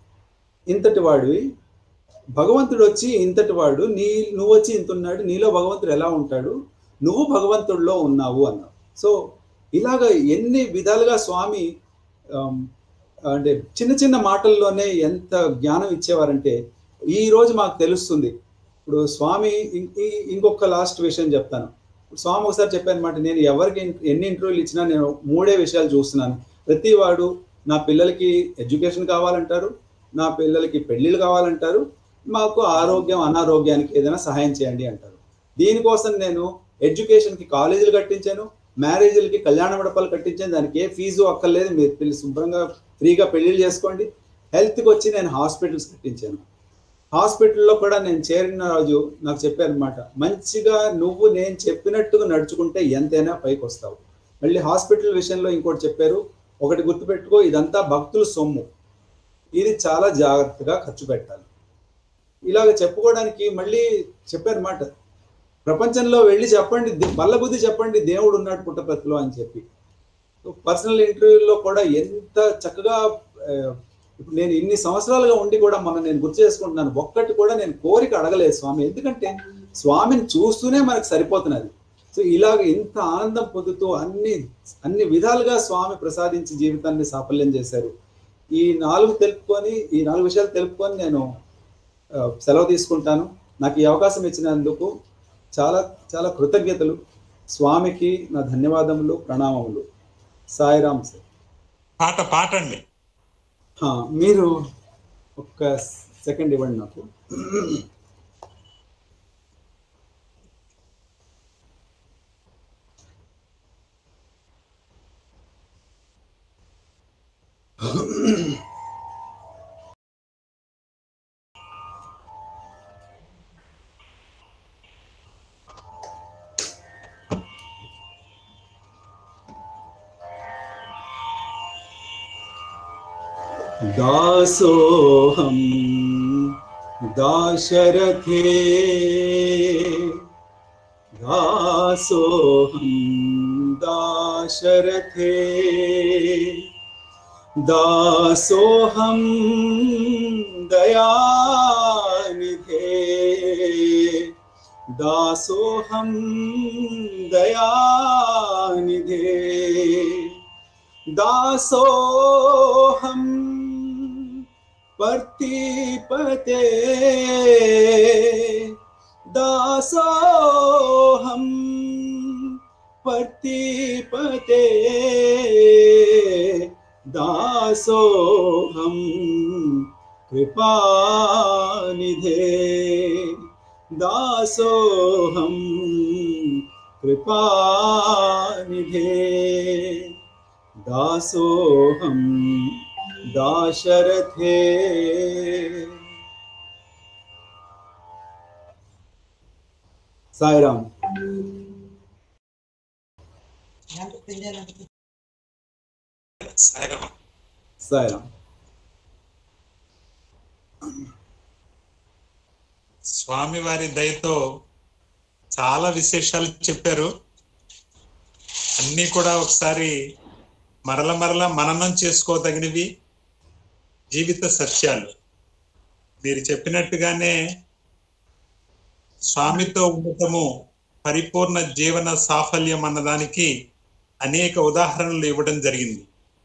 ఇంతటి వాడివి భగవంతుడు వచ్చి ఇంతటి వాడు నీ నువ్వు వచ్చి ఇంత ఉన్నాడు నీలో భగవంతుడు ఎలా ఉంటాడు నువ్వు భగవంతుడిలో ఉన్నావు అన్నావు సో ఇలాగ ఎన్ని విధాలుగా స్వామి ఆమ్, అంటే చిన్న చిన్న మాటల్లోనే ఎంత జ్ఞానం ఇచ్చేవారంటే ఈ రోజు మాకు తెలుస్తుంది ఇప్పుడు స్వామి ఇం- ఈ- ఇంకొక లాస్ట్ విషయం చెప్తాను స్వామి ఒకసారి చెప్పానమాట నేను ఎవరికి ఇన్- ఎన్ని ఇంటర్వ్యూలు ఇచ్చినా నేను మూడే విషయాలు చూస్తున్నాను ప్రతి వాడు నా పిల్లలకి ఎడ్యుకేషన్ కావాలంటారు నా పిల్లలకి పెళ్ళిళ్ళు కావాలంటారు మాకు ఆరోగ్యం అనారోగ్యానికి ఏదైనా సహాయం చేయండి అంటారు దీనికోసం నేను ఎడ్యుకేషన్కి కాలేజీలు కట్టించాను మ్యారేజ్లకి కళ్యాణ మండపాలు కట్టించాను దానికి ఏ ఫీజు అక్కర్లేదు మీరు పిల్లి శుభ్రంగా ఫ్రీగా పెళ్లిళ్ళు చేసుకోండి హెల్త్కి వచ్చి నేను హాస్పిటల్స్ కట్టించాను హాస్పిటల్లో కూడా నేను చేరిన రోజు నాకు చెప్పారనమాట మంచిగా నువ్వు నేను చెప్పినట్టుగా నడుచుకుంటే ఎంతైనా పైకి వస్తావు మళ్ళీ హాస్పిటల్ విషయంలో ఇంకోటి చెప్పారు ఒకటి గుర్తుపెట్టుకో ఇదంతా భక్తుల సొమ్ము ఇది చాలా జాగ్రత్తగా ఖర్చు పెట్టాలి ఇలాగ చెప్పుకోవడానికి మళ్ళీ చెప్పారన్నమాట ప్రపంచంలో వెళ్ళి చెప్పండి దే- బల్లబుద్ధి చెప్పండి దేవుడు ఉన్నాడు పుట్టపర్తిలో అని చెప్పి పర్సనల్ ఇంటర్వ్యూలో కూడా ఎంత చక్కగా ఆ, ఇప్పుడు నేను ఇన్ని సంవత్సరాలుగా ఉండి కూడా మనం నేను గుర్తు చేసుకుంటున్నాను ఒక్కటి కూడా నేను కోరిక అడగలేదు స్వామి ఎందుకంటే స్వామిని చూస్తూనే మనకు సరిపోతున్నది సో ఇలాగ ఇంత ఆనందం పొందుతూ అన్ని అన్ని విధాలుగా స్వామి ప్రసాదించి జీవితాన్ని సాఫల్యం చేశారు ఈ నాలుగు తెలుపుకొని ఈ నాలుగు విషయాలు తెలుపుకొని నేను ఆ, సెలవు తీసుకుంటాను నాకు ఈ అవకాశం ఇచ్చినందుకు చాలా చాలా కృతజ్ఞతలు స్వామికి నా ధన్యవాదములు ప్రణామములు సాయిరామ్ సార్ పాట పాటండి ఆ, మీరు ఒక్క సెకండ్ ఇవ్వండి నాకు दासोऽहं दाशरथे दासोऽहं दाशरथे दासोऽहं दयानिधे दासोऽहं दयानिधे दासोऽहं पर्तिपते दासोऽहं पर्तिपते दासोऽहं कृपानिधे दासोऽहं कृपानिधे दासोऽहं दाशरथे సాయిరామ్ సాయిరామ్ స్వామివారి దయతో చాలా విశేషాలు చెప్పారు అన్నీ కూడా ఒకసారి మరల మరల మననం చేసుకోదగినవి జీవిత సత్యాలు మీరు చెప్పినట్టుగానే స్వామితో ఉండటము పరిపూర్ణ జీవన సాఫల్యం అన్నదానికి అనేక ఉదాహరణలు ఇవ్వడం జరిగింది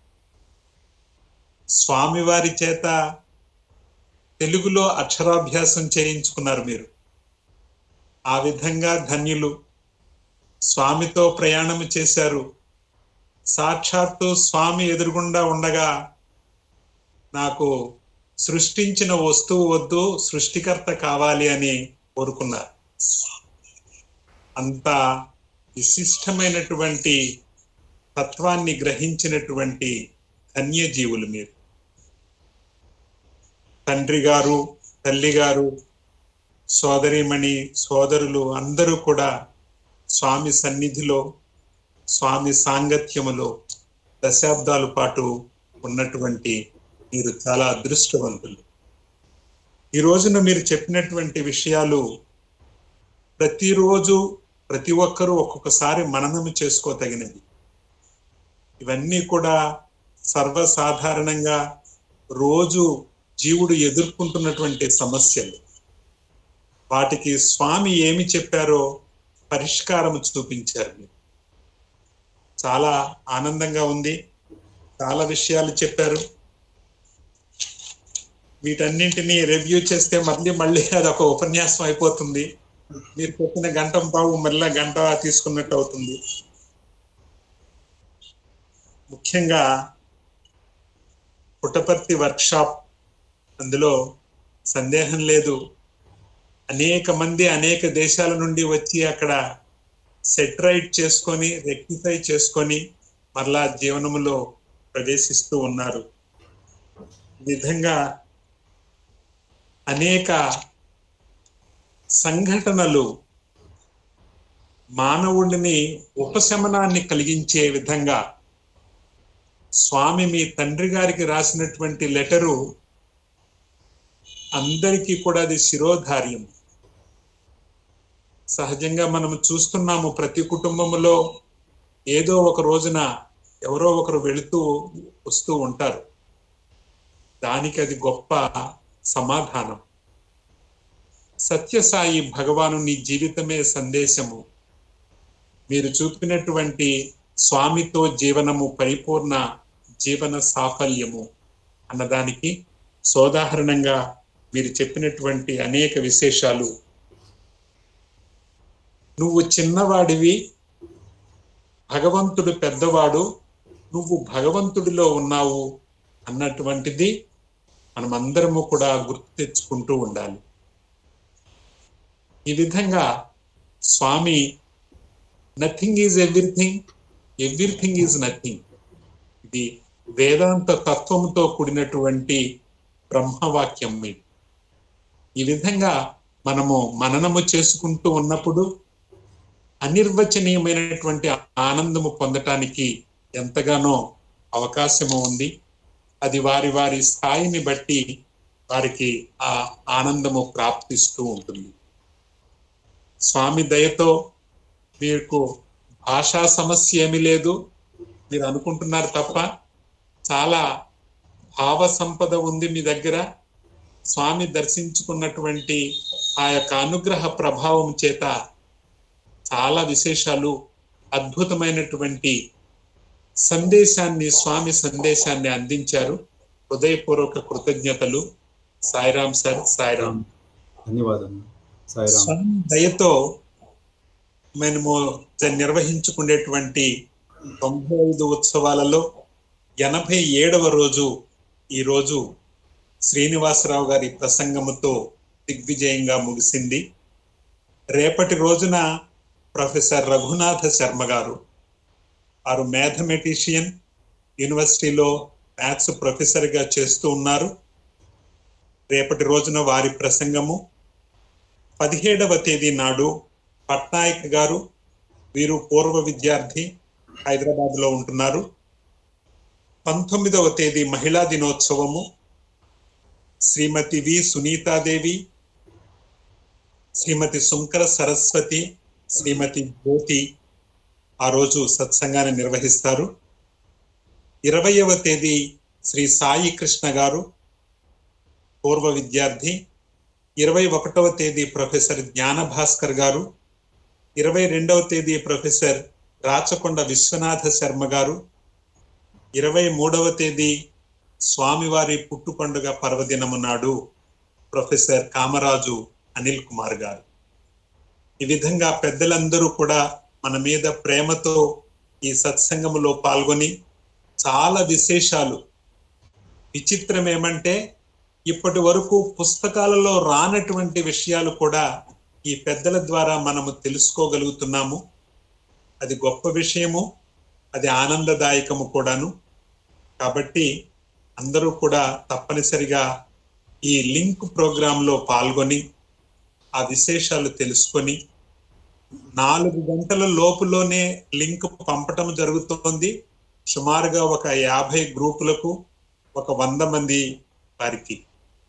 స్వామివారి చేత తెలుగులో అక్షరాభ్యాసం చేయించుకున్నారు మీరు ఆ విధంగా ధన్యులు స్వామితో ప్రయాణం చేశారు సాక్షాత్తు స్వామి ఎదురుగుండా ఉండగా నాకు సృష్టించిన వస్తువు వద్దు సృష్టికర్త కావాలి అని కోరుకున్నారు అంత విశిష్టమైనటువంటి తత్వాన్ని గ్రహించినటువంటి ధన్యజీవులు మీరు తండ్రి గారు తల్లి గారు సోదరిమణి సోదరులు అందరూ కూడా స్వామి సన్నిధిలో స్వామి సాంగత్యములో దశాబ్దాల పాటు ఉన్నటువంటి మీరు చాలా అదృష్టవంతులు ఈ రోజున మీరు చెప్పినటువంటి విషయాలు ప్రతిరోజు ప్రతి ఒక్కరూ ఒక్కొక్కసారి మననము చేసుకోతగినది ఇవన్నీ కూడా సర్వసాధారణంగా రోజు జీవుడు ఎదుర్కొంటున్నటువంటి సమస్యలు వాటికి స్వామి ఏమి చెప్పారో పరిష్కారం చూపించారు మీరు చాలా ఆనందంగా ఉంది చాలా విషయాలు చెప్పారు వీటన్నింటినీ రివ్యూ చేస్తే మళ్ళీ మళ్ళీ అది ఒక ఉపన్యాసం అయిపోతుంది మీరు చెప్పిన గంట బాబు మళ్ళీ గంట తీసుకున్నట్టు అవుతుంది ముఖ్యంగా పుట్టపర్తి వర్క్షాప్ అందులో సందేహం లేదు అనేక మంది అనేక దేశాల నుండి వచ్చి అక్కడ సెటరైట్ చేసుకొని రెక్టిఫై చేసుకొని మరలా జీవనములో ప్రవేశిస్తూ ఉన్నారు ఈ విధంగా అనేక సంఘటనలు మానవుడిని ఉపశమనాన్ని కలిగించే విధంగా స్వామి మీ తండ్రి గారికి రాసినటువంటి లెటరు అందరికీ కూడా అది శిరోధార్యం సహజంగా మనం చూస్తున్నాము ప్రతి కుటుంబంలో ఏదో ఒక రోజున ఎవరో ఒకరు వెళుతూ వస్తూ ఉంటారు దానికి అది గొప్ప సమాధానం సత్యసాయి భగవాను నీ జీవితమే సందేశము మీరు చూపినటువంటి స్వామితో జీవనము పరిపూర్ణ జీవన సాఫల్యము అన్నదానికి సోదాహరణంగా మీరు చెప్పినటువంటి అనేక విశేషాలు నువ్వు చిన్నవాడివి భగవంతుడు పెద్దవాడు నువ్వు భగవంతుడిలో ఉన్నావు అన్నటువంటిది మనమందరము కూడా గుర్తు తెచ్చుకుంటూ ఉండాలి ఈ విధంగా Swami nothing is everything everything is nothing ఇది వేదాంత తత్వంతో కూడినటువంటి బ్రహ్మవాక్యం ఇది ఈ విధంగా మనము మననము చేసుకుంటూ ఉన్నప్పుడు అనిర్వచనీయమైనటువంటి ఆనందము పొందటానికి ఎంతగానో అవకాశము ఉంది అది వారి వారి స్థాయిని బట్టి వారికి ఆ ఆనందము ప్రాప్తిస్తూ ఉంటుంది స్వామి దయతో మీకు భాషా సమస్య ఏమీ లేదు మీరు అనుకుంటున్నారు తప్ప చాలా భావ సంపద ఉంది మీ దగ్గర స్వామి దర్శించుకున్నటువంటి ఆ యొక్క అనుగ్రహ ప్రభావం చేత చాలా విశేషాలు అద్భుతమైనటువంటి సందేశాన్ని స్వామి సందేశాన్ని అందించారు హృదయపూర్వక కృతజ్ఞతలు సాయిరాం సార్ సాయిరాం ధన్యవాదం సాయిరామ్ స్వామి దయతో మనము నిర్వహించుకునేటువంటి తొంభై ఐదు ఉత్సవాలలో ఎనభై ఏడవ రోజు ఈ రోజు శ్రీనివాసరావు గారి ప్రసంగముతో దిగ్విజయంగా ముగిసింది రేపటి రోజున ప్రొఫెసర్ రఘునాథ శర్మ గారు వారు మ్యాథమెటిషియన్ యూనివర్సిటీలో మ్యాథ్స్ ప్రొఫెసర్గా చేస్తూ ఉన్నారు రేపటి రోజున వారి ప్రసంగము పదిహేడవ తేదీ నాడు పట్నాయక్ గారు వీరు పూర్వ విద్యార్థి హైదరాబాద్ లో ఉంటున్నారు పంతొమ్మిదవ తేదీ మహిళా దినోత్సవము శ్రీమతి వి సునీతాదేవి శ్రీమతి శుంకర సరస్వతి శ్రీమతి జ్యోతి ఆ రోజు సత్సంగాన్ని నిర్వహిస్తారు ఇరవయవ తేదీ శ్రీ సాయి కృష్ణ గారు పూర్వ విద్యార్థి ఇరవై ఒకటవ తేదీ ప్రొఫెసర్ జ్ఞాన భాస్కర్ గారు ఇరవై రెండవ తేదీ ప్రొఫెసర్ రాచకొండ విశ్వనాథ శర్మ గారు ఇరవై మూడవ తేదీ స్వామివారి పుట్టు పండుగ పర్వదినము నాడు ప్రొఫెసర్ కామరాజు అనిల్ కుమార్ గారు ఈ విధంగా పెద్దలందరూ కూడా మన మీద ప్రేమతో ఈ సత్సంగములో పాల్గొని చాలా విశేషాలు విచిత్రం ఏమంటే ఇప్పటి వరకు పుస్తకాలలో రానటువంటి విషయాలు కూడా ఈ పెద్దల ద్వారా మనము తెలుసుకోగలుగుతున్నాము అది గొప్ప విషయము అది ఆనందదాయకము కూడాను కాబట్టి అందరూ కూడా తప్పనిసరిగా ఈ లింక్ ప్రోగ్రాంలో పాల్గొని ఆ విశేషాలు తెలుసుకొని నాలుగు గంటల లోపులోనే లింక్ పంపటం జరుగుతోంది సుమారుగా ఒక యాభై గ్రూపులకు ఒక వంద మంది వారికి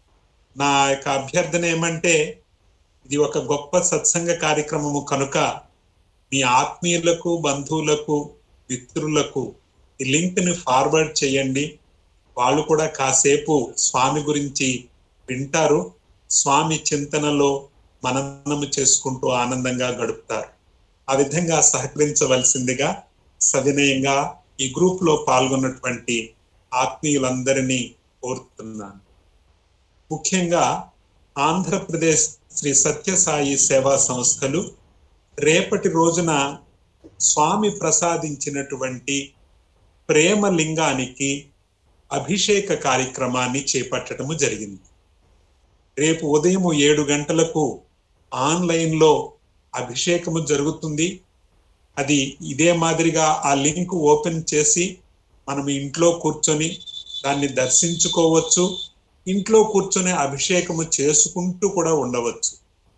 నా యొక్క అభ్యర్థన ఏమంటే ఇది ఒక గొప్ప సత్సంగ కార్యక్రమము కనుక మీ ఆత్మీయులకు బంధువులకు మిత్రులకు ఈ లింక్ ని ఫార్వర్డ్ చేయండి వాళ్ళు కూడా కాసేపు స్వామి గురించి వింటారు స్వామి చింతనలో మననము చేసుకుంటూ ఆనందంగా గడుపుతారు ఆ విధంగా సహకరించవలసిందిగా సవినయంగా ఈ గ్రూప్ లో పాల్గొన్నటువంటి ఆత్మీయులందరినీ కోరుతున్నాను ముఖ్యంగా ఆంధ్రప్రదేశ్ శ్రీ సత్యసాయి సేవా సంస్థలు రేపటి రోజున స్వామి ప్రసాదించినటువంటి ప్రేమ లింగానికి అభిషేక కార్యక్రమాన్ని చేపట్టడము జరిగింది రేపు ఉదయం ఏడు గంటలకు ఆన్లైన్లో అభిషేకము జరుగుతుంది అది ఇదే మాదిరిగా ఆ లింక్ ఓపెన్ చేసి మనం ఇంట్లో కూర్చొని దాన్ని దర్శించుకోవచ్చు ఇంట్లో కూర్చొని అభిషేకము చేసుకుంటూ కూడా ఉండవచ్చు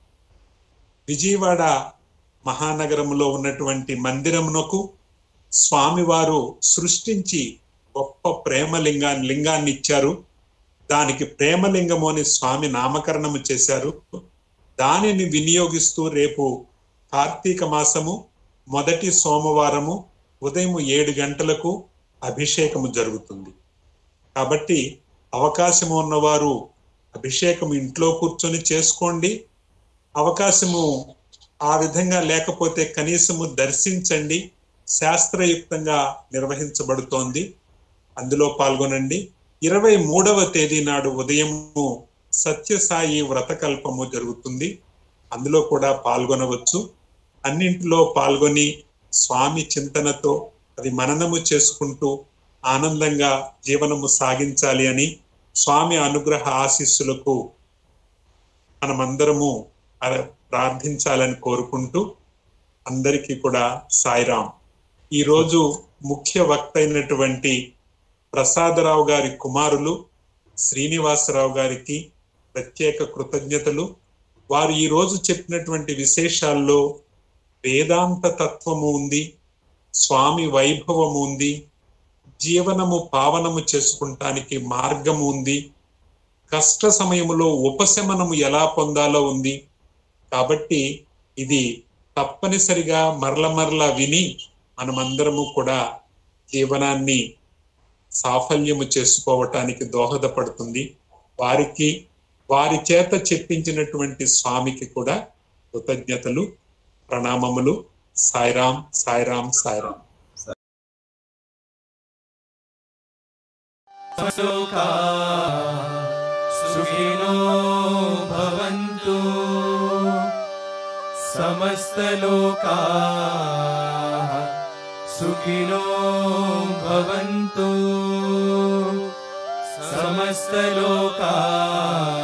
విజయవాడ మహానగరంలో ఉన్నటువంటి మందిరమునకు స్వామివారు సృష్టించి గొప్ప ప్రేమ లింగాన్ని లింగాన్ని ఇచ్చారు దానికి ప్రేమలింగము అని స్వామి నామకరణము చేశారు దానిని వినియోగిస్తూ రేపు కార్తీక మాసము మొదటి సోమవారము ఉదయం ఏడు గంటలకు అభిషేకము జరుగుతుంది కాబట్టి అవకాశము ఉన్నవారు అభిషేకం ఇంట్లో కూర్చొని చేసుకోండి అవకాశము ఆ విధంగా లేకపోతే కనీసము దర్శించండి శాస్త్రయుక్తంగా నిర్వహించబడుతోంది అందులో పాల్గొనండి ఇరవై మూడవ తేదీ నాడు ఉదయము సత్యసాయి వ్రతకల్పము జరుగుతుంది అందులో కూడా పాల్గొనవచ్చు అన్నింటిలో పాల్గొని స్వామి చింతనతో అది మననము చేసుకుంటూ ఆనందంగా జీవనము సాగించాలి అని స్వామి అనుగ్రహ ఆశీస్సులకు మనమందరము అర- ప్రార్థించాలని కోరుకుంటూ అందరికీ కూడా సాయిరాం ఈరోజు ముఖ్య వక్త అయినటువంటి ప్రసాదరావు గారి కుమారులు శ్రీనివాసరావు గారికి ప్రత్యేక కృతజ్ఞతలు వారు ఈ రోజు చెప్పినటువంటి విశేషాల్లో వేదాంత తత్వము ఉంది స్వామి వైభవము ఉంది జీవనము పావనము చేసుకుంటానికి మార్గము ఉంది కష్ట సమయములో ఉపశమనము ఎలా పొందాలో ఉంది కాబట్టి ఇది తప్పనిసరిగా మరల మరల విని మనమందరము కూడా జీవనాన్ని సాఫల్యము చేసుకోవటానికి దోహదపడుతుంది వారికి వారి చేత చెప్పించినటువంటి స్వామికి కూడా కృతజ్ఞతలు ప్రణామములు సాయిరాం సాయిరాం సాయిరాం लोका सुखिनो भवन्तु समस्तलोका सुखिनो भवन्तु समस्तलोका